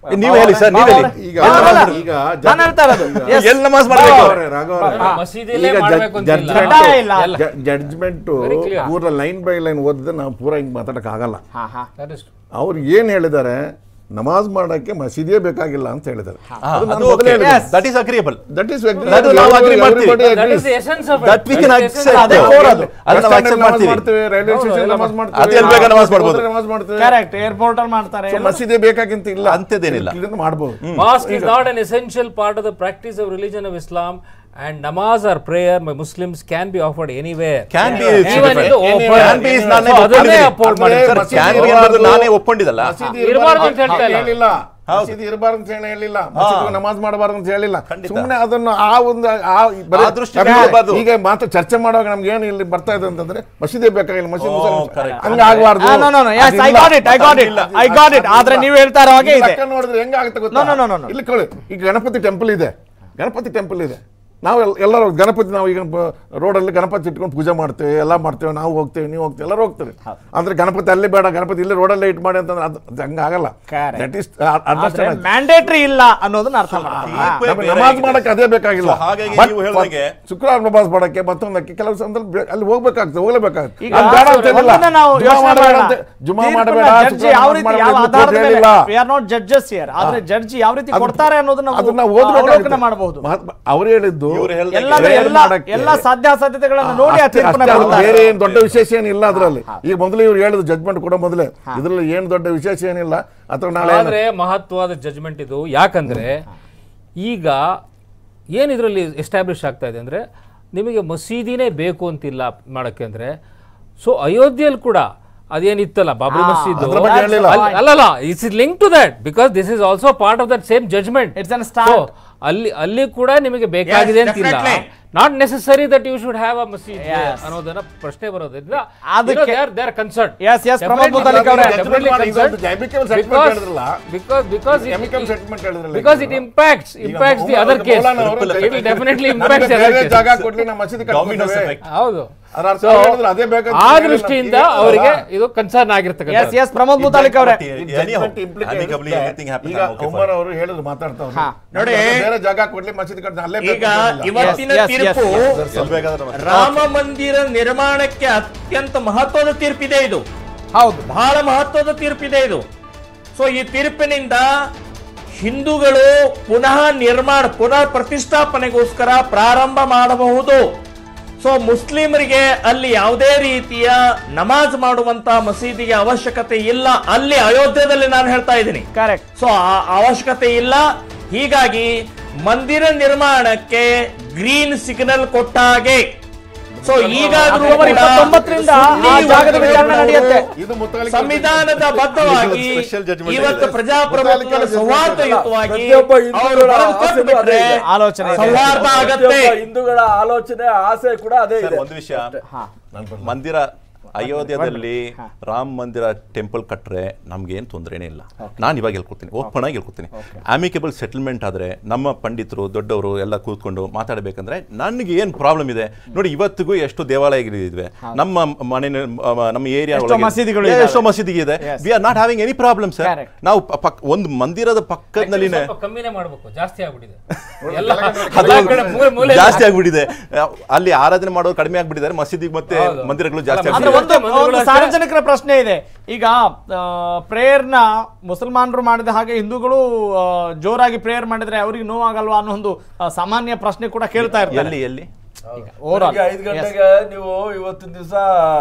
ನೀವು ಹೇಳಿ ಸರ್ ನೀವು ಹೇಳಿ ಈಗ ಅಲ್ಲ, ಈಗ ನಾನು ಹೇಳ್ತಾ ಇರೋದು Yes. ಎಲ್ಲಿ ನಮಾಜ್ ಮಾಡ್ಬೇಕು ರಾಘವರೇ, ರಾಘವರೇ. ಮಸೀದಿಲೇ ಈಗ ಮಾಡ್ಬೇಕು ಅಂತ ಇಲ್ಲ. ಜಡ್ಜ್- ಕಡ್ಡಾಯ ಇಲ್ಲ. ಎಲ್ಲ. Judgment Very clear. ಪೂರ ಲೈನ್ ಬೈ ಲೈನ್ ಓದಿದ್ರೆ ನಾವು ಪೂರ ಹಿಂಗ್ ಮಾತಾಡಕ್ ಆಗಲ್ಲ ಹಾ ಹಾ That is true. ಅವ್ರು ಏನ್ ಹೇಳಿದ್ದಾರೆ ನಮಾಜ್ ಮಾಡಕ್ಕೆ ಮಸೀದಿಯೇ ಬೇಕಾಗಿಲ್ಲ ಅಂತ ಹೇಳಿದ್ದಾರೆ ಅದು ನಾನು ಅದು ಮೊದಲೇ ಹೇಳಿದೆ. Yes. That is agreeable That is ಅದು ನಾವು agree ಮಾಡ್ತೀವಿ. That agrees. is the essence of it. That we can That is the accept. essence. ಅದೇ core ಅದು. ಅದನ್ನ ನಾವು ಬಸ್ accept ಸ್ಟ್ಯಾಂಡ್ ನಮಾಜ್ ಮಾಡ್ತೀವಿ. ಮಾಡ್ತೇವೆ ರೈಲ್ವೆ ಹೌದು, ಸ್ಟೇಷನ್ ಎಲ್ಲ ನಮಾಜ್ ಮಾಡ್ತೀವಿ. ಮಾಡ್ತೇವೆ ಅದು ಎಲ್ಲಿ ಬೇಕಾ ನಮಾಜ್ ಮಾಡ್ಬೋದು. ಹೋದ್ರೆ ನಮಾಜ್ ಮಾಡ್ತೇವೆ ಕರೆಕ್ಟ್ ಏರ್ಪೋರ್ಟ್ ಅಲ್ಲಿ ಮಾಡ್ತಾರೆ So ಮಸೀದಿ ಬೇಕಾಗಿಂತ ಇಲ್ಲ ಅಂಥದ್ದೇನಿಲ್ಲ. ಇದನ್ನ ಮಾಡ್ಬೋದು Mosque is not an essential part of the practice of religion of Islam, and namaz or prayer by Muslims can be offered anywhere. Can be Even in the open. Can be is ನಾನೇ So ಅದನ್ನೇ ಒಪ್ಕೊಂಡಿದ್ದೀನಿ. uphold ಅಂದ್ರೆ ಮಾಡಿದ್ದಾರೆ. Sir ಮಸೀದಿ can be ಇರಬಾರ್ದು. ಅನ್ನೋದು ನಾನೇ ಒಪ್ಕೊಂಡಿದ್ದಲ್ಲ ಮಸೀದಿ ಇರಬಾರ್ದು ಅಂತ ಇರಬಾರ್ದು ಹೇಳ್ತಾ ಇಲ್ಲ. ಹೇಳಿಲ್ಲ ಹೌದು. ಮಸೀದಿ ಇರಬಾರ್ದು ಅಂತ ಹೇಳಿ ಹೇಳಿಲ್ಲ ಮಸೀದಿ ನಮಾಜ್ ಮಾಡಬಾರ್ದು ಅಂತ ಹೇಳಿಲ್ಲ ಖಂಡಿತ. ಸುಮ್ಮನೆ ಅದನ್ನು ಆ ಒಂದು ಆ ಬರೀ- ಆ ದೃಷ್ಟಿಯಿಂದ ಇರಬಾರ್ದು. ಈಗ ಮಾತು ಚರ್ಚೆ ಮಾಡುವಾಗ ನಮ್ಗೆ ಏನು ಇಲ್ಲಿ ಬರ್ತಾ ಇದೆ ಅಂತಂದ್ರೆ ಮಸೀದಿ ಬೇಕಾಗಿಲ್ಲ ಮಸೀದಿ ಓ, ಮುಸಲ್ಮಾನ್- correct. ಹಂಗೆ ಆಗಬಾರ್ದು no no no yes I got it I got it I got it ಆದ್ರೆ ನೀವು ಹೇಳ್ತಾ ಇರೋ ಹಾಗೆ ಇದೆ ನೋಡಿದ್ರೆ ಹೆಂಗಾಗುತ್ತೆ No, no, no, no, no. ಇಲ್ಲಿ ಕೇಳಿ ಈಗ ಗಣಪತಿ ಟೆಂಪಲ್ ಇದೆ ಗಣಪತಿ ಟೆಂಪಲ್ ಇದೆ ನಾವು ಎಲ್- ಎಲ್ಲರೂ ಗಣಪತಿ ನಾವು ಈಗ ರೋಡಲ್ಲಿ ಗಣಪತಿ ಇಟ್ಕೊಂಡು ಪೂಜೆ ಮಾಡ್ತೇವೆ ಎಲ್ಲ ಮಾಡ್ತೇವೆ ನಾವು ಹೋಗ್ತೇವೆ ನೀವು ಹೋಗ್ತೇವೆ ಎಲ್ಲರೂ ಹೋಗ್ತೇವೆ ಅಂದ್ರೆ ಗಣಪತಿ ಅಲ್ಲಿ ಬೇಡ ಗಣಪತಿ ಇಲ್ಲಿ ರೋಡಲ್ಲೇ ಇಟ್ ಮಾಡಿ ಅಂತಂದ್ರೆ ಅದು ಅದು ಹಂಗಾಗಲ್ಲ Correct. ದಟ್ ಈಸ್ ಮ್ಯಾಂಡೇಟರಿ ಇಲ್ಲ ಅನ್ನೋದನ್ನ ಅರ್ಥ ಮಾಡ್ಕೊಳ್ಳಿ ಬೇರೆ ನಮಗೆ ನಮಾಜ್ ಆಗಿದೆ. ಮಾಡಕ್ಕೆ ಅದೇ ಬೇಕಾಗಿಲ್ಲ So ಹಾಗಾಗಿ But ನೀವು ಹೇಳ್ದಂಗೆ- ಶುಕ್ರವಾರ ನಮಾಜ್ ಮಾಡಕ್ಕೆ ಮತ್ತೊಂದಕ್ಕೆ ಕೆಲವು ಸಂದರ್ಭ ಬೇ- ಅಲ್ಲಿ ಹೋಗ್ಬೇಕಾಗ್ತದೆ ಹೋಗ್ಲೇಬೇಕಾಗ್ತದೆ ಈಗ ಅದು ಬೇಡ ಅಂತ ಹೇಳಿಲ್ಲ. ಒಂದನ್ನ ನಾವು ಜುಮಾ ಯೋಚನೆ ಮಾಡಬೇಡ ಮಾಡೋಣ. ಅಂತ ಜುಮಾ ತೀರ್ಪನ್ನ ಮಾಡಬೇಡ ಜಡ್ಜಿ ಯಾವ ಶುಕ್ರವಾರ ರೀತಿ ಮಾಡಬೇಡ ಯಾವ ಅಂತ ಆಧಾರದ ಮೇಲೆ ಹೇಳಿಲ್ಲ. We are not judges here ಆದ್ರೆ ಜಡ್ಜಿ ಯಾವ ರೀತಿ ಅದು- ಕೊಡ್ತಾರೆ ಅನ್ನೋದನ್ನ ನಾವು ಅದನ್ನ ಅವಲೋಕನ ಓದ್ಬೇಕಾಗುತ್ತೆ ಮಾಡಬಹುದು ಮಹಾತ್ಮ- ಅವ್ರು ಹೇಳಿದ್ದು ಇವ್ರು ಹೇಳ್ದಂಗೆ ಎಲ್ಲ ಬೇರೆ ಎಲ್ಲ ಮಾಡಕ್ಕೆ- ಎಲ್ಲ ಸಾಧ್ಯಾಸಾಧ್ಯತೆಗಳನ್ನು ನೋಡಿ ಆ ಅಷ್ಟೇ- ತೀರ್ಪನ್ನ ಅಷ್ಟೇ ಅದು ಕೊಡ್ತಾರೆ. ಬೇರೆ ಏನ್ ದೊಡ್ಡ ವಿಶೇಷ ಏನಿಲ್ಲ ಅದರಲ್ಲಿ ಈಗ ಮೊದಲು ಇವ್ರು ಹೇಳಿದ್ರು ಜಜ್ಮೆಂಟ್ ಕೊಡೋ ಮೊದಲೇ ಇದರಲ್ಲಿ ಏನು ದೊಡ್ಡ ವಿಶೇಷ ಏನಿಲ್ಲ ಅಥವಾ ನಾಳೆ ಏನು- ಆದ್ರೆ ಮಹತ್ವವಾದ ಜಜ್ಮೆಂಟ್ ಇದು ಯಾಕಂದ್ರೆ ಈಗ ಏನ್ ಇದರಲ್ಲಿ ಎಸ್ಟಾಬ್ಲಿಷ್ ಆಗ್ತಾ ಇದೆ ಅಂದ್ರೆ ನಿಮಗೆ ಮಸೀದಿನೇ ಬೇಕು ಅಂತಿಲ್ಲ ಮಾಡಕ್ಕೆ ಅಂದ್ರೆ ಸೊ ಅಯೋಧ್ಯೆಯಲ್ಲಿ ಕೂಡ ಅದೇನಿತ್ತಲ್ಲ ಬಾಬ್ರಿ ಮಸೀದ್ ಅದ್ರ ಬಗ್ಗೆ ಹೇಳಿಲ್ಲ. ಅಲ್ಲಲ್ಲ it's is link to that because this is also part of that same judgment It's an start. ಅಲ್ಲಿ ಅಲ್ಲಿ ಕೂಡ ನಿಮಗೆ ಬೇಕಾಗಿದೆ Yes, ಅಂತಿಲ್ಲ definitely. Not necessary that you should have a masjid Yes. ಅನ್ನೋದನ್ನ ಪ್ರಶ್ನೆ ಬರೋದ್ರಿಂದ ಅದಕ್ಕೆ- they are they are concern Yes, yes, Pramod Muthalik ಅವರೇ. ಡೆಫಿನೆಟ್ಲಿ Judgment ಮಾಡಿ, ಇದೊಂದು amicable settlement ಹೇಳಿದ್ರಲ್ಲ. because because it, Amicable settlement ಹೇಳಿದ್ರಲ್ಲ because ಈಗ. it impacts ಈಗ impacts the Maulana other case Maulana ಅವರು it will definitely ನಮ್ಗೆ impacts the other ಬೇರೆ case ಜಾಗ ಕೊಡ್ಲಿ ನಮ್ಮ ಮಸೀದಿ Dominoes ಕಟ್ಕೊಳ್ತೇವೆ. effect. ಹೌದು ಅದ್ರ ಅರ್ಥ So, ಹೇಳಿದ್ರು ಅದೇ ಬೇಕಂತ ಆ ಹೇಳಿಲ್ಲ. ದೃಷ್ಟಿಯಿಂದ ಈಗ ಅವರಿಗೆ ಅಲ್ಲ. ಇದು ಕನ್ಸರ್ನ್ ಎಸ್ ಆಗಿರ್ತಕ್ಕಂಥ ಎಸ್ ಪ್ರಮೋದ್ ಮುತಾಲಿಕ್ ಅವರೇ Judgment implication ಇರುತ್ತೆ. ಈಗ ಉಮರ್ ಅವರು ಹೇಳಿದ್ರು ಮಾತಾಡ್ತಾ ಹಾ. ನೋಡಿ. ಬೇರೆ ಜಾಗ ಕೊಡ್ಲಿ ಮಸೀದಿ ಕಟ್ಟ ಅಲ್ಲೇ ಬೇಕು ಈಗ ಅಂತ ಹೇಳಿಲ್ಲ. ಇವತ್ತಿನ Yes, yes, yes, ತೀರ್ಪು ರಾಮ ಮಂದಿರ ನಿರ್ಮಾಣಕ್ಕೆ ಅತ್ಯಂತ ಮಹತ್ವದ ತೀರ್ಪಿದೆ ಇದು ಹೌದು ಬಹಳ ಮಹತ್ವದ ತೀರ್ಪಿದೆ ಇದು ಸೊ ಈ ತೀರ್ಪಿನಿಂದ ಹಿಂದೂಗಳು ಪುನಃ ನಿರ್ಮಾಣ ಪುನಃ ಪ್ರತಿಷ್ಠಾಪನೆಗೋಸ್ಕರ ಪ್ರಾರಂಭ ಮಾಡಬಹುದು ಸೊ ಮುಸ್ಲಿಮರಿಗೆ ಅಲ್ಲಿ ಯಾವುದೇ ರೀತಿಯ ನಮಾಜ್ ಮಾಡುವಂತ ಮಸೀದಿಗೆ ಅವಶ್ಯಕತೆ ಇಲ್ಲ ಅಲ್ಲಿ ಅಯೋಧ್ಯದಲ್ಲಿ ನಾನು ಹೇಳ್ತಾ ಇದ್ದೀನಿ ಕರೆಕ್ಟ್ ಸೊ ಆ ಅವಶ್ಯಕತೆ ಇಲ್ಲ ಹೀಗಾಗಿ ಮಂದಿರ ನಿರ್ಮಾಣಕ್ಕೆ ಗ್ರೀನ್ ಸಿಗ್ನಲ್ ಕೊಟ್ಟ ಹಾಗೆ ಸೊ ಈಗಾದ್ರೂ ಅಕ್ಟೋಬರ್ ಕೂಡ ಇಪ್ಪತ್ತೊಂಬತ್ತರಿಂದ ಆ ಜಾಗದ ವಿಚಾರಣೆ ನಡೆಯುತ್ತೆ ಇದು ಮುತಾಲಿಕ್ ಸಂವಿಧಾನದ ಬದ್ಧವಾಗಿ ಇದು special judgment ಇವತ್ತು ಇದೆ. ಪ್ರಜಾಪ್ರಭುತ್ವದ ಸೌಹಾರ್ದಯುತವಾಗಿ ಪ್ರತಿಯೊಬ್ಬ ಹಿಂದೂಗಳ ಅವರು ಬರೆದು ಆಸೆನೂ ಕೊಟ್ಟು ಬಿಟ್ರೆ ಅದೇ ಇದೆ. ಆಲೋಚನೆ ಇದೆ. ಸೌಹಾರ್ದ ಆಗತ್ತೆ ಪ್ರತಿಯೊಬ್ಬ ಹಿಂದೂಗಳ ಆಲೋಚನೆ ಆಸೆ ಕೂಡ ಅದೇ ಇದೆ ಒಂದು ವಿಷಯ ಮಂದಿರ ಅಯೋಧ್ಯದಲ್ಲಿ ರಾಮ ಮಂದಿರ ಟೆಂಪಲ್ ಕಟ್ರೆ ನಮ್ಗೇನು ತೊಂದರೆನೇ ಇಲ್ಲ ನಾನು ಇವಾಗ ಹೇಳ್ಕೊತೀನಿ ಓಪನ್ ಆಗಿ ಹೇಳ್ಕೊತೀನಿ ಆಮಿಕೇಬಲ್ ಸೆಟಲ್ಮೆಂಟ್ ಆದ್ರೆ ನಮ್ಮ ಪಂಡಿತರು ದೊಡ್ಡವರು ಎಲ್ಲ ಕೂತ್ಕೊಂಡು ಮಾತಾಡಬೇಕಂದ್ರೆ ನನಗೆ ಏನು ಪ್ರಾಬ್ಲಮ್ ಇದೆ ನೋಡಿ ಇವತ್ತಿಗೂ ಎಷ್ಟು ದೇವಾಲಯಗಳಿವೆ ನಮ್ಮ ಮನೆ ನಮ್ಮ ಏರಿಯಾ ಎಷ್ಟೋ ಮಸೀದಿಗಳು ಇದಾವೆ. ಎಷ್ಟೋ ಮಸೀದಿ ಇದೆ we are not having any problem sir Correct. ನಾವು ಪ- ಪಕ್ ಒಂದು ಮಂದಿರದ ಪಕ್ಕದಲ್ಲಿನೇ ಸ್ವಲ್ಪ ಕಮ್ಮಿನೇ ಮಾಡ್ಬೇಕು ಜಾಸ್ತಿ ಆಗ್ಬಿಟ್ಟಿದೆ ಎಲ್ಲ ಅದು ಎಲ್ಲ ಕಡೆ ಮೂಲೆ ಮೂಲೆ ಜಾಸ್ತಿ ಆಗ್ಬಿಟ್ಟಿದೆ ಅಲ್ಲಿ ಆರಾಧನೆ ಮಾಡೋದು ಕಡಿಮೆ ಆಗ್ಬಿಟ್ಟಿದ್ದಾರೆ ಮಸೀದಿ ಮತ್ತೆ ಹೌದು. ಮಂದಿರಗಳು ಜಾಸ್ತಿ ಅಲ್ಲ, ಆದ್ರೆ ಆಗ್ಬಿಟ್ಟಿದೆ ಒಂದು ಒಂದು ಸಾರ್ವಜನಿಕರ ಪ್ರಶ್ನೆ ಇದೆ ಈಗ ಪ್ರೇಯರ್ನ ಮುಸಲ್ಮಾನರು ಮಾಡಿದ ಹಾಗೆ ಹಿಂದೂಗಳು ಆ, ಜೋರಾಗಿ ಪ್ರೇಯರ್ ಮಾಡಿದ್ರೆ ಅವ್ರಿಗೆ ನೋವಾಗಲ್ವಾ ಅನ್ನೋ ಒಂದು ಆ, ಸಾಮಾನ್ಯ ಪ್ರಶ್ನೆ ಕೂಡ ಕೇಳ್ತಾ ಇರ್ತಾರೆ ಎಲ್ಲಿ ಎಲ್ಲಿ Overall. ಬೆಳಿಗ್ಗೆ ಐದು ಗಂಟೆಗೆ ನೀವು ಇವತ್ತಿನ ದಿವಸ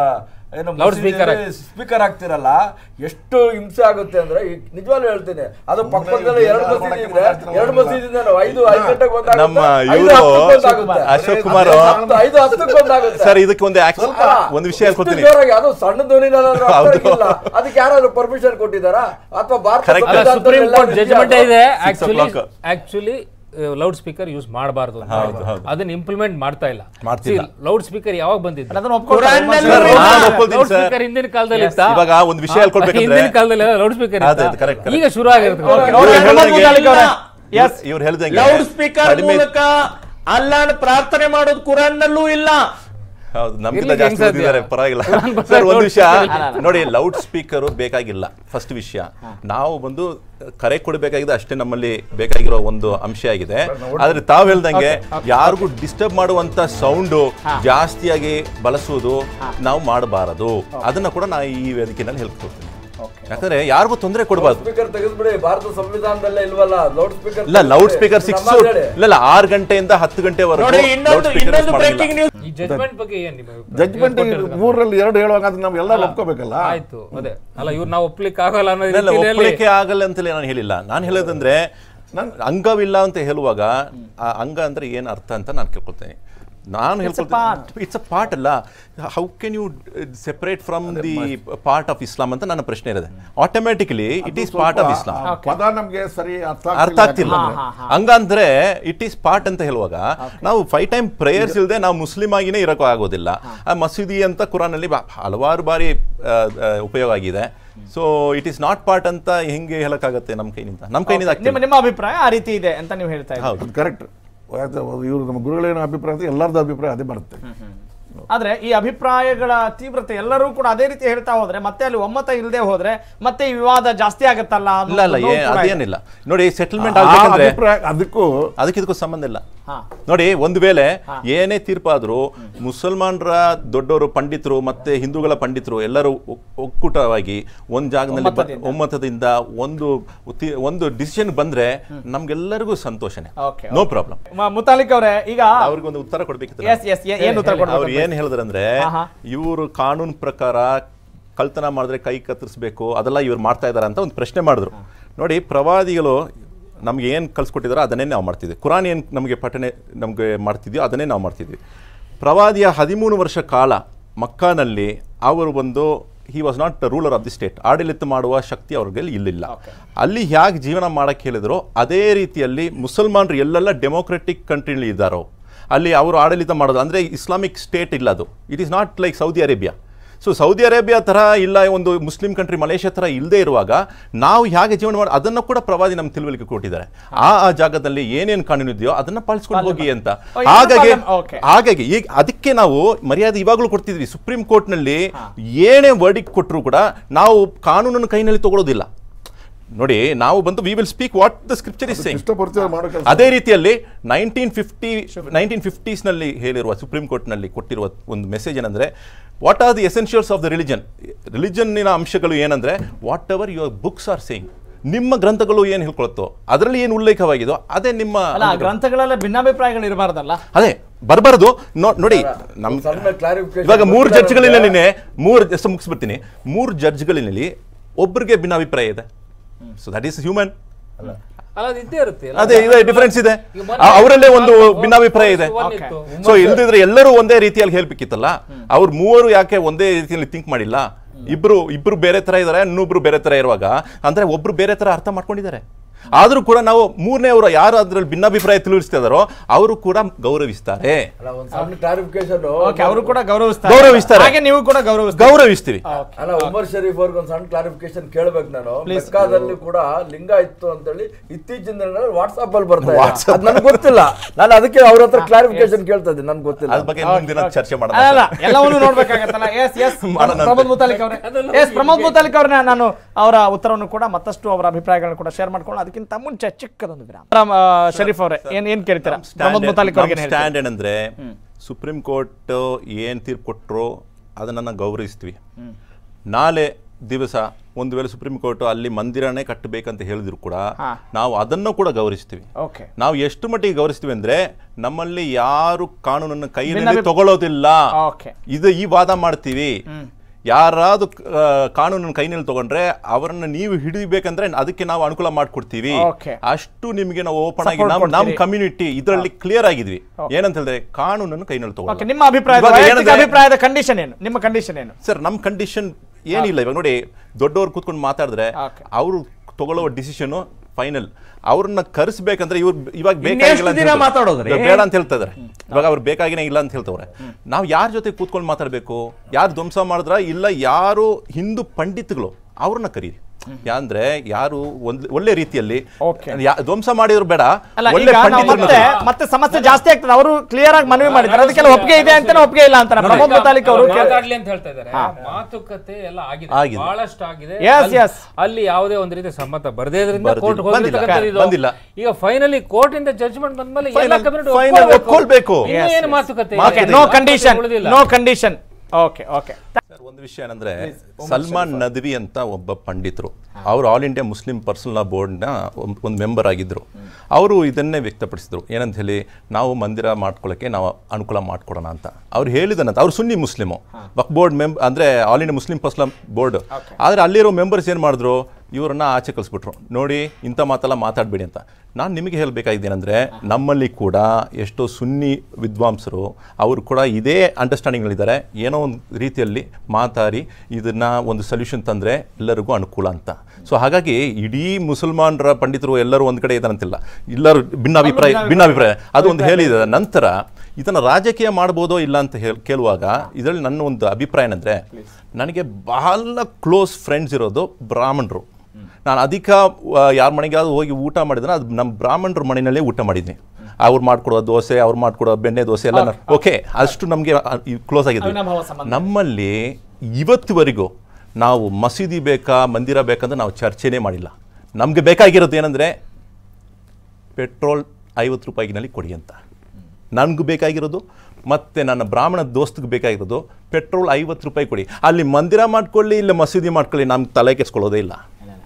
ಏನು Loud speaker ಆಗಿ. ಸ್ಪೀಕರ್ ಆಗ್ತಿರಲ್ಲ ಎಷ್ಟು ಹಿಂಸೆ ಆಗುತ್ತೆ ಅಂದ್ರೆ ಈಗ ನಿಜವಾಗ್ಲೂ ಹೇಳ್ತೀನಿ ಅದು ಪಕ್ಕದಲ್ಲಿ ಎರಡು ಮಸೀದಿ ಇದ್ರೆ ಎರಡು ಮಸೀದಿ ಐದು ಐದು ಗಂಟೆಗೆ ಒಂದಾಗುತ್ತೆ, ನಮ್ಮ ಐದು ಇವ್ರು ಹತ್ತಕ್ಕೆ ಒಂದಾಗುತ್ತೆ. ಅಶೋಕ್ ಕುಮಾರ್ ಹತ್ತು- ಐದು ಹತ್ತಕ್ಕೆ ಒಂದಾಗುತ್ತೆ. ಸರ್ ಇದಕ್ಕೆ ಒಂದು ಆಕ್ಷ- ಸ್ವಲ್ಪ ಒಂದು ವಿಷಯ ಎಷ್ಟು ಹೇಳ್ಕೊತೀನಿ ಜೋರಾಗಿ ಅದು ಸಣ್ಣ ಧ್ವನಿನಾದ್ರೂ ಹೌದು. ಅರ್ಥವಾಗಿಲ್ಲ. ಅದಕ್ಕೆ ಯಾರಾದ್ರೂ ಪರ್ಮಿಷನ್ ಕೊಟ್ಟಿದ್ದಾರಾ ಅಥವಾ ಭಾರತ Correct. ಅಲ್ಲ ಸಂವಿಧಾನದಲ್ಲಿ ಸುಪ್ರೀಂ ಎಲ್ಲ ಕೋರ್ಟ್ ವಿಷಯ ಜಜ್ಮೆಂಟ್ ಅದು- ಇದೆ Six actually o'clock. Actually loud speaker use ಮಾಡಬಾರ್ದು ಹೌದು, ಹೌದು. ಅದನ್ನ ಇಂಪ್ಲಿಮೆಂಟ್ ಮಾಡ್ತಾ ಇಲ್ಲ ಮಾಡ್ತಿಲ್ಲ. ಲೌಡ್ ಸ್ಪೀಕರ್ ಯಾವಾಗ ಬಂದಿದ್ದು ಅದನ್ನ ಒಪ್ಕೊಳ್ತಾರೆ. ಕುರಾನ್ನಲ್ಲಿ ಸರ್, ಇಲ್ಲ. ನಾನು ಒಪ್ಕೊಳ್ತೀನಿ ಲೌಡ್ ಸರ್. ಸ್ಪೀಕರ್ ಹಿಂದಿನ ಕಾಲದಲ್ಲಿ ಇತ್ತಾ? ಇವಾಗ ಒಂದು ವಿಷಯ ಹೇಳ್ಕೊಳ್ಬೇಕಂದ್ರೆ- ಹಿಂದಿನ ಕಾಲದಲ್ಲಿ ಲೌಡ್ ಸ್ಪೀಕರ್ ಅದೇ, ಅದೇ, correct, correct. ಈಗ ಶುರು ಆಗಿರುತ್ತೆ Okay, ಇವ್ರು okay, ಹೇಳ್ದಂಗೆ- ಪ್ರಮೋದ್ ಮುತಾಲಿಕ್ ಅವರೇ. Yes. ಇವ್ರು ಹೇಳ್ದಂಗೆ ಲೌಡ್ ಸ್ಪೀಕರ್ ಕಡಿಮೆ ಮೂಲಕ ಅಲ್ಲಾನ ಪ್ರಾರ್ಥನೆ ಮಾಡೋದು ಕುರಾನ್ನಲ್ಲೂ ಇಲ್ಲ ಹೌದು ನಮ್ಗಿಂತ ಇರ್ಲಿಕ್ಕೆ ಜಾಸ್ತಿ ಹೆಂಗ್ ಸಾಧ್ಯ? ಓದಿದ್ದಾರೆ ಪರವಾಗಿಲ್ಲ ಕುರಾನ್ ಗೊತ್ತಾಯ್ತು, ಸರ್ ಒಂದು ವಿಷಯ ನೋಡ್ತಿದ್ದಾರೆ. ನೋಡಿ ಲೌಡ್ ಸ್ಪೀಕರ್ ಬೇಕಾಗಿಲ್ಲ ಫಸ್ಟ್ ವಿಷಯ ನಾವು ಬಂದು ಕರೆ ಕೊಡಬೇಕಾಗಿದೆ ಅಷ್ಟೇ ನಮ್ಮಲ್ಲಿ ಬೇಕಾಗಿರೋ ಒಂದು ಅಂಶ ಆಗಿದೆ ಆದ್ರೆ ತಾವ್ ಹೇಳ್ದಂಗೆ ಯಾರಿಗೂ ಡಿಸ್ಟರ್ಬ್ ಮಾಡುವಂತ ಸೌಂಡು ಜಾಸ್ತಿಯಾಗಿ ಬಳಸುವುದು ನಾವು ಮಾಡಬಾರದು ಅದನ್ನ ಕೂಡ ನಾ ಈ ವೇದಿಕೆನಲ್ಲಿ ಹೇಳ್ಕೊಡ್ತೀನಿ ಯಾಕಂದ್ರೆ ಯಾರಿಗೂ ತೊಂದರೆ ಕೊಡಬಾರ್ದು ಸ್ಪೀಕರ್ ತೆಗೆದ್ಬಿಡಿ ಭಾರತ ಸಂವಿಧಾನದಲ್ಲೇ ಇಲ್ವಲ್ಲ ಲೌಡ್ ಸ್ಪೀಕರ್ ಇಲ್ಲ ಲೌಡ್ ಸ್ಪೀಕರ್ ಸಿಕ್ಸ್ ಇಲ್ಲ ಇಲ್ಲ ಆರು ಗಂಟೆಯಿಂದ ಹತ್ತು ಗಂಟೆವರೆಗೂ ನೋಡಿ ಲೌಡ್ ಇನ್ನೊಂದು ಸ್ಪೀಕರ್ ಇನ್ನೊಂದು ಬ್ರೇಕಿಂಗ್ ನ್ಯೂಸ್ ಈ ಜಜ್ಮೆಂಟ್ ಬಗ್ಗೆ ಏನ್ ನಿಮ್ಮ ಅಭಿಪ್ರಾಯ? ಜಜ್ಮೆಂಟ್ ಮೂರರಲ್ಲಿ ಎರಡು ಹೇಳುವಾಗ ಅದನ್ನ ನಾವು ಎಲ್ಲ ಒಪ್ಕೋಬೇಕಲ್ಲ ಆಯ್ತು ಅದೇ ಅಲ್ಲ ಇವ್ರು ನಾವು ಒಪ್ಲಿಕ್ಕೆ ಆಗಲ್ಲ ಅನ್ನೋ ಇಲ್ಲ, ರೀತಿಯಲ್ಲಿ ಒಪ್ಪಲಿಕ್ಕೆ ಆಗಲ್ಲ ಅಂತಲೇ ನಾನು ಹೇಳಿಲ್ಲ ನಾನು ಹೇಳೋದಂದ್ರೆ ಅಂಗವಿಲ್ಲ ಅಂತ ಹೇಳುವಾಗ ಆ ಅಂಗ ಅಂದ್ರೆ ಏನ್ ಅರ್ಥ ಅಂತ ನಾನು ಕೇಳ್ಕೊಳ್ತೇನೆ ನಾನು ಹೇಳ್ಕೊಳ್ತೇನೆ ಇಟ್ಸ್ ಅ ಪಾರ್ಟ್ ಅಲ್ಲ how can you separate from the part of Islam ಅಂತ ನನ್ನ ಪ್ರಶ್ನೆ ಇರೋದೆ automatically it is part of Islam ಪದ ನಮ್ಗೆ ಸರಿ ಅರ್ಥ ಅರ್ಥ ಆಗ್ತಿಲ್ಲ ಹಂಗ ಅಂದ್ರೆ ಇಟ್ ಈಸ್ ಪಾರ್ಟ್ ಅಂತ ಹೇಳುವಾಗ ನಾವು ಫೈವ್ ಟೈಮ್ ಪ್ರೇಯರ್ಸ್ ಇಲ್ಲದೆ ನಾವು ಮುಸ್ಲಿಂ ಆಗಿನೇ ಇರೋಕ್ಕೂ ಆಗೋದಿಲ್ಲ ಆ ಮಸೀದಿ ಅಂತ ಕುರಾನಲ್ಲಿ ಬ- ಹಲವಾರು ಬಾರಿ ಆ, ಆ, ಉಪಯೋಗ ಆಗಿದೆ so it is not part ಅಂತ ಹೆಂಗೆ ಹೇಳಕ್ಕಾಗತ್ತೆ ನಮ್ಮ ಕೈನಿಂದ ನಮ್ಮ ಕೈನಿಂದ ನಿಮ್ಮ ಆಗ್ತಿಲ್ಲ. ನಿಮ್ಮ ಅಭಿಪ್ರಾಯ ಆ ರೀತಿ ಇದೆ ಅಂತ ನೀವು ಹೇಳ್ತಾ ಇದ್ದೀರಿ ಹೌದು ಅದು ಕರೆಕ್ಟ್ ಇವರು ನಮ್ಮ ಗುರುಗಳೇನೋ ಅಭಿಪ್ರಾಯ ಅಂತ ಎಲ್ಲರದ್ದು ಅಭಿಪ್ರಾಯ ಅದೇ ಬರುತ್ತೆ ಆದ್ರೆ ಈ ಅಭಿಪ್ರಾಯಗಳ ತೀವ್ರತೆ ಎಲ್ಲರೂ ಕೂಡ ಅದೇ ರೀತಿ ಹೇಳ್ತಾ ಹೋದ್ರೆ ಮತ್ತೆ ಅಲ್ಲಿ ಒಮ್ಮತ ಇಲ್ಲದೆ ಹೋದ್ರೆ ಮತ್ತೆ ಈ ವಿವಾದ ಜಾಸ್ತಿ ಆಗತ್ತಲ್ಲ ಅನ್ನೋ ಇಲ್ಲ ಇಲ್ಲ ಒಂದು ನೋವು ಏ- ಕೂಡ ಇದೆ. ಅದೇನಿಲ್ಲ ನೋಡಿ ಸೆಟಲ್ಮೆಂಟ್ ಆ ಆಗ್ಬೇಕಂದ್ರೆ ಅಭಿಪ್ರಾಯ ಅದಕ್ಕೂ ಅದಕ್ಕೆ ಇದಕ್ಕೂ ಸಂಬಂಧ ಇಲ್ಲ ಹಾ. ನೋಡಿ ಒಂದು ವೇಳೆ ಏನೇ ತೀರ್ಪಾದ್ರೂ ಮುಸಲ್ಮಾನರ ದೊಡ್ಡವರು ಪಂಡಿತರು ಮತ್ತೆ ಹಿಂದೂಗಳ ಪಂಡಿತರು ಎಲ್ಲರೂ ಒ- ಒಕ್ಕೂಟವಾಗಿ ಒಂದ್ ಜಾಗದಲ್ಲಿ ಬ- ಒಮ್ಮತದಿಂದ. ಒಮ್ಮತದಿಂದ ಒಂದು ತಿ- ಒಂದು ಡಿಸಿಷನ್ ಬಂದ್ರೆ ನಮ್ಗೆಲ್ಲರಿಗೂ ಸಂತೋಷನೇ Okay, ನೋ ಪ್ರಾಬ್ಲಮ್ ಮ- ಮುತಾಲಿಕ್ ಅವರೇ ಈಗ ಅವ್ರಿಗೆ ಒಂದು ಉತ್ತರ ಕೊಡ್ಬೇಕಿತ್ತು ಎಸ್ ಎಸ್ ಏನ್ ಉತ್ತರ ಅವ್ರು ಕೊಡ್ಬೇಕು ಏನ್ ಹೇಳಿದ್ರಂದ್ರೆ ಆಹಾ. ಇವರು ಕಾನೂನು ಪ್ರಕಾರ ಕಳ್ತನ ಮಾಡಿದ್ರೆ ಕೈ ಕತ್ತರಿಸ್ಬೇಕು ಅದೆಲ್ಲ ಇವ್ರು ಮಾಡ್ತಾ ಇದಾರೆ ಅಂತ ಒಂದು ಪ್ರಶ್ನೆ ಮಾಡಿದ್ರು ನೋಡಿ ಪ್ರವಾದಿಗಳು ನಮ್ಗೆ ಏನು ಕಲ್ಸ್ಕೊಟ್ಟಿದಾರೋ ಅದನ್ನೇ ನಾವು ಮಾಡ್ತಿದ್ವಿ ಕುರಾನ್ ಏನು ನಮಗೆ ಪಠನೆ ನಮಗೆ ಮಾಡ್ತಿದ್ಯೋ ಅದನ್ನೇ ನಾವು ಮಾಡ್ತಿದ್ವಿ ಪ್ರವಾದಿಯ ಹದಿಮೂರು ವರ್ಷ ಕಾಲ ಮಕ್ಕಾನಲ್ಲಿ ಅವರು ಬಂದು he was not ruler of the state ಆಡಳಿತ ಮಾಡುವ ಶಕ್ತಿ ಅವ್ರಿಗೆ ಇಲ್ಲಿಲ್ಲ ಅಲ್ಲಿ ಹೇಗೆ ಜೀವನ ಮಾಡಕ್ಕೆ ಹೇಳಿದ್ರು ಅದೇ ರೀತಿಯಲ್ಲಿ ಮುಸಲ್ಮಾನರು ಎಲ್ಲೆಲ್ಲ ಡೆಮೋಕ್ರೆಟಿಕ್ ಕಂಟ್ರಿಲಿ ಇದ್ದಾರೋ ಅಲ್ಲಿ ಅವರು ಆಡಳಿತ ಮಾಡೋದು ಅಂದರೆ ಇಸ್ಲಾಮಿಕ್ ಸ್ಟೇಟ್ ಇಲ್ಲ ಅದು it is not like Saudi Arabia so Saudi Arabia ಥರ ಇಲ್ಲ ಒಂದು ಮುಸ್ಲಿಂ ಕಂಟ್ರಿ ಮಲೇಷ್ಯಾ ಥರ ಇಲ್ಲದೆ ಇರುವಾಗ ನಾವು ಹೇಗೆ ಜೀವನ ಮಾಡಿ ಅದನ್ನು ಕೂಡ ಪ್ರವಾದಿ ನಮ್ಮ ತಿಳುವಳಿಕೆ ಕೊಟ್ಟಿದ್ದಾರೆ ಆ ಆ ಜಾಗದಲ್ಲಿ ಏನೇನು ಕಾನೂನು ಇದೆಯೋ ಅದನ್ನ ಪಾಲಿಸ್ಕೊಂಡು ಹೋಗಿ ಅಂತ ಓ, ಇದು ಹಾಗಾಗಿ ಪಾಲನೆ- okay. ಹಾಗಾಗಿ ಈಗ ಅದಕ್ಕೆ ನಾವು ಮರ್ಯಾದೆ ಇವಾಗಲೂ ಕೊಡ್ತಿದ್ವಿ ಸುಪ್ರೀಂ ಕೋರ್ಟ್ನಲ್ಲಿ ಏನೇ ವರ್ಡಿಕ್ ಕೊಟ್ಟರು ಕೂಡ ನಾವು ಕಾನೂನನ್ನು ಕೈನಲ್ಲಿ ತಗೊಳ್ಳೋದಿಲ್ಲ ನೋಡಿ ನಾವು ಬಂದು we will speak what the scripture is saying ಇಷ್ಟಪಡ್ತೀವಿ ಮಾಡೋ ಕೆಲಸ ಅದೇ ರೀತಿಯಲ್ಲಿ ನೈನ್ಟೀನ್ ಫಿಫ್ಟಿ ನೈನ್ಟೀನ್ ಫಿಫ್ಟೀಸ್ನಲ್ಲಿ ಹೇಳಿರುವ ಸುಪ್ರೀಂ ಕೋರ್ಟ್ನಲ್ಲಿ ಕೊಟ್ಟಿರುವ ಒಂದು ಮೆಸೇಜ್ ಏನಂದ್ರೆ what are the essentials of the religion ರಿಲಿಜನ್ನಿನ ಅಂಶಗಳು ಏನಂದ್ರೆ whatever your books are saying ನಿಮ್ಮ ಗ್ರಂಥಗಳು ಏನು ಹೇಳ್ಕೊಳುತ್ತೋ ಅದರಲ್ಲಿ ಏನು ಉಲ್ಲೇಖವಾಗಿದೋ ಅದೇ ನಿಮ್ಮ ಅಲ್ಲ ಆ ಗ್ರಂಥಗಳೆಲ್ಲ ಭಿನ್ನಾಭಿಪ್ರಾಯಗಳು ಇರಬಾರ್ದಲ್ಲ ಅದೇ ಬರಬಾರದು ನೋಡಿ ನಮ್ ಸಣ್ಣ clarification ಇವಾಗ ಮೂರು ಕೊಟ್ಟಿದ್ದಾರೆ ಜಡ್ಜ್ಗಳಲ್ಲಿ ಮೂರು ಜಸ್ಟ್ ಮುಗಿಸ್ಬಿಡ್ತೀನಿ ಮೂರು ಜಡ್ಜ್ಗಳಲ್ಲಿ ಒಬ್ಬರಿಗೆ ಭಿನ್ನಾಭಿಪ್ರಾಯ ಇದೆ ಸೊ ದಟ್ ಈಸ್ ಹ್ಯೂಮನ್ ಅಲ್ಲ ಅದು ಇದ್ದೇ ಇರುತ್ತೆ ಅಲ್ಲ? ಅದೇ ಇದೆ ಡಿಫರೆನ್ಸ್ ಇದೆ ಈಗ ಮೊನ್ನೆ ಆ- ಅವರಲ್ಲೇ ಒಂದು ಒಂದು ಭಿನ್ನಾಭಿಪ್ರಾಯ ಇದೆ one ಇತ್ತು. ಸೊ ಇಲ್ದಿದ್ರೆ ಎಲ್ಲರೂ ಒಂದೇ ರೀತಿಯಲ್ಲಿ ಹೇಳ್ಬೇಕಿತ್ತಲ್ಲ ಅವ್ರು ಮೂವರು ಯಾಕೆ ಒಂದೇ ರೀತಿಯಲ್ಲಿ ಥಿಂಕ್ ಮಾಡಿಲ್ಲ ಇಬ್ರು ಇಬ್ರು ಬೇರೆ ತರ ಇದಾರೆ ಇನ್ನೊಬ್ರು ಬೇರೆ ತರ ಇರುವಾಗ ಅಂದ್ರೆ ಒಬ್ರು ಬೇರೆ ತರ ಅರ್ಥ ಮಾಡ್ಕೊಂಡಿದ್ದಾರೆ ಆದ್ರೂ ಕೂಡ ನಾವು ಮೂರನೇ ಅವರು ಯಾರು ಅದ್ರಲ್ಲಿ ಭಿನ್ನಾಭಿಪ್ರಾಯ ತಿಳಿಸ್ತಾ ಇದಾರೋ ಅವರು ಕೂಡ ಗೌರವಿಸ್ತಾರೆ ಅಲ್ಲ ಒಂದ್ ಸಣ್ಣ ಕ್ಲಾರಿಫಿಕೇಶನ್ ಓಕೆ ಅವರು ಕೂಡ ಗೌರವಿಸ್ತಾರೆ ಗೌರವಿಸ್ತಾರೆ. ಹಾಗೆ ನೀವು ಕೂಡ ಗೌರವಿಸ್ತಾರೆ ಗೌರವಿಸ್ತೀವಿ ಅಲ್ಲ ಉಮರ್ ಶರೀಫ್ ಅವ್ರಿಗೆ ಒಂದು ಸಣ್ಣ ಕ್ಲಾರಿಫಿಕೇಶನ್ ಕೇಳ್ಬೇಕು ನಾನು ಮೆಕ್ಕಾದಲ್ಲಿ ಕೂಡ ಲಿಂಗ ಇತ್ತು ಅಂತೇಳಿ ಇತ್ತೀಚಿನ ದಿನಗಳಲ್ಲಿ ವಾಟ್ಸ್ಆಪ್ ಅಲ್ಲಿ ಬರ್ತಾ ಇದೆ ಅದ್ ನನ್ಗೆ ಗೊತ್ತಿಲ್ಲ ನಾನು ಅದಕ್ಕೆ ಅವ್ರ ಹತ್ರ ಕ್ಲಾರಿಫಿಕೇಶನ್ ಕೇಳ್ತಾ ಇದ್ದೀನಿ ನನ್ಗೆ ಗೊತ್ತಿಲ್ಲ ಅದ್ರ ಬಗ್ಗೆ ಮುಂದಿನ ಚರ್ಚೆ ಮಾಡೋಣ ಅಲ್ಲ ಎಲ್ಲವನ್ನೂ ನೋಡ್ಬೇಕಾಗತ್ತಲ್ಲ ಎಸ್ ಎಸ್ ಮಾಡೋಣ ಪ್ರಮೋದ್ ಮುತಾಲಿಕ್ ಅವರೇ ಎಸ್ ಪ್ರಮೋದ್ ಮುತಾಲಿಕ್ ಅವ್ರನ್ನ ನಾನು ಅವರ ಉತ್ತರವನ್ನು ಕೂಡ ಮತ್ತಷ್ಟು ಅವರ ಅಭಿಪ್ರಾಯಗಳನ್ನು ಕೂಡ ಶೇರ್ ಮಾಡ್ಕೊಂಡು ಅದಕ್ಕಿಂತ ಮುಂಚೆ ಚಿಕ್ಕದೊಂದು ವಿರಾಮ ರಾಮ್, ಆ, ಶರೀಫ್ ಅವರೇ ಏನ್ ಏನ್ ಕೇಳ್ತೀರಾ ಪ್ರಮೋದ್ ಮುತಾಲಿಕ್ ಅವ್ರಿಗೆ ಏನ್ ಹೇಳ್ತೀರಾ? ಸ್ಟ್ಯಾಂಡ್ ಏನಂದ್ರೆ ಸುಪ್ರೀಂ ಕೋರ್ಟ್ ಏನ್ ತೀರ್ಪು ಕೊಟ್ಟರು ಅದನ್ನ ನಾವು ಗೌರವಿಸ್ತೀವಿ ನಾಳೆ ದಿವಸ ಒಂದು ವೇಳೆ ಸುಪ್ರೀಂ ಕೋರ್ಟ್ ಅಲ್ಲಿ ಮಂದಿರನೇ ಕಟ್ಟಬೇಕಂತ ಹೇಳಿದ್ರು ಕೂಡ ಹಾ. ನಾವು ಅದನ್ನು ಕೂಡ ಗೌರವಿಸ್ತೀವಿ ಓಕೆ ನಾವು ಎಷ್ಟು ಮಟ್ಟಿಗೆ ಗೌರವಿಸ್ತೀವಿ ಅಂದ್ರೆ ನಮ್ಮಲ್ಲಿ ಯಾರು ಕಾನೂನನ್ನು ಕೈಯಲ್ಲಿ ಭಿನ್ನಾಭಿ- ತಗೊಳ್ಳೋದಿಲ್ಲ ಓಕೆ ಇದು ಈ ವಾದ ಮಾಡ್ತೀವಿ ಯಾರಾದ್ರೂ ಆ, ಕಾನೂನನ್ನು ಕೈನಲ್ಲಿ ತಗೊಂಡ್ರೆ ಅವರನ್ನ ನೀವು ಹಿಡಿಬೇಕಂದ್ರೆ ಅದಕ್ಕೆ ನಾವು ಅನುಕೂಲ ಮಾಡ್ಕೊಡ್ತೀವಿ Okay. ಅಷ್ಟು ನಿಮಗೆ ನಾವು ಓಪನ್ ಆಗಿ Support ನಮ್ ನಮ್ ಕೊಡ್ತೀರಿ. ಕಮ್ಯುನಿಟಿ ಇದರಲ್ಲಿ ಕ್ಲಿಯರ್ ಆಗಿದ್ವಿ ಏನಂತ ಹೇಳಿದ್ರೆ ಕಾನೂನನ್ನು ಕೈನಲ್ಲಿ ಓಕೆ ತಗೊಳ್ಳಿ ನಿಮ್ಮ ಅಭಿಪ್ರಾಯದ ಇವಾಗ ವೈಯಕ್ತಿಕ ಏನಂದ್ರೆ- ಅಭಿಪ್ರಾಯದ ಕಂಡೀಷನ್ ಏನು ನಿಮ್ಮ ಕಂಡೀಷನ್ ಏನು ಸರ್ ನಮ್ ಕಂಡೀಷನ್ ಏನಿಲ್ಲ ಇವಾಗ ನೋಡಿ ದೊಡ್ಡವ್ರು ಕೂತ್ಕೊಂಡು ಮಾತಾಡಿದ್ರೆ Okay. ಅವರು ತಗೊಳ್ಳುವ ಡಿಸಿಷನ್ ಫೈನಲ್ ಅವ್ರನ್ನ ಕರೆಸ್ಬೇಕಂದ್ರೆ ಇವ್ರು ಇವಾಗ ಬೇಕಾಗಿಲ್ಲ ಅಂತ ದಿನ ಹೇಳ್ತಾರೆ. ಮಾತಾಡೋದ್ರಿ? ಇವಾಗ ಬೇಡ ಅಂತ ಹೇಳ್ತಾ ಇದಾರೆ ಇವಾಗ ಅವ್ರು ಬೇಕಾಗಿನೇ ಇಲ್ಲ ಅಂತ ಹೇಳ್ತವ್ರೆ ನಾವು ಯಾರ ಜೊತೆ ಕೂತ್ಕೊಂಡು ಮಾತಾಡ್ಬೇಕು ಯಾರು ಧ್ವಂಸ ಮಾಡಿದ್ರ ಇಲ್ಲ ಯಾರು ಹಿಂದೂ ಪಂಡಿತಗಳು ಅವ್ರನ್ನ ಕರೀರಿ ಅಂದ್ರೆ ಯಾರು ಒಂದ್ ಒಳ್ಳೆ ರೀತಿಯಲ್ಲಿ Okay. ಯಾ- ಧ್ವಂಸ ಮಾಡಿದ್ರು ಬೇಡ ಅಲ್ಲ ಒಳ್ಳೆ ಈಗ ನಾವು ಪಂಡಿತರನ್ನ ಮತ್ತೆ ಮತ್ತೆ ಸಮಸ್ಯೆ ಜಾಸ್ತಿ ಆಗ್ತದೆ ಅವರು ಕ್ಲಿಯರ್ ಆಗಿ ಮನವಿ ಮಾಡಿದ್ದಾರೆ ಅದಕ್ಕೆಲ್ಲ ಒಪ್ಪಿಗೆ ಇದೆ ಅಂತಾನೆ ಒಪ್ಪಿಗೆ ಇಲ್ಲ ಅಂತಾನೆ ಪ್ರಮೋದ್ ಮುತಾಲಿಕ್ ಅವರು ಮಾತಾಡ್ಲಿ ಅಂತ ಹೇಳ್ತಾ ಇದ್ದಾರೆ ಮಾತುಕತೆ ಎಲ್ಲ ಆಗಿದೆ ಆಗಿದೆ. ಬಹಳಷ್ಟು ಆಗಿದೆ Yes, ಅಲ್ಲಿ- yes. ಅಲ್ಲಿ ಯಾವುದೇ ಒಂದು ರೀತಿ ಸಮ್ಮತ ಬರದೇ ಇದ್ರಿಂದ ಬರ್ದಿಲ್ಲ. ಕೋರ್ಟ್ ಬಂದಿಲ್ಲ. ಬಂದಿಲ್ಲ. ಈಗ ಫೈನಲಿ ಕೋರ್ಟ್ ಇಂದ ಜಡ್ಜ್ಮೆಂಟ್ ಬಂದ್ಮೇಲೆ ಎಲ್ಲ Final- cabinet final ಒಪ್ಕೊಳ್ಬೇಕು. ಒಪ್ಕೊಳ್ಬೇಕು. ಇನ್ನು Yes, ಏನು yes. ಮಾತುಕತೆ ಓಕೆ ಇದೆ? ನೋ ಮಾತುಕತೆ ಕಂಡೀಷನ್ ಉಳಿದಿಲ್ಲ. No condition okay okay sir, ಒಂದು ವಿಷಯ ಏನಂದ್ರೆ ಸಲ್ಮಾನ್ ನದ್ವಿ ಅಂತ ಒಬ್ಬ ಪಂಡಿತರು ಅವರು all India Muslim personal law ಬೋರ್ಡ್ನ ಒಂದು ಮೆಂಬರ್ ಆಗಿದ್ದರು ಅವರು ಇದನ್ನೇ ವ್ಯಕ್ತಪಡಿಸಿದ್ರು ಏನಂತ ಹೇಳಿ ನಾವು ಮಂದಿರ ಮಾಡ್ಕೊಳ್ಳೋಕ್ಕೆ ನಾವು ಅನುಕೂಲ ಮಾಡ್ಕೊಡೋಣ ಅಂತ ಅವ್ರು ಹೇಳಿದನಂತ ಅವ್ರು ಸುನ್ನಿ ಮುಸ್ಲಿಮು ವಕ್ ಬೋರ್ಡ್ ಮೆಂಬ್ ಅಂದರೆ all India Muslim personal board ಆದರೆ ಅಲ್ಲಿರೋ ಮೆಂಬರ್ಸ್ ಏನು ಮಾಡಿದ್ರು ಇವರನ್ನ ಆಚೆ ಕಳಿಸ್ಬಿಟ್ರು ನೋಡಿ ಇಂಥ ಮಾತೆಲ್ಲ ಮಾತಾಡಬೇಡಿ ಅಂತ ನಾನು ನಿಮಗೆ ಹೇಳಬೇಕಾಗಿದ್ದೇನೆಂದರೆ ನಮ್ಮಲ್ಲಿ ಕೂಡ ಎಷ್ಟೋ ಸುನ್ನಿ ವಿದ್ವಾಂಸರು ಅವರು ಕೂಡ ಇದೇ ಅಂಡರ್ಸ್ಟ್ಯಾಂಡಿಂಗ್ಗಳಿದ್ದಾರೆ ಏನೋ ಒಂದು ರೀತಿಯಲ್ಲಿ ಮಾತಾಡಿ ಇದನ್ನು ಒಂದು ಸೊಲ್ಯೂಷನ್ ತಂದರೆ ಎಲ್ಲರಿಗೂ ಅನುಕೂಲ ಅಂತ ಸೊ ಹಾಗಾಗಿ ಇಡೀ ಮುಸಲ್ಮಾನರ ಪಂಡಿತರು ಎಲ್ಲರೂ ಒಂದು ಕಡೆ ಇದ್ದಾರಂತಿಲ್ಲ ಎಲ್ಲರೂ ಭಿನ್ನಾಭಿಪ್ರಾಯ ಭಿನ್ನಾಭಿಪ್ರಾಯ ಅದು ಒಂದು ಹೇಳಿದ ನಂತರ ಇದನ್ನು ರಾಜಕೀಯ ಮಾಡ್ಬೋದೋ ಇಲ್ಲ ಅಂತ ಹೇಳಿ ಕೇಳುವಾಗ ಇದರಲ್ಲಿ ನನ್ನ ಒಂದು ಅಭಿಪ್ರಾಯ ಏನಂದರೆ ನನಗೆ ಬಹಳ ಕ್ಲೋಸ್ ಫ್ರೆಂಡ್ಸ್ ಇರೋದು ಬ್ರಾಹ್ಮಣರು ನಾನು ಅಧಿಕ ಯಾರ ಮನೆಗಾದ್ರು ಹೋಗಿ ಊಟ ಮಾಡಿದ್ರೆ ಅದು ನಮ್ಮ ಬ್ರಾಹ್ಮಣರ ಮನೆಯಲ್ಲೇ ಊಟ ಮಾಡಿದ್ದೀನಿ ಅವ್ರು ಮಾಡ್ಕೊಡೋ ದೋಸೆ ಅವ್ರು ಮಾಡ್ಕೊಡೋ ಬೆಣ್ಣೆ ದೋಸೆ ಎಲ್ಲ ಓಕೆ ಅಷ್ಟು ನಮಗೆ ಕ್ಲೋಸ್ ಆಗಿದೆ ಅವಿನಾಭಾವ ಸಂಬಂಧ. ನಮ್ಮಲ್ಲಿ ಇವತ್ತುವರೆಗೂ ನಾವು ಮಸೀದಿ ಬೇಕಾ ಮಂದಿರ ಬೇಕಂತ ನಾವು ಚರ್ಚೆನೇ ಮಾಡಿಲ್ಲ ನಮಗೆ ಬೇಕಾಗಿರೋದು ಏನಂದರೆ ಪೆಟ್ರೋಲ್ ಐವತ್ತು ರೂಪಾಯಿನಲ್ಲಿ ಕೊಡಿ ಅಂತ ನನಗೂ ಬೇಕಾಗಿರೋದು ಮತ್ತು ನನ್ನ ಬ್ರಾಹ್ಮಣ ದೋಸ್ತಿಗೆ ಬೇಕಾಗಿರೋದು ಪೆಟ್ರೋಲ್ ಐವತ್ತು ರೂಪಾಯಿ ಕೊಡಿ ಅಲ್ಲಿ ಮಂದಿರ ಮಾಡ್ಕೊಳ್ಳಿ ಇಲ್ಲ ಮಸೀದಿ ಮಾಡ್ಕೊಳ್ಳಿ ನಮ್ಗೆ ತಲೆ ಕೆಡಿಸ್ಕೊಳ್ಳೋದೇ ಇಲ್ಲ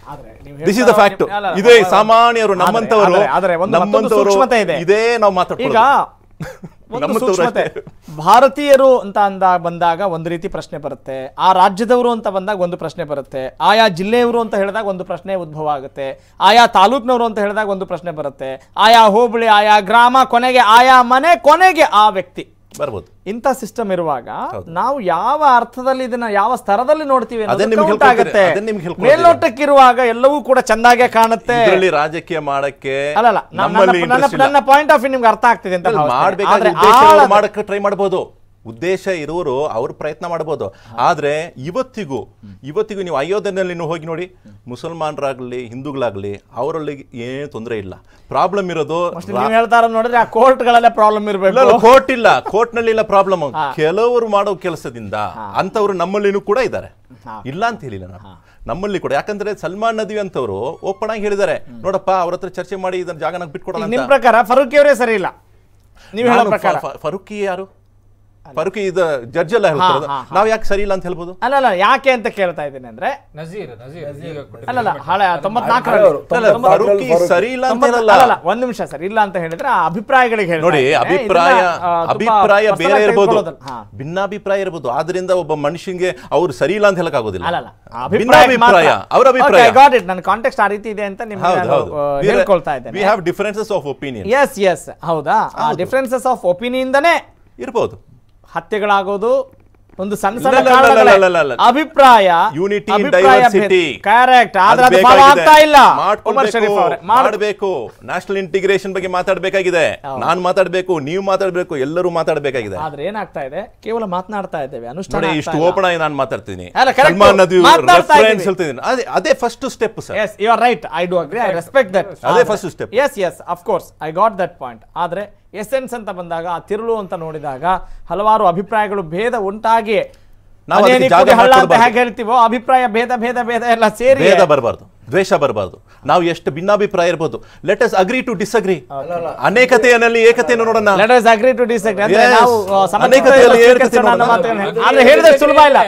ದಿಸ್ ಇಸ್ ದ ಫ್ಯಾಕ್ಟ್ ಇದೇ ಸಾಮಾನ್ಯರು ನಮ್ಮಂತವರು ಆದ್ರೆ- ಆದ್ರೆ ಒಂದು ಮತ್ತೊಂದು ನಮ್ಮಂತವರು ಸೂಕ್ಷ್ಮತೆ ಇದೆ. ಇದೇ ನಾವು ಈಗ ಮಾತಾಡ್ಕೊಳ್ಳೋದು ಒಂದು ನಮ್ಮಂತವ್ರು ಸೂಕ್ಷ್ಮತೆ ಅಷ್ಟೇ. ಭಾರತೀಯರು ಅಂತ ಅಂದ ಬಂದಾಗ ಒಂದು ರೀತಿ ಪ್ರಶ್ನೆ ಬರುತ್ತೆ ಆ ರಾಜ್ಯದವರು ಅಂತ ಬಂದಾಗ ಒಂದು ಪ್ರಶ್ನೆ ಬರುತ್ತೆ ಆಯಾ ಜಿಲ್ಲೆಯವರು ಅಂತ ಹೇಳಿದಾಗ ಒಂದು ಪ್ರಶ್ನೆ ಉದ್ಭವ ಆಗುತ್ತೆ ಆಯಾ ತಾಲೂಕ್ನವರು ಅಂತ ಹೇಳಿದಾಗ ಒಂದು ಪ್ರಶ್ನೆ ಬರುತ್ತೆ ಆಯಾ ಹೋಬಳಿ ಆಯಾ ಗ್ರಾಮ ಕೊನೆಗೆ ಆಯಾ ಮನೆ ಕೊನೆಗೆ ಆ ವ್ಯಕ್ತಿ ಬರ್ಬೋದು ಇಂಥ ಸಿಸ್ಟಮ್ ಇರುವಾಗ ನಾವು ಯಾವ ಅರ್ಥದಲ್ಲಿ ಇದನ್ನ ಯಾವ ಸ್ತರದಲ್ಲಿ ನೋಡ್ತೀವಿ ಅದೇ ಅನ್ನೋದು ನಿಮ್ಗೆ count ಹೇಳ್ಕೊಳ್ತೀರಿ. ಆಗುತ್ತೆ ಅದೇ ನಿಮ್ಗೆ ಹೇಳ್ಕೊಳ್ತೀರಿ. ಮೇಲ್ನೋಟಕ್ಕಿರುವಾಗ ಎಲ್ಲವೂ ಕೂಡ ಚಂದಾಗೆ ಕಾಣುತ್ತೆ ಇದರಲ್ಲಿ ರಾಜಕೀಯ ಮಾಡಕ್ಕೆ ಅಲ್ಲಲ್ಲ ನನ್ನ- ನಮ್ಮಲ್ಲಿ ನನ್ನ interest ಇಲ್ಲ. ನನ್ನ ಪಾಯಿಂಟ್ ಆಫ್ ವ್ಯೂ ನಿಮ್ಗೆ ಅರ್ಥ ಆಗ್ತಿದೆ ಅಂತ ಭಾವಿಸ್ತೇನೆ. ಮಾಡ್ಬೇಕಾದ ಆದ್ರೆ ಉದ್ದೇಶ ಇರೋರು ಆಳದ- ಮಾಡಕ್ಕೆ ಟ್ರೈ ಮಾಡ್ಬೋದು ಉದ್ದೇಶ ಇರೋರು ಅವ್ರು ಪ್ರಯತ್ನ ಮಾಡ್ಬೋದು ಆದ್ರೆ ಇವತ್ತಿಗೂ ಇವತ್ತಿಗೂ ನೀವು ಅಯೋಧ್ಯೆನಲ್ಲಿ ನೀವು ಹೋಗಿ ನೋಡಿ ಮುಸಲ್ಮಾನರಾಗ್ಲಿ ಹಿಂದೂಗಳಾಗ್ಲಿ ಅವರಲ್ಲಿ ಏನು ತೊಂದರೆ ಇಲ್ಲ ಪ್ರಾಬ್ಲಮ್ ಇರೋದು Mostly ನೀವು ಹೇಳ್ತಾರ ನೋಡಿದ್ರೆ ಆ ಕೋರ್ಟ್ಗಳಲ್ಲೇ ಪ್ರಾಬ್ಲಮ್ ಇರಬೇಕು ಕೋರ್ಟ್ ಇಲ್ಲ ಕೋರ್ಟ್ ನಲ್ಲಿ ಇಲ್ಲ ಪ್ರಾಬ್ಲಮ್ ಕೆಲವರು ಮಾಡೋ ಕೆಲಸದಿಂದ ಅಂತವ್ರು ನಮ್ಮಲ್ಲಿನೂ ಕೂಡ ಇದ್ದಾರೆ ಇಲ್ಲ ಅಂತ ಹೇಳಿಲ್ಲ ನಾನು ನಮ್ಮಲ್ಲಿ ಕೂಡ ಯಾಕಂದ್ರೆ ಸಲ್ಮಾನ್ ನದಿ ಅಂತವರು ಓಪನ್ ಆಗಿ ಹೇಳಿದ್ದಾರೆ ನೋಡಪ್ಪ ಅವ್ರ ಹತ್ರ ಚರ್ಚೆ ಮಾಡಿ ಇದನ್ನ ಜಾಗ ನಂಗೆ ಬಿಟ್ಕೊಡೋಣ ನಿಮ್ ಅಂತ ಪ್ರಕಾರ ಫರೂಕಿ ಅವರೇ ಸರಿ ಇಲ್ಲ ನೀವು ಹೇಳೋ ನಾನು ಪ್ರಕಾರ ಫ- ಫ- ಫರೂಕಿ ಯಾರು ಫರೂಕಿ ಇದು ಜಡ್ಜ್ ಎಲ್ಲ ಹೇಳ್ತಾರೆ ಹಾ, ಹಾ. ನಾವು ಯಾಕೆ ಸರಿ ಇಲ್ಲ ಅಂತ ಹೇಳ್ಬೋದು ಅಲ್ಲ ಅಲ್ಲ ಯಾಕೆ ಅಂತ ಕೇಳ್ತಾ ಇದ್ದೀನಿ ಅಂದ್ರೆ ನಜೀರ್ ನಜೀರ್ ಈಗ ಕೊಟ್ಟಿದ್ದು. ಅಲ್ಲಲ್ಲ ಹಳೆ ತೊಂಬತ್ನಾಲ್ಕರಲ್ಲಿ ಅವರು ಅಲ್ಲ, ಫರೂಕಿ ಸರಿ ಇಲ್ಲ ಅಂತ ತೊಂಬತ್ತು- ಹೇಳಲ್ಲ ಅಲ್ಲಲ್ಲ ಒಂದ್ ನಿಮಿಷ ಸರ್ ಇಲ್ಲ ಅಂತ ಹೇಳಿದ್ರೆ ಆ ಅಭಿಪ್ರಾಯಗಳಿಗೆ ಹೇಳ್ತಾ ನೋಡಿ ಇದ್ದೇನೆ. ಅಭಿಪ್ರಾಯ ಇದನ್ನ, ಆ, ತುಂಬಾ ಅಭಿಪ್ರಾಯ personal ಬೇರೆ ಆಗಿ ಇರ್ಬೋದು ತೆಗೆದುಕೊಳ್ಳೋದನ್ನ- ಹಾ. ಭಿನ್ನಾಭಿಪ್ರಾಯ ಇರ್ಬೋದು ಆದ್ರಿಂದ ಒಬ್ಬ ಮನುಷ್ಯಂಗೆ ಅವ್ರು ಸರಿ ಇಲ್ಲ ಅಂತ ಹೇಳಕ್ಕಾಗೋದಿಲ್ಲ ಅಲ್ಲಲ್ಲ ಭಿನ್ನಾಭಿಪ್ರಾಯ ಅವ್ರ ಅಭಿಪ್ರಾಯ ಗಾಟ್ ಇಟ್ ನನ್ನ ಕಾಂಟೆಕ್ಸ್ಟ್ ಆ ರೀತಿ ಇದೆ ಅಂತ ನಿಮ್ಗೆ ಹೌದು ನಾನು, ಹೌದು ಆ, ಹೇಳ್ಕೊಳ್ತಾ ವಿ ಇದ್ದೇನೆ have differences of opinion yes yes ಹೌದಾ ಆ ಡಿಫ್ರೆನ್ಸಸ್ ಆಫ್ ಒಪಿನಿಯನ್ದನೇ ಇರ್ಬೋದು ಹತ್ಯೆಗಳಾಗೋದು ಒಂದು ಸಣ್ಣ ಇಲ್ಲ, ಸಣ್ಣ ಇಲ್ಲ, ಕಾರಣಗಳೇ. ಇಲ್ಲ, ಇಲ್ಲ, ಇಲ್ಲ, ಇಲ್ಲ. ಅಭಿಪ್ರಾಯ Unity in ಅಭಿಪ್ರಾಯ diversity. ಕರೆಕ್ಟ್ ಆದ್ರೆ ಅದು ಅದು follow ಬೇಕಾಗಿದೆ. ಆಗ್ತಾ ಇಲ್ಲ ಉಮರ್ ಮಾಡ್ಕೊಳ್ಬೇಕು, ಶರೀಫ್ ಅವರೇ ಮಾಡ್- ಮಾಡ್ಬೇಕು ನ್ಯಾಷನಲ್ ಇಂಟಿಗ್ರೇಷನ್ ಬಗ್ಗೆ ಮಾತಾಡಬೇಕಾಗಿದೆ ನಾನ್ ಮಾತಾಡ್ಬೇಕು ನೀವು ಮಾತಾಡ್ಬೇಕು ಎಲ್ಲರೂ ಮಾತಾಡಬೇಕಾಗಿದೆ ಆದ್ರೆ ಏನಾಗ್ತಾ ಇದೆ ಕೇವಲ ಮಾತನಾಡ್ತಾ ಇದ್ದೇವೆ ಅನುಷ್ಠಾನ ನೋಡಿ ಆಗ್ತಾ ಇಷ್ಟು ಇಲ್ಲ. ಓಪನ್ ಆಗಿ ನಾನು ಮಾತಾಡ್ತೀನಿ ಅಲ್ಲ, correct. ಸಲ್ಮಾನ್ ನದಿ ಮಾತಾಡ್ತಾ ರೆಫರೆನ್ಸ್ ಇದ್ದೀವಿ. ಹೇಳ್ತಿದ್ದೀನಿ ಅದೇ ಅದೇ first step sir yes you are right I do agree I respect that ಅದೇ first step. Yes yes of course I got that point ಆದ್ರೆ ಎಸೆನ್ಸ್ ಅಂತ ಬಂದಾಗ ಆ ತಿರುಳು ಅಂತ ನೋಡಿದಾಗ ಹಲವಾರು ಅಭಿಪ್ರಾಯಗಳು ಭೇದ ಉಂಟಾಗಿ ನಾವು ಅದೇ ಅದಕ್ಕೆ ನೀ ಜಾಗ ಕುಡಿ ಹಳ್ಳ ಅಂತ ಮಾಡ್ಕೊಡ್ಬಾರ್ದು. ಹೇಗೆ ಹೇಳ್ತೀವೋ ಅಭಿಪ್ರಾಯ ಭೇದ ಭೇದ ಭೇದ ಎಲ್ಲ ಸೇರಿ ಭೇದ ಬರಬಾರ್ದು ದ್ವೇಷ ಬರಬಾರ್ದು ನಾವು ಎಷ್ಟು ಭಿನ್ನಾಭಿಪ್ರಾಯ ಇರ್ಬೋದು let us agree to disagree ಅನೇಕತೆಯಲ್ಲಿ ಏಕತೆಯನ್ನು ನೋಡೋಣ let us agree to disagree ಅಂದ್ರೆ Yes. ನಾವು ಆ, ಸಮಸ್ಯೆಗಳನ್ನು ಅನೇಕತೆಯಲ್ಲಿ ಏರ್ಕತೆ ಸ್ವೀಕರಿಸೋಣ ಅನ್ನೋ ನೋಡೋಣ. ಮಾತುಗಳನ್ನ ಹೇಳ್ತೀವಿ. ಆದ್ರೆ ಹೇಳಿದ್ರೆ ಸುಲಭ ಇಲ್ಲ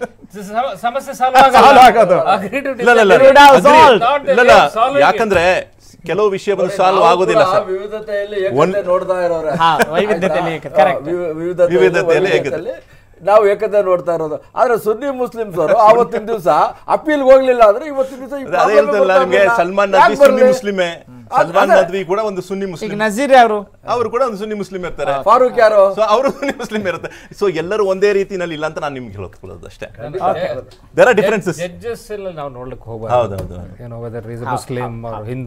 ಸಮ- ಸಮಸ್ಯೆ ಸಾಲ್ವ್ Solve ಆಗೋದು. Agree to ಇಲ್ಲ, ಇಲ್ಲ, ಇಲ್ಲ. You would have Agree. solved. Not ಇಲ್ಲ, ಇಲ್ಲ. solving it. ಯಾಕಂದ್ರೆ ಕೆಲವು ವಿಷಯ ಬಂದು ಸಾಲ್ವ್ ಆಗೋದಿಲ್ಲ ನಾವು ಸರ್ ಕೂಡ ವಿವಿಧತೆಯಲ್ಲಿ ಒಂದ್- ಏಕತೆ ನೋಡ್ತಾ ಇರೋರೆ ಹಾ, ವೈವಿಧ್ಯತೆಯಲ್ಲಿ ಏಕತೆ, ಆಯ್ತಾ? correct. ವಿ- ವಿವಿಧತೆಯಲ್ಲಿ ವಿವಿಧತೆಯಲ್ಲಿ ಏಕತೆ. ವೈವಿಧ್ಯತೆಯಲ್ಲಿ ನಾವು ಏಕತೆ ನೋಡ್ತಾ ಇರೋದು ಆದ್ರೆ ಸುನ್ನಿ ಮುಸ್ಲಿಮ್ಸ್ ಅವರು ಆವತ್ತಿನ ದಿವಸ ಅಪೀಲ್ ಹೋಗ್ಲಿಲ್ಲ ಅಂದ್ರೆ ಇವತ್ತಿನ ದಿವಸ ಈ ಅದೇ problem ಹೇಳ್ತಲ್ಲ ನಿಮ್ಗೆ ಗೊತ್ತಾಗ್ಲಿಲ್ಲ. ಸಲ್ಮಾನ್ ಯಾಕ್ ನದ್ವಿ ಸುನ್ನಿ ಬರ್ಲಿ? ಮುಸ್ಲಿಮೇ ಅದ್- ಸಲ್ಮಾನ್ ಅದೇ. ನದ್ವಿ ಕೂಡ ಒಂದು ಸುನ್ನಿ ಈಗ ಮುಸ್ಲಿಂ ನಜೀರ್ ಅವರು ಅವರು ಕೂಡ ಒಂದು ಸುನ್ನಿ ಮುಸ್ಲಿಂ ಇರ್ತಾರೆ ಫಾರೂಕ್ ಯಾರು ಸೊ ಅವರು ಸುನ್ನಿ ಮುಸ್ಲಿಂ ಇರುತ್ತೆ ಸೊ ಎಲ್ಲರೂ ಒಂದೇ ರೀತಿನಲ್ಲಿ ಇಲ್ಲ ಅಂತ ನಾನು ನಿಮ್ಗೆ ಹೇಳೋದು ಅಷ್ಟೇ ದೇರ್ ಆರ್ ಡಿಫರೆನ್ಸಸ್ ಜಡ್ಜಸ್ ಎಲ್ಲ ನಾವು ನೋಡ್ಲಿಕ್ಕೆ ಹೋಗ್ಬಾರ್ದು ಹೌದೌದು ಏನೋ whether is Muslim Hindu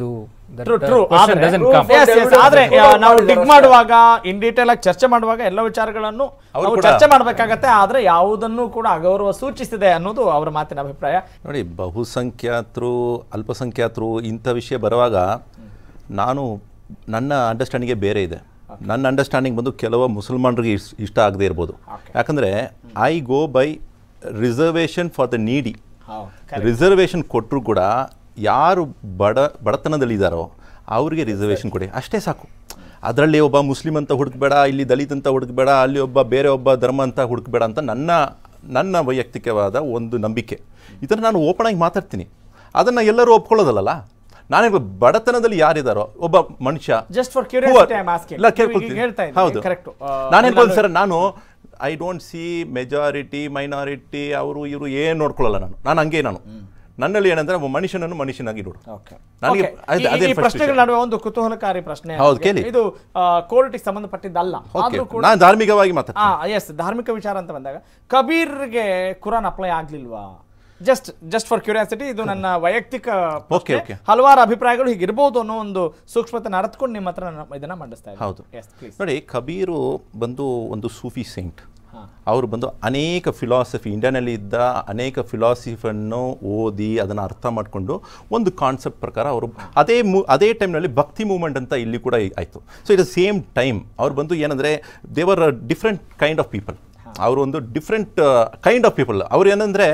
That, True, uh, true. question ಆದ್ರೆ- doesn't Yes, come. yes, ಆದ್ರೆ Prove ಆ, ನಾವು ಮಾಡಿದ್ದಾರೆ ಡಿಗ್ ಅಷ್ಟೇ. ಮಾಡುವಾಗ ಇನ್ ಡೀಟೇಲ್ ಆಗಿ ಚರ್ಚೆ ಮಾಡುವಾಗ ಎಲ್ಲ ವಿಚಾರಗಳನ್ನು ಅವ್ರು ನಾವು ಕೂಡ- ಚರ್ಚೆ ಮಾಡ್ಬೇಕಾಗತ್ತೆ ಆದ್ರೆ ಯಾವುದನ್ನು ಕೂಡ ಅಗೌರವ ಸೂಚಿಸಿದೆ ಅನ್ನೋದು ಅವರ ಮಾತಿನ ಅಭಿಪ್ರಾಯ ನೋಡಿ ಬಹುಸಂಖ್ಯಾತರು ಅಲ್ಪಸಂಖ್ಯಾತರು ಇಂಥ ವಿಷಯ ಬರುವಾಗ ನಾನು ನನ್ನ ಅಂಡರ್ಸ್ಟ್ಯಾಂಡಿಂಗೇ ಬೇರೆ ಇದೆ ನನ್ನ ಅಂಡರ್ಸ್ಟ್ಯಾಂಡಿಂಗ್ ಬಂದು ಕೆಲವು ಮುಸಲ್ಮಾನರಿಗೆ ಇಸ್- ಇಷ್ಟ ಆಗದೆ ಇರ್ಬೋದು ಯಾಕಂದರೆ I go by reservation for the ನೀಡಿ ರಿಸರ್ವೇಷನ್ ಕೊಟ್ಟರು ಕೂಡ ಯಾರು ಬಡ ಬಡತನದಲ್ಲಿದ್ದಾರೋ ಅವರಿಗೆ ರಿಸರ್ವೇಷನ್ ಕೊಡಿ ಅಷ್ಟೇ ಸಾಕು ಅದರಲ್ಲಿ ಒಬ್ಬ ಮುಸ್ಲಿಂ ಅಂತ ಹುಡುಕ್ಬೇಡ ಇಲ್ಲಿ ದಲಿತ ಅಂತ ಹುಡುಕ್ಬೇಡ ಅಲ್ಲಿ ಒಬ್ಬ ಬೇರೆ ಒಬ್ಬ ಧರ್ಮ ಅಂತ ಹುಡುಕ್ಬೇಡ ಅಂತ ನನ್ನ ನನ್ನ ವೈಯಕ್ತಿಕವಾದ ಒಂದು ನಂಬಿಕೆ ಇದನ್ನು ನಾನು ಓಪನ್ ಆಗಿ ಮಾತಾಡ್ತೀನಿ ಅದನ್ನು ಎಲ್ಲರೂ ಒಪ್ಕೊಳ್ಳೋದಲ್ಲ ನಾನೇ ಬಡತನದಲ್ಲಿ ಯಾರಿದ್ದಾರೋ ಒಬ್ಬ ಮನುಷ್ಯ Just for Who curiosity, are- I'm asking. ಇಲ್ಲ, ನೀವು ಕೇಳ್ಕೊಳ್ತೀನಿ. ಈಗ ಹೇಳ್ತಾ ಇದ್ದೀರಿ, ಹೌದು correct. ಆ, ನಾನು ಹೇಳ್ಬೋದು ನಾನು- ಸರ್ ನಾನು I don't see majority minority ಅವರು ಇವರು ಏನು ನೋಡ್ಕೊಳ್ಳಲ್ಲ ನಾನು ನಾನು ಹಂಗೆ ನಾನು ನನ್ನಲ್ಲಿ ಏನಂದ್ರೆ ಒಬ್ಬ ಮನುಷ್ಯನನ್ನು ಮನುಷ್ಯನಾಗಿ ನೋಡು ನನಗೆ Okay. ಅದೇ- ಈ- ಅದೇ ಈ first ಪ್ರಶ್ನೆಗಳ ವಿಷಯ. ನಡುವೆ ಒಂದು ಕುತೂಹಲಕಾರಿ ಪ್ರಶ್ನೆ ಹೌದು, ನನಗೆ. ಕೇಳಿ. ಇದು ಕೋರ್ಟಿಗೆ ಸಂಬಂಧಪಟ್ಟಿದ್ದಲ್ಲ ಓಕೆ ಆದ್ರೂ ಕೂಡ ನಾನು ಧಾರ್ಮಿಕವಾಗಿ ಮಾತಾಡ್ತೀನಿ ಆ ಎಸ್ ಧಾರ್ಮಿಕ ವಿಚಾರ ಅಂತ ಬಂದಾಗ ಕಬೀರ್ಗೆ ಕುರಾನ್ ಅಪ್ಲೈ ಆಗ್ಲಿಲ್ವಾ ಜಸ್ಟ್ ಜಸ್ಟ್ ಫಾರ್ ಕ್ಯೂರಿಯಾಸಿಟಿ ಇದು ನನ್ನ ವೈಯಕ್ತಿಕ ಪ್ರಶ್ನೆ. Okay, okay. ಹಲವಾರು ಅಭಿಪ್ರಾಯಗಳು ಹೀಗಿರ್ಬೋದು ಅನ್ನೋ ಒಂದು ಸೂಕ್ಷ್ಮತೆ ನಡೆದುಕೊಂಡು ನಿಮ್ಮ ಹತ್ರ ನಾನು ಇದನ್ನ ಮಂಡಿಸ್ತಾ ಇದ್ದೀನಿ ಹೌದು ಎಸ್ ಪ್ಲೀಸ್ ನೋಡಿ ಕಬೀರು ಬಂದು ಒಂದು ಸೂಫಿ ಸೈಂಟ್ ಅವರು ಬಂದು ಅನೇಕ ಫಿಲಾಸಫಿ ಇಂಡಿಯಾನಲ್ಲಿ ಇದ್ದ ಅನೇಕ ಫಿಲಾಸಫಿಯನ್ನು ಓದಿ ಅದನ್ನು ಅರ್ಥ ಮಾಡಿಕೊಂಡು ಒಂದು ಕಾನ್ಸೆಪ್ಟ್ ಪ್ರಕಾರ ಅವರು ಅದೇ ಮೂ ಅದೇ ಟೈಮ್ನಲ್ಲಿ ಭಕ್ತಿ ಮೂವ್ಮೆಂಟ್ ಅಂತ ಇಲ್ಲಿ ಕೂಡ ಆಯಿತು ಸೊ ಇಟ್ ಸೇಮ್ ಟೈಮ್ ಅವ್ರು ಬಂದು ಏನಂದರೆ ದೇವರ್ ಡಿಫ್ರೆಂಟ್ ಕೈಂಡ್ ಆಫ್ ಪೀಪಲ್ ಅವರು ಒಂದು ಡಿಫ್ರೆಂಟ್ ಕೈಂಡ್ ಆಫ್ ಪೀಪಲ್ ಅವ್ರು ಏನಂದರೆ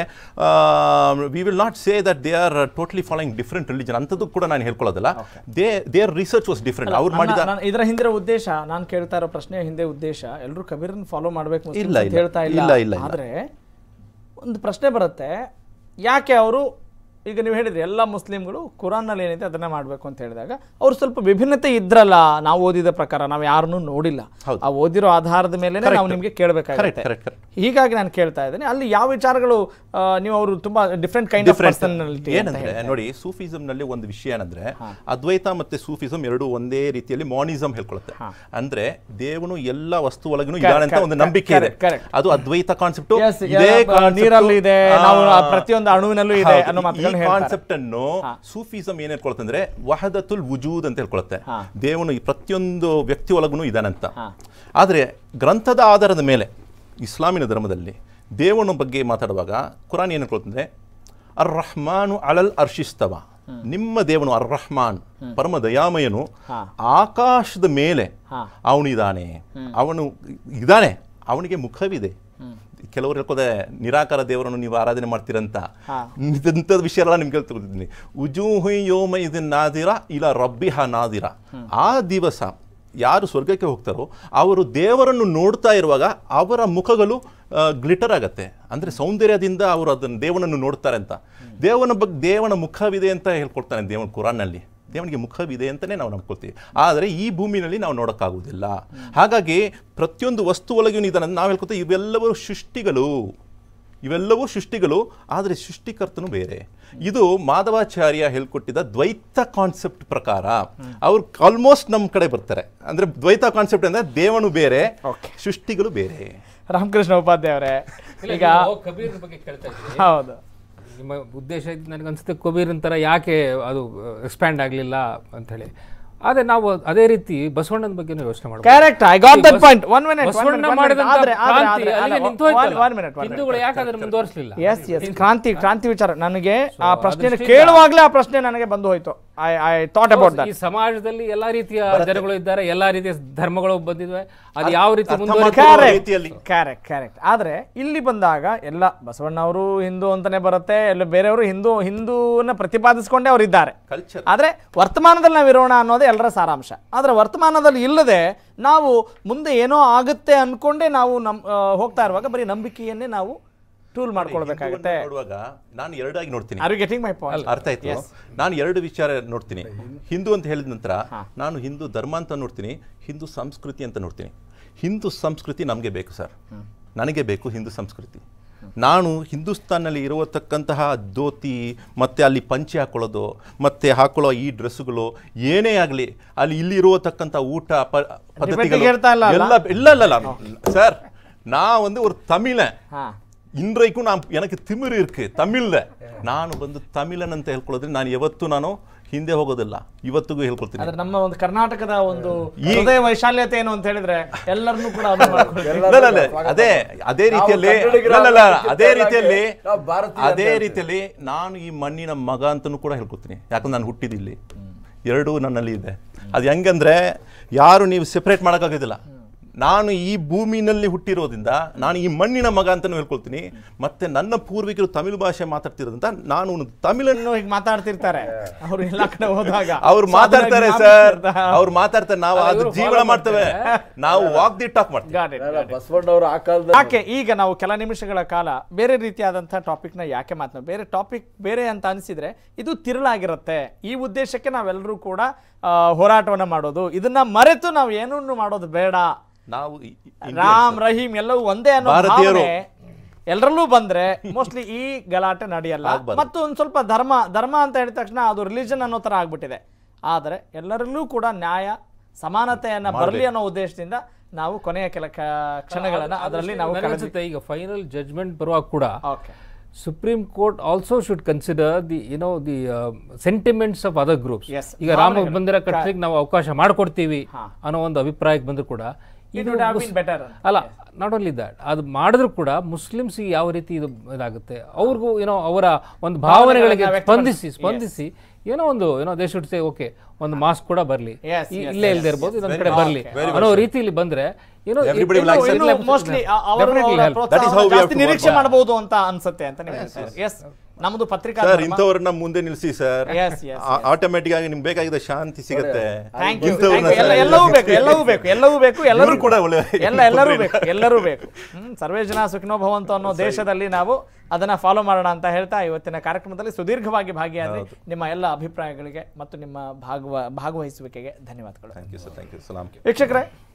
we will not say that they are totally following different religion ಅಂಥದ್ದು ಕೂಡ ನಾನು ಹೇಳ್ಕೊಳ್ಳೋದಿಲ್ಲ they there research was different ಅವ್ರು ಮಾಡಿದ ನನ್ನ- ಇದರ ಹಿಂದಿನ ಉದ್ದೇಶ ನಾನು ಕೇಳ್ತಾ ಇರೋ ಪ್ರಶ್ನೆ ಹಿಂದೆ ಉದ್ದೇಶ ಎಲ್ಲರೂ ಕಬೀರನ್ ಫಾಲೋ ಮಾಡ್ಬೇಕು ಮುಸ್ಲಿಮ್ಸ್ ಇಲ್ಲ, ಅಂತ ಇಲ್ಲ. ಹೇಳ್ತಾ ಇಲ್ಲ, ಇಲ್ಲ ಇಲ್ಲ, ಇಲ್ಲ. ಆದ್ರೆ ಒಂದು ಪ್ರಶ್ನೆ ಬರುತ್ತೆ ಯಾಕೆ ಅವರು ಈಗ ನೀವು ಹೇಳಿದ್ರಿ ಎಲ್ಲ ಮುಸ್ಲಿಮ್ಗಳು ಕುರಾನ್ನಲ್ಲಿ ಏನಿದೆ ಅದನ್ನ ಮಾಡಬೇಕು ಅಂತ ಹೇಳಿದಾಗ ಅವ್ರು ಸ್ವಲ್ಪ ವಿಭಿನ್ನತೆ ಇದ್ರಲ್ಲ ನಾವು ಓದಿದ ಪ್ರಕಾರ ನಾವು ಯಾರನ್ನೂ ನೋಡಿಲ್ಲ ಹೌದು. ಆ ಓದಿರೋ ಆಧಾರದ ಮೇಲೆ ನಾವು ನಿಮಗೆ ಕರೆಕ್ಟ್ ಕೇಳಬೇಕಾಗುತ್ತೆ ಕರೆಕ್ಟ್ ಕರೆಕ್ಟ್ ಹೀಗಾಗಿ ನಾನು ಕೇಳ್ತಾ ಇದ್ದೇನೆ ಅಲ್ಲಿ ಯಾವ ವಿಚಾರಗಳು ಆ, ನೀವು ಅವರು ತುಂಬಾ different kind of different personality ಏನಂದ್ರೆ ನೋಡಿ ಸೂಫಿಸಮ್ ನಲ್ಲಿ ಒಂದು ವಿಷಯ ಏನಂದ್ರೆ ಅದ್ವೈತ ಮತ್ತೆ ಸೂಫಿಸಮ್ ಎರಡು ಒಂದೇ ರೀತಿಯಲ್ಲಿ ಮಾನಿಸಮ್ ಹೇಳ್ಕೊಳುತ್ತೆ ಅಂದ್ರೆ ದೇವನು ಎಲ್ಲ ವಸ್ತು ಒಳಗೂ ಇದ್ದಾನೆ ಅಂತ ಒಂದು correct, ನಂಬಿಕೆ ಇದೆ correct, correct. ಅದು ಅದ್ವೈತ ಕಾನ್ಸೆಪ್ಟ್ Yes, ಯಾವ, ನೀರಲ್ಲಿ ಇದೆ, ನಾವು ಆ ಪ್ರತಿಯೊಂದು ಅಣುವಿನಲ್ಲೂ ಇದೆ ಅನ್ನೋ ಮಾತುಗಳನ್ನ ಈ ಹೇಳ್ತಾರೆ. ಕಾನ್ಸೆಪ್ಟ್ ಅನ್ನು ಸೂಫಿಸಮ್ ಏನ್ ಹೇಳ್ಕೊಳುತ್ತೆ ಅಂದ್ರೆ ವಹದತುಲ್ ವುಜೂದ್ ಅಂತ ಹೇಳ್ಕೊಳುತ್ತೆ ದೇವನು ಈ ಪ್ರತಿಯೊಂದು ವ್ಯಕ್ತಿ ಒಳಗೂ ಇದಾನಂತ ಆದ್ರೆ ಗ್ರಂಥದ ಆಧಾರದ ಮೇಲೆ ಇಸ್ಲಾಮಿನ ಧರ್ಮದಲ್ಲಿ ದೇವನ ಬಗ್ಗೆ ಮಾತಾಡುವಾಗ ಕುರಾನ್ ಏನು ಹೇಳ್ಕೊಳ್ತಂದ್ರೆ ಅರ್ ರಹ್ಮಾನು ಅಲಲ್ ಅರ್ಶಿಸ್ತವ ನಿಮ್ಮ ದೇವನು ಅರ್ ರಹ್ಮಾನ್ ಪರಮ ದಯಾಮಯನು ಆಕಾಶದ ಮೇಲೆ ಅವನು ಇದ್ದಾನೆ ಅವನು ಇದ್ದಾನೆ ಅವನಿಗೆ ಮುಖವಿದೆ ಕೆಲವರು ಹೇಳ್ಕೋದೆ ನಿರಾಕಾರ ದೇವರನ್ನು ನೀವು ಆರಾಧನೆ ಮಾಡ್ತೀರಂತ ಇಂಥದ್ದು ವಿಷಯ ಎಲ್ಲ ನಿಮ್ಗೆ ಹೇಳ್ತಿರ್ತೀನಿ ಉಜೂಹು ಯೋಮ ಇದನ್ ನಾದಿರ ಇಲ್ಲ ರಬ್ಬಿಹ ನಾದಿರ ಆ ದಿವಸ ಯಾರು ಸ್ವರ್ಗಕ್ಕೆ ಹೋಗ್ತಾರೋ ಅವರು ದೇವರನ್ನು ನೋಡ್ತಾ ಇರುವಾಗ ಅವರ ಮುಖಗಳು ಗ್ಲಿಟರ್ ಆಗತ್ತೆ ಅಂದರೆ ಸೌಂದರ್ಯದಿಂದ ಅವರು ಅದನ್ನು ದೇವನನ್ನು ನೋಡ್ತಾರೆ ಅಂತ ದೇವನ ಬಗ್ಗೆ ದೇವನ ಮುಖವಿದೆ ಅಂತ ಹೇಳ್ಕೊಡ್ತಾನೆ ದೇವನ ಕುರಾನ್ನಲ್ಲಿ ದೇವನಿಗೆ ಮುಖವಿದೆ ಅಂತಲೇ ನಾವು ನಂಬ್ಕೊಳ್ತೀವಿ ಆದರೆ ಈ ಭೂಮಿನಲ್ಲಿ ನಾವು ನೋಡೋಕ್ಕಾಗುವುದಿಲ್ಲ ಹಾಗಾಗಿ ಪ್ರತಿಯೊಂದು ವಸ್ತು ಒಳಗೂ ಇದ್ದಾನೆ ನಾವು ಹೇಳ್ಕೊತೀವಿ ಇವೆಲ್ಲವೂ ಸೃಷ್ಟಿಗಳು ಇವೆಲ್ಲವೂ ಸೃಷ್ಟಿಗಳು ಆದರೆ ಸೃಷ್ಟಿಕರ್ತನು ಬೇರೆ ಇದು ಮಾಧವಾಚಾರ್ಯ ಹೇಳ್ಕೊಟ್ಟಿದ್ದ ದ್ವೈತ ಕಾನ್ಸೆಪ್ಟ್ ಪ್ರಕಾರ ಅವ್ರು ಆಲ್ಮೋಸ್ಟ್ ನಮ್ಮ ಕಡೆ ಬರ್ತಾರೆ ಅಂದ್ರೆ ದ್ವೈತ ಕಾನ್ಸೆಪ್ಟ್ ಅಂದ್ರೆ ದೇವನು ಬೇರೆ ಸೃಷ್ಟಿಗಳು ಬೇರೆ ರಾಮಕೃಷ್ಣ ಉಪಾಧ್ಯಾಯ ಅವರೇ ಈಗ ನೀವು ಕಬೀರ್ ಬಗ್ಗೆ ಕೇಳ್ತಾ ಇದ್ದೀರಿ ಹೌದು ನಿಮ್ಮ ಉದ್ದೇಶ ನನಗೆ ಅನ್ಸುತ್ತೆ ಕಬೀರನ್ ಥರ ಯಾಕೆ ಅದು ಎಕ್ಸ್ಪ್ಯಾಂಡ್ ಆಗಲಿಲ್ಲ ಅಂತ ಹೇಳಿ ಆದರೆ ನಾವು ಅದೇ ರೀತಿ ಬಸವಣ್ಣನ ಬಗ್ಗೆನೂ ಯೋಚನೆ ಮಾಡಬೇಕು ಕರೆಕ್ಟ್ ಐ ಗಾಟ್ ದಟ್ ಬಸ್- ಪಾಯಿಂಟ್ ಒನ್ ಮಿನಿಟ್ ಬಸವಣ್ಣ ಮಾಡಿದಂತ ಕ್ರಾಂತಿ ಅಲ್ಲಿಗೆ ನಿಂತು ಹೋಯ್ತಲ್ಲ. ಹಿಂದೂಗಳು ಯಾಕೆ ಅದನ್ನ ಮುಂದುವರಿಸಲಿಲ್ಲ ಎಸ್ ಎಸ್ ಕ್ರಾಂತಿ ಕ್ರಾಂತಿ ವಿಚಾರ ನನಗೆ ಆ So, ಪ್ರಶ್ನೆನ ಅದೃಷ್ಟಿಯಿಂದ- ಕೇಳುವಾಗಲೇ ಆ ಪ್ರಶ್ನೆ ನನಗೆ ಬಂದು ಹೋಯ್ತು ಐ ಐ ಥಾಟ್ ಅಬೌಟ್ ಈ ದಟ್ ಸಮಾಜದಲ್ಲಿ ಎಲ್ಲಾ ರೀತಿಯ ಜನಗಳು ಇದ್ದಾರೆ ಎಲ್ಲಾ ರೀತಿಯ ಧರ್ಮಗಳು ಬಂದಿದ್ವೆ ಅದು ಯಾವ ರೀತಿ ಅರ್ಥ ಮುಂದುವರಿ ಮಾಡ್ಕೊಳ್ಳೋ Correct. ರೀತಿಯಲ್ಲಿ ಕರೆಕ್ಟ್ ಕರೆಕ್ಟ್ ಆದ್ರೆ ಇಲ್ಲಿ ಬಂದಾಗ ಎಲ್ಲ ಬಸವಣ್ಣವರು ಹಿಂದೂ ಅಂತಾನೆ ಬರುತ್ತೆ ಎಲ್ಲ ಬೇರೆಯವರು ಹಿಂದೂ ಹಿಂದೂನ ಪ್ರತಿಪಾದಿಸ್ಕೊಂಡೇ ಅವರು ಇದ್ದಾರೆ ಕಲ್ಚರ್ ಆದ್ರೆ ವರ್ತಮಾನದಲ್ಲಿ ನಾವು ಇರೋಣ ಅನ್ನೋದೇ ಎಲ್ಲರ ಸಾರಾಂಶ ಆದ್ರೆ ವರ್ತಮಾನದಲ್ಲಿ ಇಲ್ಲದೆ ನಾವು ಮುಂದೆ ಏನೋ ಆಗುತ್ತೆ ಅನ್ಕೊಂಡೇ ನಾವು ನಮ್ ಆ, ಹೋಗ್ತಾ ಇರುವಾಗ ಬರೀ ನಂಬಿಕೆಯನ್ನೇ ನಾವು ಟೂಲ್ ಮಾಡ್ಕೊಳ್ಬೇಕಾಗತ್ತೆ ನೋಡುವಾಗ ನಾನು ಎರಡಾಗಿ ನೋಡ್ತೀನಿ are you getting my point ಅರ್ಥ ಆಯ್ತು ನಾನು ಎರಡು ವಿಚಾರ ನೋಡ್ತೀನಿ ಹಿಂದೂ ಅಂತ ಹೇಳಿದ ನಂತರ ನಾನು ಹಿಂದೂ ಧರ್ಮ ಅಂತ ನೋಡ್ತೀನಿ ಹಿಂದೂ ಸಂಸ್ಕೃತಿ ಅಂತ ನೋಡ್ತೀನಿ ಹಿಂದೂ ಸಂಸ್ಕೃತಿ ನಮಗೆ ಬೇಕು ಸರ್ ನನಗೆ ಬೇಕು ಹಿಂದೂ ಸಂಸ್ಕೃತಿ ನಾನು ಹಿಂದೂಸ್ತಾನಲ್ಲಿ ಇರತಕ್ಕಂತಹ ಧೋತಿ ಮತ್ತೆ ಅಲ್ಲಿ ಪಂಚೆ ಹಾಕೊಳ್ಳೋದು ಮತ್ತೆ ಹಾಕೊಳ್ಳೋ ಈ ಡ್ರೆಸ್ಸುಗಳು ಏನೇ ಆಗಲಿ ಅಲ್ಲಿ ಇಲ್ಲಿ ಇರುವತಕ್ಕಂಥ ಊಟ ಪ- ಪದ್ಧತಿಗಳು ಹೇಳ್ತಾ ಇಲ್ಲ ಅಲ್ಲ? ಎಲ್ಲ ಇಲ್ಲ ಇಲ್ಲ ಇಲ್ಲ ಸರ್ ನಾ வந்து ஒரு தமிழன் ಹಾ இன்றைக்கும் நான் எனக்கு திமிரு இருக்கு தமிழ்ல ನಾನು ಬಂದು ತಮಿಳನ್ ಅಂತ ಹೇಳ್ಕೊಳ್ಳೋದ್ರೆ ನಾನು ಯಾವತ್ತೂ ನಾನು ಹಿಂದೆ ಹೋಗೋದಿಲ್ಲ ಇವತ್ತಿಗೂ ಹೇಳ್ಕೊಳ್ತೀನಿ ಆದ್ರೆ ನಮ್ಮ ಒಂದು ಕರ್ನಾಟಕದ ಒಂದು ಈ- ಹೃದಯ ವೈಶಾಲ್ಯತೆ ಏನು ಅಂತ ಹೇಳಿದ್ರೆ ಎಲ್ಲರನ್ನೂ ಕೂಡ ಅದು ಮಾಡ್ಕೊಳ್ತೀವಿ. ಇಲ್ಲ, ಇಲ್ಲ, ಇಲ್ಲ. ಅದೇ ಅದೇ ನಾವು ರೀತಿಯಲ್ಲಿ ಕನ್ನಡಿಗರ ಇಲ್ಲ, ಇಲ್ಲ, ನಾವು ಅದೇ ರೀತಿಯಲ್ಲಿ ನಾವು ಭಾರತೀಯ ಅದೇ ಅಂತ ರೀತಿಯಲ್ಲಿ ನಾನು ಈ ಮಣ್ಣಿನ ಮಗ ಅಂತನೂ ಕೂಡ ಹೇಳ್ಕೊತೀನಿ ಯಾಕಂದ್ರೆ ನಾನು ಹುಟ್ಟಿದಿಲ್ಲಿ ಎರಡೂ ನನ್ನಲ್ಲಿ ಇದೆ ಅದು ಹೆಂಗಂದ್ರೆ ಯಾರು ನೀವು ಸೆಪರೇಟ್ ಮಾಡೋಕ್ಕಾಗೋದಿಲ್ಲ ನಾನು ಈ ಭೂಮಿನಲ್ಲಿ ಹುಟ್ಟಿರೋದ್ರಿಂದ ನಾನು ಈ ಮಣ್ಣಿನ ಮಗ ಅಂತಾನು ಹೇಳ್ಕೊಳ್ತೀನಿ ಮತ್ತೆ ನನ್ನ ಪೂರ್ವಿಕರು ತಮಿಳು ಭಾಷೆ ಮಾತಾಡ್ತಿರೋದ್ರಿಂದ ನಾನು ಒಂದು ತಮಿಳನ್ನು ಇನ್ನು ಹೀಗೆ ಮಾತಾಡ್ತಿರ್ತಾರೆ ಅವ್ರು ಎಲ್ಲಾ ಕಡೆ ಹೋದಾಗ ಅವ್ರು So ಮಾತಾಡ್ತಾರೆ ಅದನ್ನ ಸರ್ ಜ್ಞಾಪಿಸ್ತಿರ್ತಾರೆ. ಅವ್ರು ಮಾತಾಡ್ತಾರೆ ನಾವು ಅಲ್ಲ, ಅದು ಇವ್ರು ಜೀವನ follow ಮಾಡ್ತೇವೆ ನಾವು ವಾಕ್ ದಿ ಟಾಕ್ ಮಾಡ್ತೀವಿ Got it, got it. ಬಸವಣ್ಣವರು ಆ ಕಾಲದಲ್ಲಿ ಯಾಕೆ ಈಗ ನಾವು ಕೆಲ ನಿಮಿಷಗಳ ಕಾಲ ಬೇರೆ ರೀತಿಯಾದಂತಹ ಟಾಪಿಕ್ನ ಯಾಕೆ ಮಾತನಾಡ ಬೇರೆ ಟಾಪಿಕ್ ಬೇರೆ ಅಂತ ಅನಿಸಿದ್ರೆ ಇದು ತಿರುಳಾಗಿರುತ್ತೆ ಈ ಉದ್ದೇಶಕ್ಕೆ ನಾವೆಲ್ಲರೂ ಕೂಡ ಆ, ಹೋರಾಟವನ್ನ ಮಾಡೋದು ಇದನ್ನ ಮರೆತು ನಾವು ಏನನ್ನು ಮಾಡೋದು ಬೇಡ ನಾವು ಈ- ಈ- ರಾಮ್ ರಹೀಂ ಎಲ್ಲವೂ ಒಂದೇ ಅನ್ನೋ ಭಾರತೀಯರು. ಭಾವನೆ ಎಲ್ಲರಲ್ಲೂ ಬಂದ್ರೆ ಮೋಸ್ಟ್ಲಿ ಈ ಗಲಾಟೆ ನಡೆಯಲ್ಲ ಆಗ್ಬಾರ್ದು. ಮತ್ತು ಒಂದು ಸ್ವಲ್ಪ ಧರ್ಮ ಧರ್ಮ ಅಂತ ಹೇಳಿದ ತಕ್ಷಣ ಅದು ರಿಲಿಜನ್ ಅನ್ನೋ ತರ ಆಗ್ಬಿಟ್ಟಿದೆ ಆದರೆ ಎಲ್ಲರಲ್ಲೂ ಕೂಡ ನ್ಯಾಯ ಸಮಾನತೆಯನ್ನ ಬರಲಿ ಅನ್ನೋ ಉದ್ದೇಶದಿಂದ ನಾವು ಕೊನೆಯ ಕೆಲ ಕ- ಕ್ಷಣಗಳನ್ನ ಅದರಲ್ಲಿ ನಾವು ಕಳೆದ್ವಿ ಅನ್ಸುತ್ತೆ ಈಗ ಫೈನಲ್ ಜಜ್ಮೆಂಟ್ ಬರುವಾಗ ಕೂಡ okay supreme court also should consider the you know the sentiments of other groups Yes. ಈಗ ರಾಮ ಮಂದಿರ ಕಟ್ಟಲಿಕ್ಕೆ ನಾವು ಅವಕಾಶ ಮಾಡಿಕೊಡ್ತೀವಿ ಅನ್ನೋ ಒಂದು ಅಭಿಪ್ರಾಯಕ್ಕೆ ಬಂದ್ರು ಕೂಡ It ಇದು would have ಮುಸ್- been better. ಅಲ್ಲ ನಾಟ್ ಓನ್ಲಿ ದಟ್ ಅದು ಮಾಡಿದ್ರು ಕೂಡ ಮುಸ್ಲಿಮ್ಸ್ಗೆ ಯಾವ ರೀತಿ ಇದು ಇದಾಗುತ್ತೆ ಅವ್ರಿಗೂ ಏನೋ ಅವರ ಒಂದು ಭಾವನೆಗಳಿಗೆ ಭಾವನೆಗಳನ್ನ ಸ್ಪಂದಿಸಿ ವ್ಯಕ್ತಪಡಿಸಿ. ಸ್ಪಂದಿಸಿ ಏನೋ ಒಂದು ಏನೋ ದೇ ಶುಡ್ ಸೇ ಓಕೆ ಒಂದು ಮಾಸ್ಕ್ ಕೂಡ ಬರಲಿ Yes, yes, ಇಲ್ಲೇ yes, ಇಲ್ಲದೆ ಇರ್ಬೋದು ಇದೊಂದ್ Very ಕಡೆ well. ಬರಲಿ Very well ಅನ್ನೋ said. ರೀತಿಯಲ್ಲಿ ಬಂದ್ರೆ ಏನೋ Everybody will accept. ಇನ್ನು ಮೋಸ್ಟ್ಲಿ ಅವರು Definitely ಅವರ help. That is how ಪ್ರೋತ್ಸಾಹವನ್ನು we have ಜಾಸ್ತಿ to work ನಿರೀಕ್ಷೆ on. ಮಾಡಬಹುದು ಅಂತ ಅನ್ಸುತ್ತೆ ಅಂತ ನೀವು ಎಸ್ ನಮ್ದು ಪತ್ರಿಕಾ ಸರ್ ಧರ್ಮ. ಇಂಥವ್ರನ್ನ ಮುಂದೆ ನಿಲ್ಸಿ ಸರ್ Yes, yes, ಆಟೋಮೆಟಿಕ್ ಆಗಿ ನಿಮ್ಗೆ ಬೇಕಾಗಿದ್ದ ಶಾಂತಿ ಸಿಗುತ್ತೆ Thank you, ಇಂಥವ್ರನ್ನ thank you. ಎಲ್ಲ- ಸರ್ ಎಲ್ಲವೂ ಬೇಕು ಎಲ್ಲವೂ ಬೇಕು ಎಲ್ಲವೂ ಬೇಕು ಎಲ್ಲರೂ ಇವ್ರು ಕೂಡ ಒಳ್ಳೆ ಎಲ್ಲ ಎಲ್ಲರೂ ಬೇಕು ಎಲ್ಲರೂ ಬೇಕು ಹ್ಮ್ ಸರ್ವೇ ಜನ ಸುಖಿನೋ ಭವಂತು ಅನ್ನೋ ದೇಶದಲ್ಲಿ ನಾವು ಅದನ್ನ ಫಾಲೋ ಮಾಡೋಣ ಅಂತ ಹೇಳ್ತಾ ಇವತ್ತಿನ ಕಾರ್ಯಕ್ರಮದಲ್ಲಿ ಸುದೀರ್ಘವಾಗಿ ಭಾಗಿಯಾಗಿ ನಿಮ್ಮ ಎಲ್ಲ ಅಭಿಪ್ರಾಯಗಳಿಗೆ ಮತ್ತು ನಿಮ್ಮ ಭಾಗವ ಭಾಗವಹಿಸುವಿಕೆಗೆ ಧನ್ಯವಾದಗಳು thank you sir thank you ಸಲಾಮ್ ವೀಕ್ಷಕರೇ